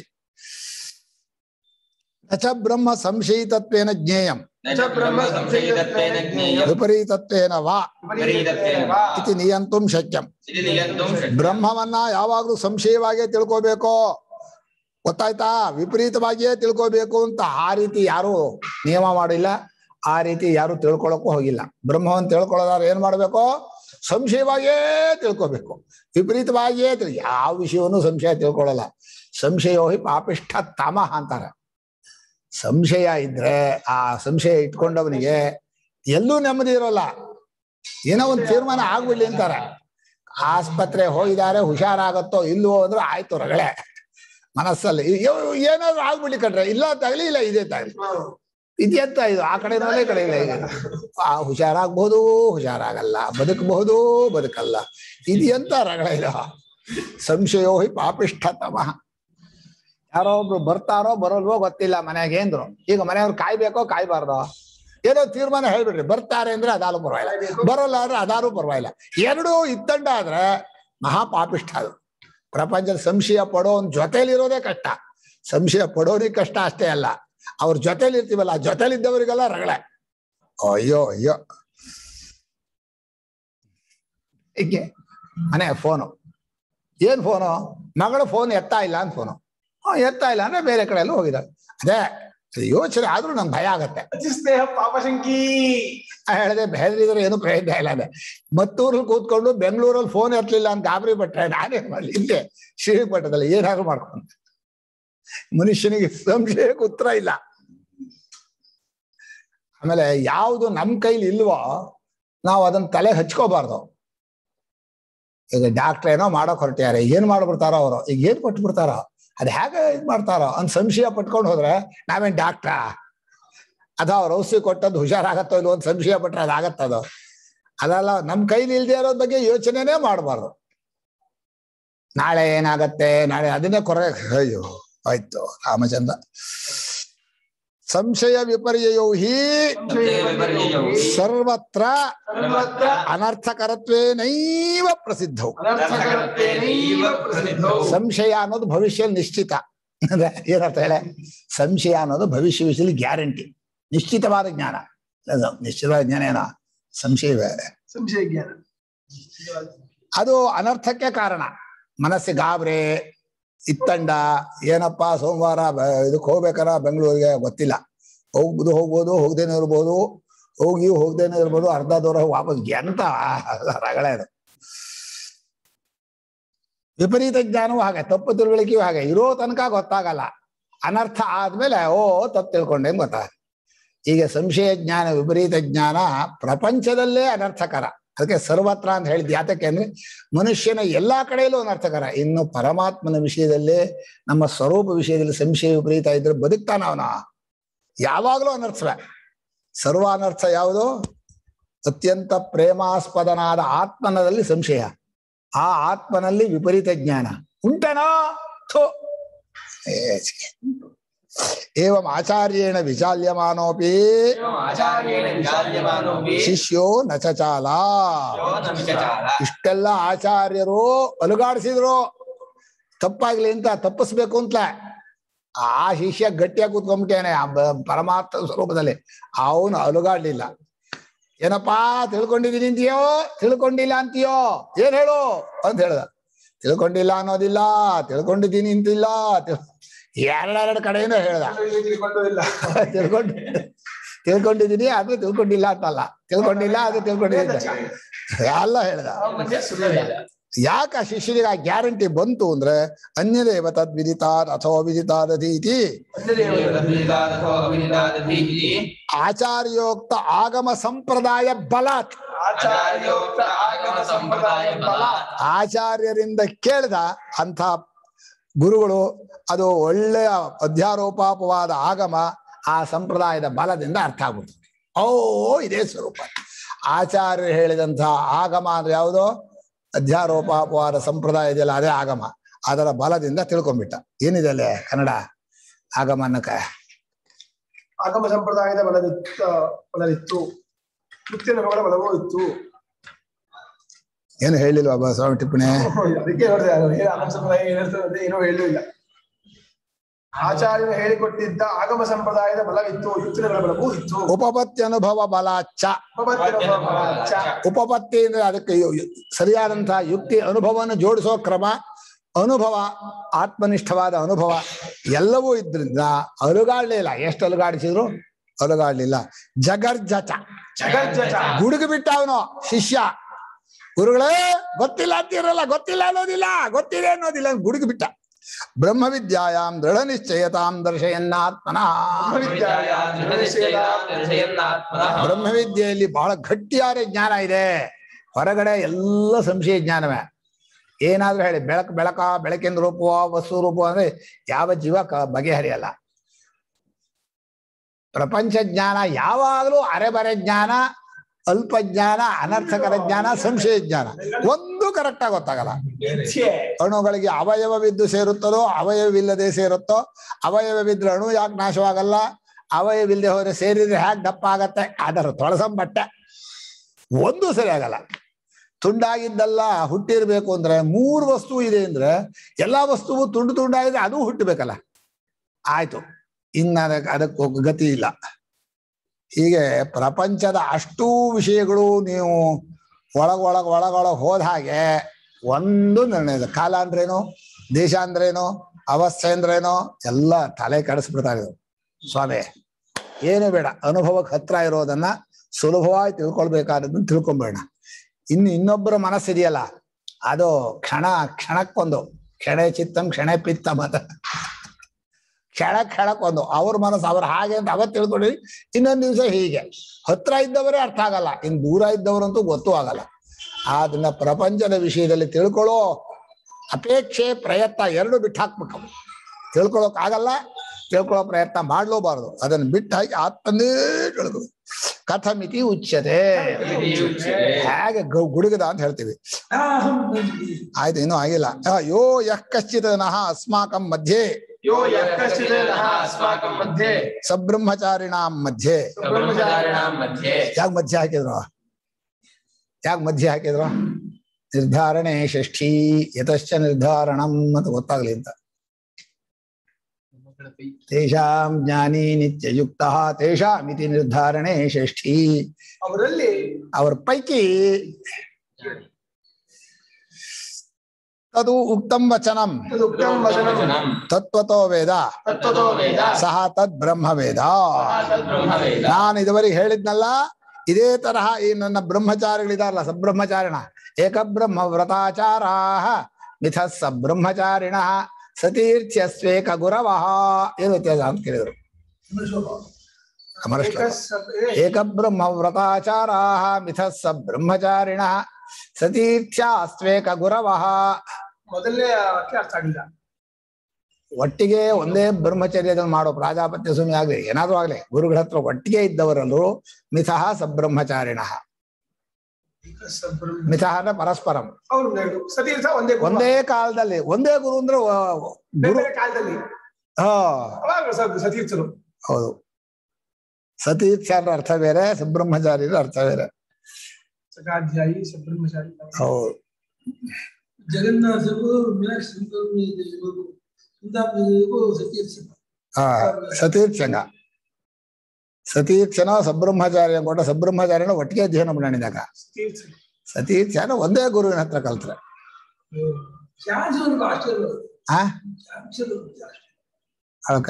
ನಚ ಬ್ರಹ್ಮ ಸಂಶಯಿತತ್ವೇನ ಜ್ಞೇಯಂ ನ ಚ ಬ್ರಹ್ಮ ಸಂಶಯಿತತ್ವೇನ ಜ್ಞೇಯಂ ವಿಪರೀತತ್ವೇನ ವಾ ವಿಪರೀತತ್ವೇನ ವಾ. ಇತಿ ನಿಯಂತುಂ ಶಕ್ಯಂ ಇತಿ ನಿಯಂತುಂ ಶಕ್ಯಂ. ಬ್ರಹ್ಮವನ್ನ ಯಾವಾಗ್ಲೂ ಸಂಶಯವಾಗಿಯೇ ತಿಳ್ಕೋಬೇಕು ಗೊತ್ತಾಯ್ತಾ ವಿಪರೀತವಾಗಿಯೇ ತಿಳ್ಕೋಬೇಕು ಅಂತ ಆ ರೀತಿ ಯಾರು ನಿಯಮ ಮಾಡಿಲ್ಲ ಆ ರೀತಿ ಯಾರು ತಿಳ್ಕೊಳಕ್ಕೂ ಹೋಗಿಲ್ಲ ಬ್ರಹ್ಮವನ್ನು ತಿಳ್ಕೊಳ್ಳೋದಾದ್ರೆ ಏನ್ ಮಾಡ್ಬೇಕು ಸಂಶಯವಾಗಿಯೇ ತಿಳ್ಕೋಬೇಕು ವಿಪರೀತವಾಗಿಯೇ ತಿಳ್ ಯಾವ ವಿಷಯವನ್ನು ಸಂಶಯ ತಿಳ್ಕೊಳ್ಳಲ್ಲ ಸಂಶಯೋ ಹಿ ಪಾಪಿಷ್ಠ ತಮಃ ಅಂತಾರೆ ಸಂಶಯ ಇದ್ರೆ ಆ ಸಂಶಯ ಇಟ್ಕೊಂಡವನಿಗೆ ಎಲ್ಲೂ ನೆಮ್ಮದಿ ಇರೋಲ್ಲ ಏನೋ ಒಂದು ತೀರ್ಮಾನ ಆಗ್ಬಿಡ್ಲಿ ಅಂತಾರೆ ಆಸ್ಪತ್ರೆ ಹೋಗಿದ್ದಾರೆ ಹುಷಾರಾಗತ್ತೋ ಇಲ್ವೋ ಅಂದ್ರೆ ಆಯ್ತು ರಗಳೆ ಮನಸ್ಸಲ್ಲಿ ಅಯ್ಯೋ, ಏನಾದ್ರು ಆಗ್ಬಿಡ್ಲಿ ಕಣ್ರೆ ಇಲ್ಲ ತಗಲಿ ಇಲ್ಲ ಇದೇ ತಗಲಿ ಇದೆಂತ ಇದು ಆ ಕಡೆ ಈ ಕಡೆ ಇಲ್ಲ ಈಗ ಆ ಹುಷಾರಾಗ್ಬೋದು ಹುಷಾರಾಗಲ್ಲ ಬದುಕಬಹುದು ಬದುಕಲ್ಲ ಇದೆಂತ ರಗಳ ಇದು ಸಂಶಯೋ ಹಿ ಪಾಪಿಷ್ಠತಮಃ ಯಾರೋ ಒಬ್ರು ಬರ್ತಾರೋ ಬರೋಲ್ವೋ ಗೊತ್ತಿಲ್ಲ ಮನೆಗೆ ಅಂದ್ರು ಈಗ ಮನೆಯವ್ರು ಕಾಯ್ಬೇಕೋ ಕಾಯ್ಬಾರ್ದೋ ಏನೋ ತೀರ್ಮಾನ ಹೇಳ್ಬಿಡ್ರಿ ಬರ್ತಾರೆ ಅಂದ್ರೆ ಅದಾರು ಪರವಾಗಿಲ್ಲ ಬರೋಲ್ಲ ಅಂದ್ರೆ ಅದಾರು ಪರವಾಗಿಲ್ಲ ಎರಡೂ ಇತ್ತಂಡ ಆದ್ರೆ ಮಹಾ ಪಾಪಿಷ್ಠ ಅದು ಪ್ರಪಂಚದ ಸಂಶಯ ಪಡೋನ್ ಜೊತೆಲಿರೋದೇ ಕಷ್ಟ ಸಂಶಯ ಪಡೋರಿಗೆ ಕಷ್ಟ ಅಷ್ಟೇ ಅಲ್ಲ ಅವ್ರ ಜೊತೆಲಿ ಇರ್ತೀವಲ್ಲ ಆ ಜೊತೆಲಿದ್ದವರಿಗೆಲ್ಲ ರಗಳೆ ಅಯ್ಯೋ ಅಯ್ಯೋ ಹೀಗೆ ಮನೆ ಫೋನು ಏನ್ ಫೋನು ಮಗಳು ಫೋನ್ ಎತ್ತಾ ಇಲ್ಲ ಅಂತ ಫೋನು ಹ್ಮ್ ಎತ್ತಾ ಇಲ್ಲ ಅಂದ್ರೆ ಬೇರೆ ಕಡೆ ಎಲ್ಲ ಹೋಗಿದ್ದಾರೆ ಅದೇ ಅದು ಯೋಚನೆ ಆದ್ರೂ ನಂಗೆ ಭಯ ಆಗತ್ತೆ ಅತಿ ಸ್ನೇಹ ಪಾಪಶಂಕಿ ಹೇಳಿದೆ ಬೆಳೆದಿದ್ರೆ ಏನು ಪ್ರಯೋಜನ ಇಲ್ಲ ಅದೇ ಮತ್ತೂರಲ್ಲಿ ಕೂತ್ಕೊಂಡು ಬೆಂಗಳೂರಲ್ಲಿ ಫೋನ್ ಎತ್ತಲಿಲ್ಲ ಅಂತ ಗಾಬರಿ ಪಟ್ಟರೆ ನಾನೇನ್ ಮಾಡ್ಲಿ ಇಲ್ಲೇ ಶ್ರೀಪಟ್ಟದಲ್ಲಿ ಏನಾದ್ರು ಮಾಡ್ಕೊಂಡು ಮನುಷ್ಯನಿಗೆ ಸಂಶಯಕ್ಕೆ ಉತ್ತರ ಇಲ್ಲ ಆಮೇಲೆ ಯಾವುದು ನಮ್ ಕೈಲಿ ಇಲ್ವೋ ನಾವು ಅದನ್ನ ತಲೆ ಹಚ್ಕೋಬಾರ್ದು ಈಗ ಡಾಕ್ಟರ್ ಏನೋ ಮಾಡಕ್ ಹೊರಟ್ಯಾರೆ ಏನ್ ಮಾಡ್ಬಿಡ್ತಾರೋ ಅವರು ಈಗ ಏನ್ ಕೊಟ್ಬಿಡ್ತಾರೋ ಅದ್ ಹೇಗೆ ಇದ್ ಮಾಡ್ತಾರೋ ಅಂತ ಸಂಶಯ ಪಟ್ಕೊಂಡು ಹೋದ್ರೆ ನಾವೇನ್ ಡಾಕ್ಟ್ರಾ ಅದ ಅವ್ರ ಔಷಧಿ ಕೊಟ್ಟದ್ದು ಹುಷಾರಾಗತ್ತೋ ಇಲ್ವೋ ಅಂತ ಸಂಶಯ ಪಟ್ರೆ ಅದಾಗತ್ತದು ಅದಲ್ಲ ನಮ್ ಕೈಲಿ ಇಲ್ದೇ ಇರೋದ್ ಬಗ್ಗೆ ಯೋಚನೆನೇ ಮಾಡಬಾರ್ದು ನಾಳೆ ಏನಾಗತ್ತೆ ನಾಳೆ ಅದನ್ನೇ ಕೊರೆ ಅಯ್ಯೋ ಆಯ್ತು ರಾಮಚಂದ್ರ ಸಂಶಯ ವಿಪರ್ಯಯೋ ಹಿ ಸಂಶಯ ವಿಪರ್ಯಯೋ ಹಿ ಸರ್ವತ್ರ ಸರ್ವತ್ರ ಅನರ್ಥಕರತ್ವೇನೈವ ಪ್ರಸಿದ್ಧವು ಅನರ್ಥಕರತ್ವೇನೈವ ಪ್ರಸಿದ್ಧೋ ಸಂಶಯ ಅನ್ನೋದು ಭವಿಷ್ಯ ನಿಶ್ಚಿತ ಅಂದ್ರೆ ಏನರ್ಥ ಹೇಳೆ ಸಂಶಯ ಅನ್ನೋದು ಭವಿಷ್ಯ ವಿಷಯದಲ್ಲಿ ಗ್ಯಾರಂಟಿ ನಿಶ್ಚಿತವಾದ ಜ್ಞಾನ ಅದು ನಿಶ್ಚಿತವಾದ ಜ್ಞಾನ ಏನೋ ಸಂಶಯವೇ ಸಂಶಯ ಜ್ಞಾನ ಅದು ಅನರ್ಥಕ್ಕೆ ಕಾರಣ ಮನಸ್ಸಿಗೆ ಗಾಬರಿ ಇತ್ತಂಡ ಏನಪ್ಪ ಸೋಮವಾರ ಬ- ಇದಕ್ಕೆ ಹೋಗ್ಬೇಕಾರ ಬೆಂಗಳೂರಿಗೆ ಗೊತ್ತಿಲ್ಲ ಹೋಗ್ಬೋದು ಹೋಗ್ಬೋದು ಹೋಗ್ದೇನೆ ಇರ್ಬೋದು ಹೋಗಿ ಹೋಗ್ದೇನೆ ಇರ್ಬೋದು ಅರ್ಧ ದೂರ ಹೋಗಿ ವಾಪಸ್ ಎಂತ ರಗಳೆ ಅದು ವಿಪರೀತ ಜ್ಞಾನವೂ ಹಾಗೆ ತಪ್ಪು ತಿಳುವಳಿಕೆಯೂ ಹಾಗೆ ಇರೋ ತನಕ ಗೊತ್ತಾಗಲ್ಲ ಅನರ್ಥ ಆದ್ಮೇಲೆ ಓ ತಪ್ಪು ತಿಳ್ಕೊಂಡೆ ಅಂತ ಗೊತ್ತಾಗ ಈಗ ಸಂಶಯ ಜ್ಞಾನ ವಿಪರೀತ ಜ್ಞಾನ ಪ್ರಪಂಚದಲ್ಲೇ ಅನರ್ಥಕರ ಅದಕ್ಕೆ ಸರ್ವತ್ರ ಅಂತ ಹೇಳಿದ್ ಯಾತಕ್ಕೆ ಅಂದ್ರೆ ಮನುಷ್ಯನ ಎಲ್ಲಾ ಕಡೆಯಲ್ಲೂ ಅನರ್ಥಕರ ಇನ್ನು ಪರಮಾತ್ಮನ ವಿಷಯದಲ್ಲಿ ನಮ್ಮ ಸ್ವರೂಪ ವಿಷಯದಲ್ಲಿ ಸಂಶಯ ವಿಪರೀತ ಇದ್ರೆ ಬದುಕ್ತಾನ ಅವನ ಯಾವಾಗಲೂ ಅನರ್ಥವೇ ಸರ್ವ ಅನರ್ಥ ಯಾವುದು ಅತ್ಯಂತ ಪ್ರೇಮಾಸ್ಪದನಾದ ಆತ್ಮನದಲ್ಲಿ ಸಂಶಯ ಆ ಆತ್ಮನಲ್ಲಿ ವಿಪರೀತ ಜ್ಞಾನ ಉಂಟನೋ ಥೋ ಏ, ಛೀ. ಏವಂ ಆಚಾರ್ಯೇಣ ವಿಚಾಲ್ಯಮಾನೋಪಿ ಆಚಾರ್ಯೇಣ ವಿಚಾರ್ಯಮಾನೋಪಿ ಶಿಷ್ಯೋ ನಚಚಾಲ ಯೋ ನ ವಿಚಚಾರ. ಇಷ್ಟೆಲ್ಲ ಆಚಾರ್ಯರು ಅಲುಗಾಡಿಸಿದ್ರು ತಪ್ಪಾಗ್ಲಿ ಅಂತ ತಪ್ಪಿಸ್ಬೇಕು ಅಂತ ಆ ಶಿಷ್ಯ ಗಟ್ಟಿಯಾಗಿ ಕೂತ್ಕೊಂಡ್ಬಿಟ್ಟೇನೆ ಆ ಬ- ಪರಮಾತ್ಮ ಸ್ವರೂಪದಲ್ಲಿ ಅವನು ಅಲುಗಾಡ್ಲಿಲ್ಲ ಏನಪ್ಪಾ ತಿಳ್ಕೊಂಡಿದೀನಿ ಅಂತೀಯೋ ತಿಳ್ಕೊಂಡಿಲ್ಲ ಅಂತೀಯೋ ಏನ್ ಹೇಳು ಅಂತ ಹೇಳ್ದ ತಿಳ್ಕೊಂಡಿಲ್ಲ ಅನ್ನೋದಿಲ್ಲ ತಿಳ್ಕೊಂಡಿದ್ದೀನಿ ಅಂತಿಲ್ಲ ತಿಳ್- ಎರಡೆರಡು ಕಡೆಯಿಂದ ಹೇಳ್ದ ತಿಳ್ಕೊಳ್ಳೋದಿಲ್ಲ ತಿಳ್ಕೊಂಡು ತಿಳ್ಕೊಂಡಿದೀನಿ ಆದ್ರೆ ತಿಳ್ಕೊಂಡಿಲ್ಲ ಅಂತಲ್ಲ ತಿಳ್ಕೊಂಡಿಲ್ಲ ಅದು ತಿಳ್ಕೊಂಡಿದ್ದೀನಿ ಎಲ್ಲ ಹೇಳ್ದ ಮತ್ತೆ ಸುಳ್ಳೇದ. ಯಾಕೆ ಆ ಶಿಷ್ಯನಿಗೆ ಆ ಗ್ಯಾರಂಟಿ ಬಂತು ಅಂದ್ರೆ ಅನ್ಯದೇವ ತದ್ ವಿದಿತಾದ್ ಅಥವಾ ವಿದಿತಾದಧೀತಿ ತದ್ವಿದಿತಾದಥೋ ಅವಿದಿತಾದಧೀಃ ಆಚಾರ್ಯೋಕ್ತ ಆಗಮ ಸಂಪ್ರದಾಯ ಬಲಾತ್ ಆಚಾರ್ಯೋಕ್ತ ಆಗಮ ಸಂಪ್ರದಾಯ ಬಲ ಆಚಾರ್ಯರಿಂದ ಕೇಳಿದ ಅಂಥ ಗುರುಗಳು ಅದು ಒಳ್ಳೆಯ ಅಧ್ಯಾರೋಪಾಪವಾದ ಆಗಮ ಆ ಸಂಪ್ರದಾಯದ ಬಲದಿಂದ ಅರ್ಥ ಆಗ್ಬಿಡ್ತದೆ ಓ ಇದೇ ಸ್ವರೂಪ ಆಚಾರ್ಯರು ಹೇಳಿದಂತಹ ಆಗಮ ಅಂದ್ರೆ ಯಾವುದು ಅಧ್ಯಾರೋಪಾಪವಾದ ಸಂಪ್ರದಾಯ ಇದೆಯಲ್ಲ ಅದೇ ಆಗಮ ಅದರ ಬಲದಿಂದ ತಿಳ್ಕೊಂಡ್ಬಿಟ್ಟ ಏನಿದೆ ಅಲ್ಲೇ ಕನ್ನಡ ಆಗಮ ಅನ್ನಕ್ಕೆ ಆಗಮ ಸಂಪ್ರದಾಯದ ಬಲವಿತ್ತ ಬಲವಿತ್ತು ಮುತ್ತಿನ ಬಲವೂ ಇತ್ತು ಏನು ಹೇಳಿಲ್ವಾ ಬ- ಸ್ವಾಮಿ ಟಿಪ್ಪಣಿ ಅದಕ್ಕೆ ನೋಡಿದೆ ಅದು ಏನು ಆಗಮ ಸಂಪ್ರದಾಯ ಏನ್ ಹೇಳ್ತದೆ ಅಂತ ಏನೂ ಹೇಳಲಿಲ್ಲ ಆಚಾರ್ಯರು ಹೇಳಿಕೊಟ್ಟಿದ್ದ ಆಗಮ ಸಂಪ್ರದಾಯದ ಬಲವಿತ್ತು ಯುಕ್ತಿಗಳ ಬಲವೂ ಇತ್ತು ಉಪಪತ್ತಿ ಅನುಭವ ಬಲಾಚ್ಚ ಉಪಪತ್ತಿನ ಬಲ ಚ. ಉಪಪತ್ತಿ ಅಂದ್ರೆ ಅದಕ್ಕೆ ಯು- ಯು- ಸರಿಯಾದಂತಹ ಯುಕ್ತಿ ಅನುಭವವನ್ನು ಜೋಡಿಸೋ ಕ್ರಮ ಅನುಭವ ಆತ್ಮನಿಷ್ಠವಾದ ಅನುಭವ ಎಲ್ಲವೂ ಇದ್ರಿಂದ ಅಲುಗಾಡ್ಲಿಲ್ಲ ಎಷ್ಟು ಅಲುಗಾಡಿಸಿದ್ರು ಅಲುಗಾಡ್ಲಿಲ್ಲ ಜಗರ್ಜಚ ಜಗಜ್ಜಚ. ಗುಡುಗು ಬಿಟ್ಟ ಅವನು ಶಿಷ್ಯ ಗುರುಗಳೇ ಗೊತ್ತಿಲ್ಲ ಅಂತಿರಲ್ಲ ಗೊತ್ತಿಲ್ಲ ಅನ್ನೋದಿಲ್ಲ ಗೊತ್ತಿದೆ ಅನ್ನೋದಿಲ್ಲ ಅಂತ ಗುಡುಗು ಬಿಟ್ಟ ಬ್ರಹ್ಮವಿದ್ಯಾಯಾಮ್ ದೃಢ ನಿಶ್ಚಯತಾಂ ದರ್ಶಯನ್ನಾತ್ಮನಃ ವಿದ್ಯಾಯಾಂ ದೃಢನಿಶ್ಚಯಾಂ ದರ್ಶಯನ್ನಾತ್ಮನಃ. ಬ್ರಹ್ಮವಿದ್ಯೆಯಲ್ಲಿ ಬಹಳ ಗಟ್ಟಿಯಾದ ಜ್ಞಾನ ಇದೆ ಹೊರಗಡೆ ಎಲ್ಲ ಸಂಶಯ ಜ್ಞಾನವೇ ಏನಾದ್ರೂ ಹೇಳಿ ಬೆಳಕು ಬೆಳಕ ಬೆಳಕಿನ ರೂಪವ ವಸ್ತು ರೂಪ ಅಂದ್ರೆ ಯಾವ ಜೀವ ಕ ಬಗೆಹರಿಯಲ್ಲ ಪ್ರಪಂಚ ಜ್ಞಾನ ಯಾವಾಗಲೂ ಅರೆಬರೆ ಜ್ಞಾನ ಅಲ್ಪ ಜ್ಞಾನ ಅನರ್ಥಕರ ಜ್ಞಾನ ಸಂಶಯ ಜ್ಞಾನ ಒಂದು ಕರೆಕ್ಟಾಗಿ ಗೊತ್ತಾಗಲ್ಲ ಮಿಥ್ಯೆ. ಅಣುಗಳಿಗೆ ಅವಯವವಿದ್ದು ಸೇರುತ್ತದೋ ಅವಯವವಿಲ್ಲದೆ ಸೇರುತ್ತೋ ಅವಯವವಿದ್ರೆ ಅಣು ಯಾಕೆ ನಾಶವಾಗಲ್ಲ ಅವಯವಿಲ್ಲದೆ ಹೋದ್ರೆ ಸೇರಿದ್ರೆ ಹ್ಯಾಕ್ ದಪ್ಪ ಆಗತ್ತೆ ಅದರ ತೊಳಸಂಬಟ್ಟೆ ಒಂದು ಸರಿ ಆಗಲ್ಲ ತುಂಡಾಗಿದ್ದಲ್ಲ ಹುಟ್ಟಿರ್ಬೇಕು ಅಂದ್ರೆ ಮೂರು ವಸ್ತು ಇದೆ ಅಂದ್ರೆ ಎಲ್ಲಾ ವಸ್ತುವು ತುಂಡು ತುಂಡಾಗಿದ್ರೆ ಅದು ಹುಟ್ಟಬೇಕಲ್ಲ ಆಯ್ತು ಇನ್ನು ಅದಕ್ಕೆ ಅದಕ್ಕೆ ಗತಿ ಇಲ್ಲ ಹೀಗೆ ಪ್ರಪಂಚದ ಅಷ್ಟೂ ವಿಷಯಗಳು ನೀವು ಒಳಗ್ ಒಳಗ್ ಒಳಗೊಳಗ್ ಹೋದ ಹಾಗೆ ಒಂದು ನಿರ್ಣಯ ಇದೆ. ಕಾಲ ಅಂದ್ರೇನು ದೇಶ ಅಂದ್ರೇನು ಅವಸ್ಥೆ ಅಂದ್ರೇನು ಎಲ್ಲ ತಲೆ ಕೆಡಿಸ್ಬಿಡ್ತಾ ಇದ್ರು ಸ್ವಾಮಿ ಏನು ಬೇಡ ಅನುಭವಕ್ಕೆ ಹತ್ರ ಇರೋದನ್ನ ಸುಲಭವಾಗಿ ತಿಳ್ಕೊಳ್ಬೇಕಾದದನ್ನ ತಿಳ್ಕೊಂಬೇಡ ಇನ್ನು ಇನ್ನೊಬ್ಬರ ಮನಸ್ಸಿದೆಯಲ್ಲ ಅದು ಕ್ಷಣ ಕ್ಷಣಕ್ಕೊಂದು ಕ್ಷಣ ಚಿತ್ತಂ ಕ್ಷಣ ಪಿತ್ತಂ ಅಂತ ಕ್ಷಣ ಕ್ಷಣಕ್ಕೊಂದು ಅವ್ರ ಮನಸ್ಸು ಅವ್ರ ಹಾಗೆ ಅಂತ ಅವತ್ತು ತಿಳ್ಕೊಳ್ಳಿ ಇನ್ನೊಂದು ದಿವಸ ಹೀಗೆ ಹತ್ರ ಇದ್ದವರೇ ಅರ್ಥ ಆಗಲ್ಲ ಇನ್ನು ದೂರ ಇದ್ದವರಂತೂ ಗೊತ್ತೂ ಆಗಲ್ಲ ಅದನ್ನ ಪ್ರಪಂಚದ ವಿಷಯದಲ್ಲಿ ತಿಳ್ಕೊಳ್ಳೋ ಅಪೇಕ್ಷೆ ಪ್ರಯತ್ನ ಎರಡು ಬಿಟ್ಟು ಹಾಕ್ಬೇಕು ತಿಳ್ಕೊಳಕ್ ಆಗಲ್ಲ ತಿಳ್ಕೊಳ್ಳೋ ಪ್ರಯತ್ನ ಮಾಡ್ಲೂಬಾರ್ದು ಅದನ್ನ ಬಿಟ್ಟು ಹಾಕಿ ಆತ್ಮನೇ ತಿಳ್ಕೊಬೇಕು ಕಥಮಿತಿ ಉಚ್ಯತೆ ಇತಿ ಉಚ್ಯತೆ. ಹೇಗೆ ಗು- ಗುಡುಗದ ಅಂತ ಹೇಳ್ತೀವಿ ಆಯ್ತು ಇನ್ನೂ ಆಗಿಲ್ಲ ಆ, ಯೋ ಯಃ ಕಶ್ಚಿತ್ ನಃ ಅಸ್ಮಾಕಂ ಮಧ್ಯೆ ಯೋ ಯಃ ಕಶ್ಚಿತ್ ನಃ ಅಸ್ಮಾಕಂ ಮಧ್ಯೆ ಸಬ್ರಹ್ಮಚಾರಿಣಾಂ ಮಧ್ಯೆ ಬ್ರಹ್ಮಚಾರಿಣಾಂ ಮಧ್ಯೆ ಯಾಕೆ ಮಧ್ಯೆ ಹಾಕಿದ್ರು ಯಾಕೆ ಮಧ್ಯೆ ಹಾಕಿದ್ರು ನಿರ್ಧಾರಣೆ ಷಷ್ಠಿ ಯತಶ್ಚ ನಿರ್ಧಾರಣಂ ಅಂತ ಗೊತ್ತಾಗ್ಲಿ ಅಂತ ತೇಷಾಂ ಜ್ಞಾನಿ ನಿತ್ಯಯುಕ್ತ ತೇಷಾಂ ಇತಿ ನಿರ್ಧಾರಣೆ ಷಷ್ಠಿ ಅವರಲ್ಲಿ ಅವ್ರ ಪೈಕಿ ತದು ಉಕ್ತಂ ವಚನಂ ತದುಕ್ತಂ ವಚನಂ ವಚನಂ ತತ್ವತೋ ವೇದ ತತ್ವತೋ ವೇದ ಸಹ ತದ್ ಬ್ರಹ್ಮ ವೇದ ತದ್ಬ್ರಹ್ಮವೇದ ನಾನು ಇದುವರೆಗೆ ಹೇಳಿದ್ನಲ್ಲ ಇದೇ ತರಹ ಈ ನನ್ನ ಬ್ರಹ್ಮಚಾರಿಗಳಿದಾರಲ್ಲ ಸಬ್ರಹ್ಮಚಾರಿಣ ಏಕಬ್ರಹ್ಮ ವ್ರತಾಚಾರಾ ಮಿಥ ಸಬ್ರಹ್ಮಚಾರಿಣ ಸತೀರ್ಥ್ಯ ಸ್ವೇಕ ಗುರವಃ ಏನು ವ್ಯತ್ಯಾಸ ಅಂತ ಕೇಳಿದ್ರು ಅಮರ ಶ್ಲೋಕ ಏಕಸ್ಸ- ಏಕಬ್ರಹ್ಮ ವ್ರತಾಚಾರಾಹ ಮಿಥಃ ಸ ಬ್ರಹ್ಮಚಾರಿಣಃ ಸತೀರ್ಥ್ಯಾಸ್ತ್ವೇಕ ಗುರವಃ ಮೊದಲನೇ ವಾಕ್ಯ ಅರ್ಥ ಆಗಿಲ್ಲ ಒಟ್ಟಿಗೆ ಒಂದೇ ಬ್ರಹ್ಮಚರ್ಯದಲ್ಲಿ ಮಾಡೋ ಪ್ರಾಜಾಪತ್ಯ ಸುಮಿ ಆಗ್ಲಿ ಏನಾದ್ರೂ ಆಗ್ಲಿ ಗುರುಗಳ ಹತ್ರ ಒಟ್ಟಿಗೆ ಇದ್ದವರಲ್ಲೂ ಮಿಥಃ ಸಬ್ರಹ್ಮಚಾರಿಣಃ ಏಕಸ್ಸ ಬ್ರಹ್ಮ. ಮಿಥಃ ಅಂದ್ರೆ ಪರಸ್ಪರಂ ಅವ್ರು ಎರಡು ಸತೀರ್ಥ ಒಂದೇ ಗುರು. ಒಂದೇ ಕಾಲದಲ್ಲಿ ಒಂದೇ ಗುರು ಅಂದ್ರೆ ವ- ಬೇರೆ ಗುರು ಬೇರೆ ಕಾಲದಲ್ಲಿ ಹಾ ಅವಾಗ ಸ- ಸತೀರ್ಥರು ಹೌದು ಸತೀರ್ಥ್ಯರ ಅರ್ಥ ಬೇರೆ ಸುಬ್ರಹ್ಮಚಾರ್ಯರ ಅರ್ಥ ಬೇರೆ ಸಕಾಧ್ಯಾಯಿ ಸಬ್ರಹ್ಮಚಾರಿ ಹೌದು ಜಗನ್ನಾಥಗೂ ಮೀನಾಕ್ಷಿ ಸುಂದರಮಿಗೂ ಸುಂದಾಪುರಿಗೂ ಸತೀರ್ಥ ಹಾ ಸತೀರ್ಥ್ಯಂಗ ಸತೀರ್ಥ್ಯನ ಸಬ್ರಹ್ಮಚಾರ್ಯ ಕೊಟ್ಟ ಸಬ್ರಹ್ಮಚಾರ್ಯನ ಒಟ್ಟಿಗೆ ಅಧ್ಯಯನ ಮಾಡಿದಾಗ ಸತೀರ್ಥರು ಸತೀರ್ಥ್ಯನ ಒಂದೇ ಗುರುವಿನ ಹತ್ರ ಕಲ್ತ್ರೆ ಚಾನ್ಸರ್ಗೂ ಅಷ್ಟೇ ಇರೋದು. ಆ ಚಾನ್ಸರ್ಗೂ ಅಷ್ಟೇ. ಅದಕ್ಕ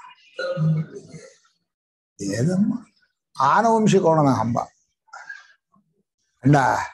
ఏదమ్మా ఆనవంశికోణ హంబ ಅಂಡ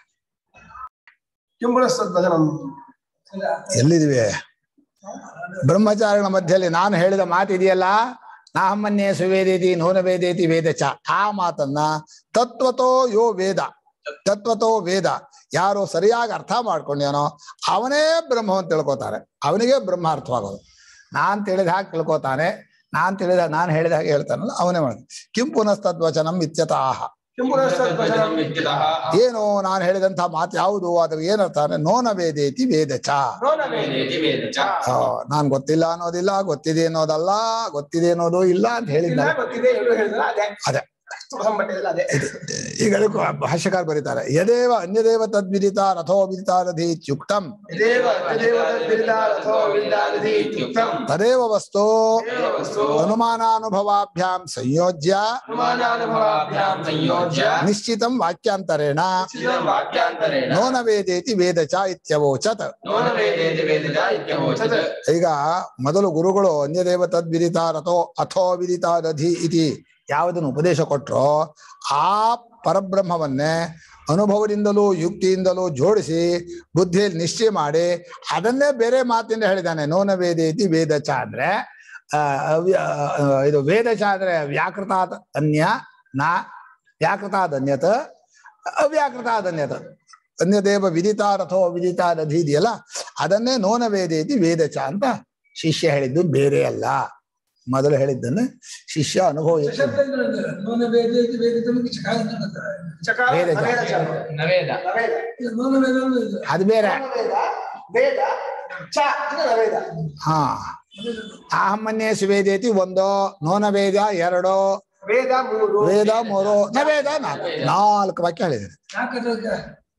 ಕಿಂಬುರಸ್ತದ್ವಚನಂ ಎಲ್ಲಿದ್ವಿ ಬ್ರಹ್ಮಚಾರಿಗಳ ಮಧ್ಯದಲ್ಲಿ ನಾನು ಹೇಳಿದ ಮಾತಿದೆಯಲ್ಲ ನಾಹಮ್ಮನ್ಯೇ ಸುವೇದೇತಿ ನೂನ ವೇದೇತಿ ವೇದ ಚ ಆ ಮಾತನ್ನ ತತ್ವತೋ ಯೋ ವೇದ ತತ್ವತೋ ವೇದ ಯಾರು ಸರಿಯಾಗಿ ಅರ್ಥ ಮಾಡ್ಕೊಂಡ್ಯಾನೋ ಅವನೇ ಬ್ರಹ್ಮವನ್ನು ತಿಳ್ಕೊತಾರೆ ಅವನಿಗೆ ಬ್ರಹ್ಮ ಅರ್ಥವಾಗೋದು ನಾನ್ ತಿಳಿದ ಹಾಗೆ ತಿಳ್ಕೊತಾನೆ ನಾನ್ ತಿಳಿದ ನಾನು ಹೇಳಿದ ಹಾಗೆ ಹೇಳ್ತಾನಲ್ಲ ಅವನೇ ಮಾಡೋದು ಕಿಂ ಪುನಸ್ತದ್ವಚನಂ ಇತ್ಯತಃ ಕಿಂಬುರಸ್ತದ್ವಚನಂ ಇತ್ಯತಃ ಏನು ನಾನು ಹೇಳಿದಂತ ಮಾತು ಯಾವುದು ಅದು ಏನರ್ಥ ಅಂದ್ರೆ ನೋನ ವೇದೇತಿ ವೇದ ಚ ವೇದೇತಿ ವೇದ ಚ ಆ, ನಾನ್ ಗೊತ್ತಿಲ್ಲ ಅನ್ನೋದಿಲ್ಲ ಗೊತ್ತಿದೆ ಅನ್ನೋದಲ್ಲ ಗೊತ್ತಿದೆ ಅನ್ನೋದು ಇಲ್ಲ ಅಂತ ಇಲ್ಲ ಹೇಳಿದ್ದ ಗೊತ್ತಿದೆ ಎರಡು ಹೇಳಿದ್ರೆ ಅದೇ ಅದೇ. ತುಳಸಂಬಟ್ಟೆಲ್ಲ ಅದೇ ಈಗ ಅದಕ್ಕೂ ಭಾಷ್ಯಕಾರ ಬರೀತಾರೆ ಯದೇವ ಅನ್ಯದೇವ ತದ್ವಿದಿತ ರಥೋ ವಿದಿತ ರಥಿ ಇತ್ಯುಕ್ತಂ ದೇವ ದೇವ ತದ್ವಿರಿದಾರಥೋ ವಿರಿದಾರಥಿ ಇತ್ಯುಕ್ತಂ ತದೇವ ವಸ್ತು ತದೇವ ವಸ್ತು ಅನುಮಾನಾನುಭವಾಭ್ಯಾಂ ಸಂಯೋಜ್ಯ ಅನುಮಾನಾನುಭವಾಭ್ಯಾಂ ಸಂಯೋಜ್ಯ ನಿಶ್ಚಿತಂ ವಾಕ್ಯಾಂತರೇಣ ಚಿದಂ ವಾಕ್ಯಾಂತರೇಣ ನೋನ ವೇದೇತಿ ವೇದ ಚ ಇತ್ಯವೋಚತ್ ನೋನ ವೇದೇತಿ ವೇದ ಚ ಇತ್ಯವೋಚತ್ ಈಗ ಮೊದಲು ಗುರುಗಳು ಅನ್ಯದೇವ ತದ್ವಿದಿತ ರಥೋ ಅಥೋ ವಿದಿತ ರಥಿ ಇತಿ ಯಾವುದನ್ನು ಉಪದೇಶ ಕೊಟ್ರೋ ಆ ಪರಬ್ರಹ್ಮವನ್ನೇ ಅನುಭವದಿಂದಲೂ ಯುಕ್ತಿಯಿಂದಲೂ ಜೋಡಿಸಿ ಬುದ್ಧಿಯಲ್ಲಿ ನಿಶ್ಚಯ ಮಾಡಿ ಅದನ್ನೇ ಬೇರೆ ಮಾತಿಂದ ಹೇಳಿದ್ದಾನೆ ನೋನ ವೇದೇತಿ ವೇದ ಚ ಅಂದ್ರೆ ಆ, ಅವ್ಯ- ಆ, ಇದು ವೇದ ಚ ಅಂದ್ರೆ ವ್ಯಾಕೃತಾತ್ ಅನ್ಯ ನಾ ವ್ಯಾಕೃತಾದ್ ಅನ್ಯತ ಅವ್ಯಾಕೃತಾದ್ ಅನ್ಯತ ಅನ್ಯದೇವ ವಿದಿತಾರಥೋ ವಿದಿತಾರಧಿ ಇದೆಯಲ್ಲ ಅದನ್ನೇ ನೋನ ವೇದೇತಿ ವೇದ ಚ ಅಂತ ಶಿಷ್ಯ ಹೇಳಿದ್ದು ಬೇರೆ ಅಲ್ಲ ಮೊದಲು ಹೇಳಿದ್ದನ್ನು ಶಿಷ್ಯ ಅನುಭವ ಇತ್ತು. ಶಬ್ದಗಳು ನೋನ ವೇದ ಇದು ವೇದ ತಮಗೆ ಚಕಾರ ಅಂತ ಅಂತಾರೆ. ಚಕಾರ ವೇದ ಚ. ನವೇದ ಚ. ನವೇದ ನವೇದ ಇದು ನೋನ ವೇದ ಅಂದ್ರೆ ಇದು. ಅದು ಬೇರೆ ವೇದ ವೇದ ಚ ಇದು ನವೇದ ಹಾ ಆಹಮ್ಮನ್ಯೇ ಸುವೇದೇತಿ ಒಂದು ನೋನ ವೇದ ಎರಡು ವೇದ ಮೂರು ವೇದ ಮೂರು ನವೇದ ನಾಲ್ಕು ನಾಲ್ಕು ವಾಕ್ಯ ಹೇಳಿದ್ದಾರೆ ನಾಲ್ಕದ್ರಾಗ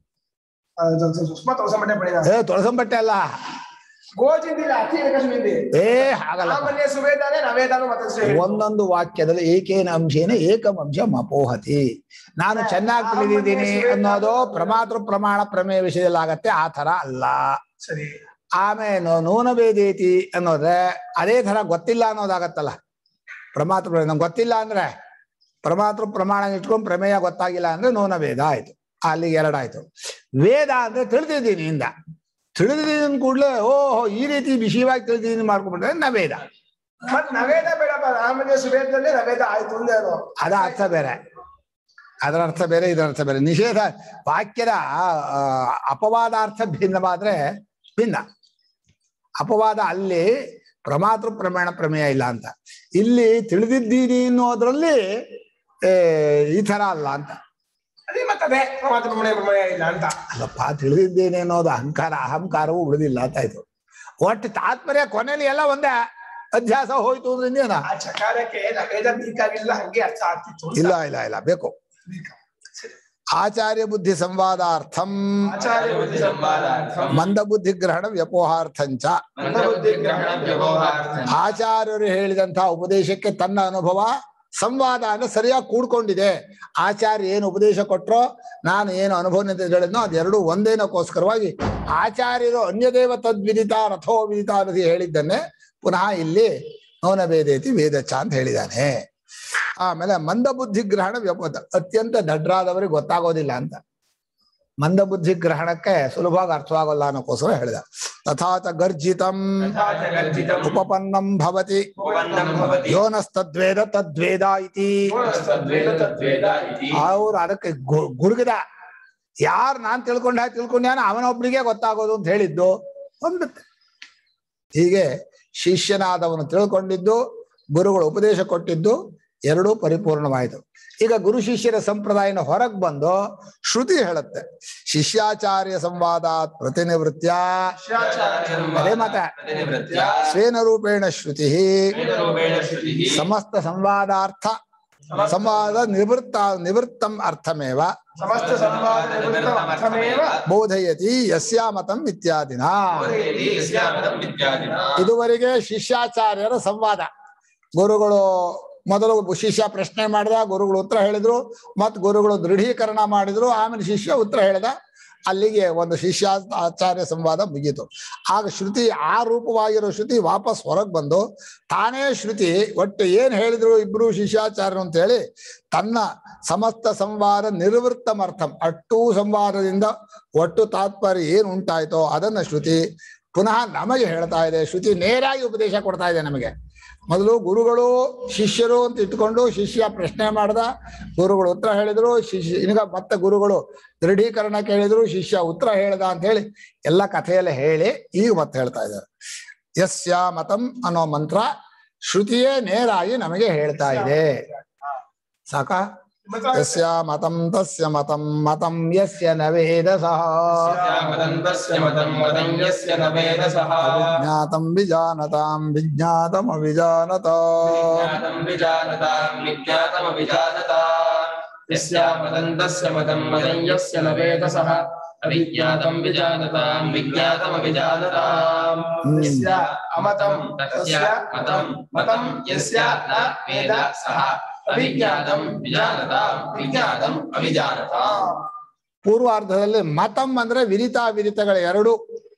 ಸುಷ್ಮಾ ತುಳಸಂಬಟ್ಟೆ ಪಡಿದ ಏ ತೊಳಸಂಬಟ್ಟೆ ಅಲ್ಲ ಗೋಜಿಂದಿಲ್ಲ ಅತಿ ಏಕಸ್ಮಿಂದಿ ಏ ಹಾಗಲ್ಲ ಸಾಮಾನ್ಯ ಸುವೇದಾನೆ ನವೇದಾನು ಮತ್ತೆ ಒಂದೊಂದು ವಾಕ್ಯದಲ್ಲಿ ಏಕೇನ ಅಂಶೇನ ಏಕಂ ಅಂಶ ಮಪೋಹತಿ ನಾನು ಚೆನ್ನಾಗಿ ತಿಳಿದಿದ್ದೀನಿ ಅನ್ನೋದು ಪ್ರಮಾತೃ ಪ್ರಮಾಣ ಪ್ರಮೇಯ ವಿಷಯದಲ್ಲಿ ಆಗತ್ತೆ ಆ ತರ ಅಲ್ಲ ಸರಿ ಆಮೇಲೆ ನೂನ ವೇದೇತಿ ಅನ್ನೋದ್ರೆ ಅದೇ ತರ ಗೊತ್ತಿಲ್ಲ ಅನ್ನೋದಾಗತ್ತಲ್ಲ ಪ್ರಮಾತೃ ಪ್ರಮೇಯ ನಂಗೆ ಗೊತ್ತಿಲ್ಲ ಅಂದ್ರೆ ಪ್ರಮಾತೃ ಪ್ರಮಾಣ ಇಟ್ಕೊಂಡು ಪ್ರಮೇಯ ಗೊತ್ತಾಗಿಲ್ಲ ಅಂದ್ರೆ ನೂನ ವೇದ ಆಯ್ತು ಅಲ್ಲಿಗೆ ಎರಡಾಯ್ತು ವೇದ ಅಂದ್ರೆ ತಿಳಿದಿದ್ದೀನಿ ಇಂದ ತಿಳಿದಿದ್ದೀನಿ ಕೂಡಲೇ ಓಹೋ ಈ ರೀತಿ ವಿಷಯವಾಗಿ ತಿಳಿದಿದ್ದೀನಿ ಮಾಡ್ಕೊಂಡ್ಬಿಟ್ರೆ ನವೇದ ಮತ್ ನವೇದ ಬೇಡಪ್ಪ ಸಾಮಾನ್ಯ ಸುವೇದಲ್ಲೇ ನವೇದ ಆಯ್ತು ಅಂದೆ ಅದು ಅದ ಅರ್ಥ ಬೇರೆ ಅದರ ಅರ್ಥ ಬೇರೆ ಇದರ ಅರ್ಥ ಬೇರೆ ನಿಷೇಧ ವಾಕ್ಯದ ಆ, ಅಪವಾದಾರ್ಥ ಭಿನ್ನವಾದ್ರೆ ಭಿನ್ನ ಅಪವಾದ ಅಲ್ಲಿ ಪ್ರಮಾತೃ ಪ್ರಮಾಣ ಪ್ರಮೇಯ ಇಲ್ಲ ಅಂತ ಇಲ್ಲಿ ತಿಳಿದಿದ್ದೀನಿ ಅನ್ನೋದ್ರಲ್ಲಿ ಏ, ಈ ತರ ಅಲ್ಲ ಅಂತ ಅದೇ ಮತ್ತದೇ ಪ್ರಮಾತ್ರ ಪ್ರಮೇಯ ಪ್ರಮೇಯ ಇಲ್ಲ ಅಂತ ಅಲ್ಲಪ್ಪ ತಿಳಿದಿದ್ದೇನೆ ಅನ್ನೋದು ಅಹಂಕಾರ ಅಹಂಕಾರವೂ ಉಳಿದಿಲ್ಲ ಅಂತ ಆಯ್ತು ಒಟ್ಟು ತಾತ್ಪರ್ಯ ಕೊನೆಯಲ್ಲಿ ಎಲ್ಲ ಒಂದೇ ಅಧ್ಯಾಸ ಹೋಯ್ತು ಅಂದ್ರೆ ಇನ್ನೇನ ಆ ಚಕಾರಕ್ಕೆ ನವೇದ ಬೇಕಾಗಿಲ್ಲ ಹಂಗೆ ಅರ್ಥ ಆಗ್ತಿತ್ತು ಅಂತ. ಇಲ್ಲ ಇಲ್ಲ ಇಲ್ಲ ಬೇಕು ಆಚಾರ್ಯ ಬುದ್ಧಿ ಸಂವಾದಾರ್ಥಂ ಆಚಾರ್ಯ ಬುದ್ಧಿ ಸಂವಾದಾರ್ಥಂ ಮಂದ ಬುದ್ಧಿ ಗ್ರಹಣ ವ್ಯಪೋಹಾರ್ಥಂಚ ಮಂದಬುದ್ಧಿ ಗ್ರಹಣ ವ್ಯವಹಾರಾರ್ಥಂ ಆಚಾರ್ಯರು ಹೇಳಿದಂತಹ ಉಪದೇಶಕ್ಕೆ ತನ್ನ ಅನುಭವ ಸಂವಾದ ಅಂದ್ರೆ ಸರಿಯಾಗಿ ಕೂಡ್ಕೊಂಡಿದೆ ಆಚಾರ್ಯ ಏನು ಉಪದೇಶ ಕೊಟ್ರೋ ನಾನು ಏನು ಅನುಭವದಿಂದ ಹೇಳಿದ್ನೋ ಅದೆರಡು ಒಂದೇನಕ್ಕೋಸ್ಕರವಾಗಿ ಆಚಾರ್ಯರು ಅನ್ಯದೇವ ತದ್ವಿದಿತ ರಥೋ ವಿದಿತ ಅನ್ನೋದು ಹೇಳಿದ್ದನ್ನೇ ಪುನಃ ಇಲ್ಲಿ ನೌನ ವೇದೇತಿ ವೇದಚ ಅಂತ ಹೇಳಿದ್ದಾನೆ ಆಮೇಲೆ ಮಂದಬುದ್ಧಿ ಗ್ರಹಣ ವ್ಯಪೋತ ಅತ್ಯಂತ ದಡ್ರಾದವರಿಗೆ ಗೊತ್ತಾಗೋದಿಲ್ಲ ಅಂತ ಮಂದಬುದ್ಧಿ ಗ್ರಹಣಕ್ಕೆ ಸುಲಭವಾಗಿ ಅರ್ಥವಾಗಲ್ಲ ಅನ್ನೋಕ್ಕೋಸ್ಕರ ಹೇಳಿದ ತಥಾ ಚ ಗರ್ಜಿತಂ तथा च गर्जितम् ಉಪಪನ್ನಂ ಭವತಿ उपपन्नं भवति ಯೋನಸ್ತದ್ವೇದ ತದ್ವೇದ ಇತಿ तद्वेद तद्वेद इति ಅವ್ರು ಅದಕ್ಕೆ ಗು- ಗುರುಗಿದ ಯಾರು ನಾನ್ ತಿಳ್ಕೊಂಡ ತಿಳ್ಕೊಂಡ್ಯಾನ ಅವನೊಬ್ನಿಗೆ ಗೊತ್ತಾಗೋದು ಅಂತ ಹೇಳಿದ್ದು ಹೊಂದುತ್ತೆ ಹೀಗೆ ಶಿಷ್ಯನಾದವನು ತಿಳ್ಕೊಂಡಿದ್ದು ಗುರುಗಳು ಉಪದೇಶ ಕೊಟ್ಟಿದ್ದು ಎರಡೂ ಪರಿಪೂರ್ಣವಾಯಿತು ಈಗ ಗುರು ಶಿಷ್ಯರ ಸಂಪ್ರದಾಯನ ಹೊರಗೆ ಬಂದು ಶ್ರುತಿ ಹೇಳುತ್ತೆ ಶಿಷ್ಯಾಚಾರ್ಯ ಸಂವಾದಾತ್ ಪ್ರತಿನಿವೃತ್ಯ ಅದೇ ಮತ प्रतिनिवृत्य ಸ್ವೇನ ರೂಪೇಣ ಶ್ರುತಿ वेदरूपेण श्रुतिः ಸಮಸ್ತ ಸಂವಾದಾರ್ಥ ಸಂವಾದ ನಿವೃತ್ತ ನಿವೃತ್ತಂ ಅರ್ಥಮೇವ ಸಮಸ್ತ ಸಂವಾದ ನಿವೃತ್ತಮರ್ಥಮೇವ ಬೋಧಯತಿ ಯಸ್ಯಾಮತಂ ಇತ್ಯಾದಿನ बोधयति यस्यामतं विद्यादिना ಇದುವರೆಗೆ ಶಿಷ್ಯಾಚಾರ್ಯರ ಸಂವಾದ ಗುರುಗಳು ಮೊದಲು ಶಿಷ್ಯ ಪ್ರಶ್ನೆ ಮಾಡಿದ ಗುರುಗಳು ಉತ್ತರ ಹೇಳಿದ್ರು ಮತ್ ಗುರುಗಳು ದೃಢೀಕರಣ ಮಾಡಿದ್ರು ಆಮೇಲೆ ಶಿಷ್ಯ ಉತ್ತರ ಹೇಳಿದ ಅಲ್ಲಿಗೆ ಒಂದು ಶಿಷ್ಯ ಆಚಾರ್ಯ ಸಂವಾದ ಮುಗೀತು ಆಗ ಶ್ರುತಿ ಆ ರೂಪವಾಗಿರೋ ಶ್ರುತಿ ವಾಪಸ್ ಹೊರಗೆ ಬಂದು ತಾನೇ ಶ್ರುತಿ ಒಟ್ಟು ಏನ್ ಹೇಳಿದ್ರು ಇಬ್ರು ಶಿಷ್ಯಾಚಾರ್ಯರು ಅಂತ ಹೇಳಿ ತನ್ನ ಸಮಸ್ತ ಸಂವಾದ ನಿರ್ವೃತ್ತಮರ್ಥಂ ಅಟ್ಟೂ ಸಂವಾದದಿಂದ ಒಟ್ಟು ತಾತ್ಪರ್ಯ ಏನು ಉಂಟಾಯ್ತೋ ಅದನ್ನ ಶ್ರುತಿ ಪುನಃ ನಮಗೆ ಹೇಳ್ತಾ ಇದೆ ಶ್ರುತಿ ನೇರಾಗಿ ಉಪದೇಶ ಕೊಡ್ತಾ ಇದೆ ನಮಗೆ ಮೊದಲು ಗುರುಗಳು ಶಿಷ್ಯರು ಅಂತ ಇಟ್ಕೊಂಡು ಶಿಷ್ಯ ಪ್ರಶ್ನೆ ಮಾಡ್ದ ಗುರುಗಳು ಉತ್ತರ ಹೇಳಿದ್ರು ಶಿಷ್ಯ ಈಗ ಮತ್ತೆ ಗುರುಗಳು ದೃಢೀಕರಣ ಕೇಳಿದ್ರು ಶಿಷ್ಯ ಉತ್ತರ ಹೇಳ್ದ ಅಂತ ಹೇಳಿ ಎಲ್ಲ ಕಥೆಯೆಲ್ಲ ಹೇಳಿ ಈಗ ಮತ್ತೆ ಹೇಳ್ತಾ ಇದ್ದಾರೆ ಯಸ್ಯ ಮತಂ ಅನ್ನೋ ಮಂತ್ರ ಶ್ರುತಿಯೇ ನೇರಾಗಿ ನಮಗೆ ಹೇಳ್ತಾ ಇದೆ ಸಾಕ ಯಸ್ಯ ಮತಂ ತಸ್ಯ ಮತಂ ಮತಂ ಯಸ್ಯ ನ ವೇದ ಸಹ यस्यामतं तस्य मतं मतं यस्य न वेदसः ಜ್ಞಾತಂ ವಿಜಾನತಾಂ ವಿಜ್ಞಾತಂ ಅವಿಜಾನತ ज्ञातं विजानतां विज्ञातमभिजानता यस्यामतं तस्य मतं मतं यस्य न वेदसः अविज्ञातं विजानतां विज्ञातमभिजानताम् ಯಸ್ಯ ಅಮತಂ तस्य ತಸ್ಯ मतं मतं यस्य न वेद सः अविज्ञातं विजानतां विज्ञातम् अभिजानताम् ಪೂರ್ವಾರ್ಧದಲ್ಲಿ ಮತಂ ಅಂದ್ರೆ ವಿರಿತಾ ವಿರಿತಗಳ ಎರಡು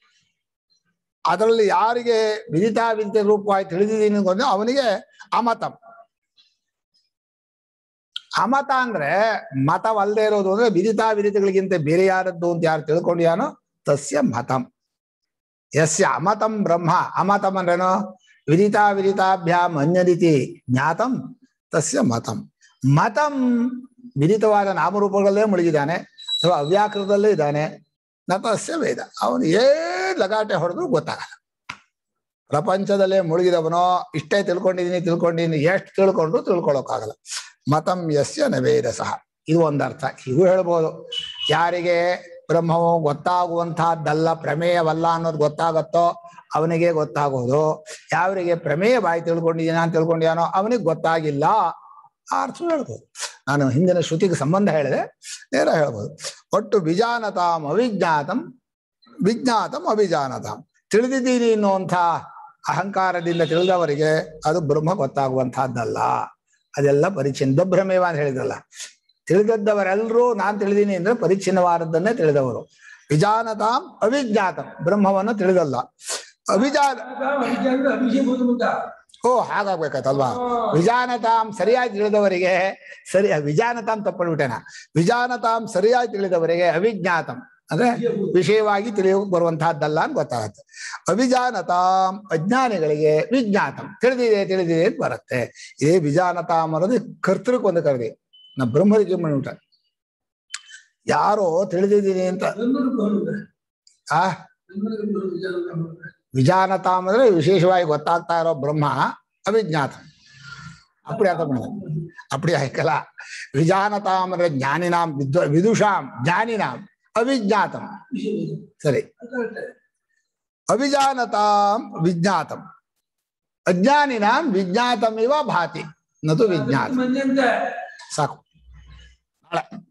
ಅದರಲ್ಲಿ ಯಾರಿಗೆ ವಿರಿತಾ ವಿರಿತ ರೂಪವಾಗಿ ತಿಳಿದಿದ್ದೀನಿ ಅಂದ್ರೆ ಅವನಿಗೆ ಅಮತಂ ಅಮತ ಅಂದ್ರೆ ಮತವಲ್ಲದೆ ಇರೋದು ಅಂದ್ರೆ ವಿದಿತಾ ವಿದಿತಗಳಿಗಿಂತ ಬೇರೆಯಾದದ್ದು ಅಂತ ಯಾರು ತಿಳ್ಕೊಂಡ್ಯಾನೋ ತಸ್ಯ ಮತಂ ಯಸ್ಯ ಅಮತಂ ಬ್ರಹ್ಮ ಅಮತಂ ಅಂದ್ರೇನು ವಿದಿತಾ ವಿದಿತಾಭ್ಯಾಂ ಅನ್ಯದಿತಿ ಜ್ಞಾತಂ ತಸ್ಯ ಮತಂ ಮತಂ ವಿದಿತವಾದ ನಾಮರೂಪಗಳಲ್ಲೇ ಮುಳುಗಿದ್ದಾನೆ ಅಥವಾ ಅವ್ಯಾಕೃತದಲ್ಲೇ ಇದ್ದಾನೆ ನತಸ್ಯ ವೇದ ಅವನು ಏನ್ ಲಗಾಟೆ ಹೊಡೆದ್ರು ಗೊತ್ತಾಗಲ್ಲ ಪ್ರಪಂಚದಲ್ಲೇ ಮುಳುಗಿದವನೋ ಇಷ್ಟೇ ತಿಳ್ಕೊಂಡಿದೀನಿ ತಿಳ್ಕೊಂಡಿದ್ದೀನಿ ಎಷ್ಟು ತಿಳ್ಕೊಂಡ್ರು ತಿಳ್ಕೊಳಕ್ಕಾಗಲ್ಲ ಮತಂ ಯಸ್ಯ ನ ವೇದ ಸಹ ಇದು ಒಂದರ್ಥ ಹೀಗೂ ಹೇಳ್ಬೋದು ಯಾರಿಗೆ ಬ್ರಹ್ಮವು ಗೊತ್ತಾಗುವಂತಹದ್ದಲ್ಲ ಪ್ರಮೇಯವಲ್ಲ ಅನ್ನೋದು ಗೊತ್ತಾಗತ್ತೋ ಅವನಿಗೆ ಗೊತ್ತಾಗೋದು ಯಾವರಿಗೆ ಪ್ರಮೇಯ ಬಾಯಿ ತಿಳ್ಕೊಂಡಿದ್ದೀನ ಅಂತ ತಿಳ್ಕೊಂಡಿಯಾನೋ ಅವನಿಗೆ ಗೊತ್ತಾಗಿಲ್ಲ ಆ ಅರ್ಥ ಹೇಳ್ಬೋದು ನಾನು ಹಿಂದಿನ ಶ್ರುತಿಗೆ ಸಂಬಂಧ ಹೇಳಿದೆ ನೇರ ಹೇಳ್ಬೋದು ಒಟ್ಟು ವಿಜಾನತಾಂ ಅವಿಜ್ಞಾತಂ ವಿಜ್ಞಾತಂ ಅಭಿಜಾನತಾಂ ತಿಳಿದಿದ್ದೀನಿ ಅನ್ನುವಂಥ ಅಹಂಕಾರದಿಂದ ತಿಳಿದವರಿಗೆ ಅದು ಬ್ರಹ್ಮ ಗೊತ್ತಾಗುವಂತಹದ್ದಲ್ಲ ಅದೆಲ್ಲ ಪರಿಚ್ಛಿನ್ನ ಭ್ರಮೇವ ಅಂತ ಹೇಳಿದ್ರಲ್ಲ ತಿಳಿದದ್ದವರೆಲ್ಲರೂ ನಾನ್ ತಿಳಿದೀನಿ ಅಂದ್ರೆ ಪರಿಚ್ಛಿನ್ನವಾದದ್ದನ್ನೇ ತಿಳಿದವರು ವಿಜಾನತಾಂ ಅವಿಜ್ಞಾತಂ ಬ್ರಹ್ಮವನ್ನು ತಿಳಿದಲ್ಲ ಅಭಿಜಾನ ಅಭಿಜ್ಞಾನ ಅಭಿಷೇಕ ಮುಂದ ಓ ಹಾಗಾಗ್ಬೇಕಾಯ್ತಲ್ವಾ ವಿಜಾನತಾಂ ಸರಿಯಾಗಿ ತಿಳಿದವರಿಗೆ ಸರಿ ವಿಜಾನತಾಂ ತಪ್ಪಳ್ಬಿಟ್ಟೆನ ವಿಜಾನತಾಂ ಸರಿಯಾಗಿ ತಿಳಿದವರಿಗೆ ಅವಿಜ್ಞಾತಂ ಅಂದ್ರೆ ವಿಷಯವಾಗಿ ತಿಳಿಯೋ ಬರುವಂತಹದ್ದಲ್ಲ ಅಂತ ಗೊತ್ತಾಗತ್ತೆ ಅವಿಜಾನತಾಂ ಅಜ್ಞಾನಿಗಳಿಗೆ ವಿಜ್ಞಾತಂ ತಿಳಿದಿದೆ ತಿಳಿದಿದೆ ಅಂತ ಬರುತ್ತೆ ಇದೇ ವಿಜಾನತಾಂ ಅನ್ನೋದು ಕರ್ತೃಕ್ಕೊಂದು ಕರೆದಿ ನಾ ಬ್ರಹ್ಮರಿಗೆ ಮಾಡ್ಬಿಟ್ಟ ಯಾರೋ ತಿಳಿದಿದ್ದೀನಿ ಅಂತ ಆ ವಿಜಾನತಾಂ ಅಂದ್ರೆ ವಿಶೇಷವಾಗಿ ಗೊತ್ತಾಗ್ತಾ ಇರೋ ಬ್ರಹ್ಮ ಅವಿಜ್ಞಾತ அப்படி அர்த்தம் பண்ணுங்க அப்படி ஆயிக்கல விஜானதாம் ಅಂದ್ರೆ ಜ್ಞಾನಿನಾಂ ವಿದ್ವ ವಿದುಷಾಂ ಜ್ಞಾನಿನಾಂ ಅವಿಜ್ಞಾತಂ ಸರಿ ಅವಿಜಾನತಾಂ ವಿಜ್ಞಾತಂ ಅಜ್ಞಾನಿನಾಂ ವಿಜ್ಞಾತಮಿವ ಭಾತಿ ನತು ವಿಜ್ಞಾತ ಮಂದಿ ಅಂತ ಸಾಕು ನಾಳೆ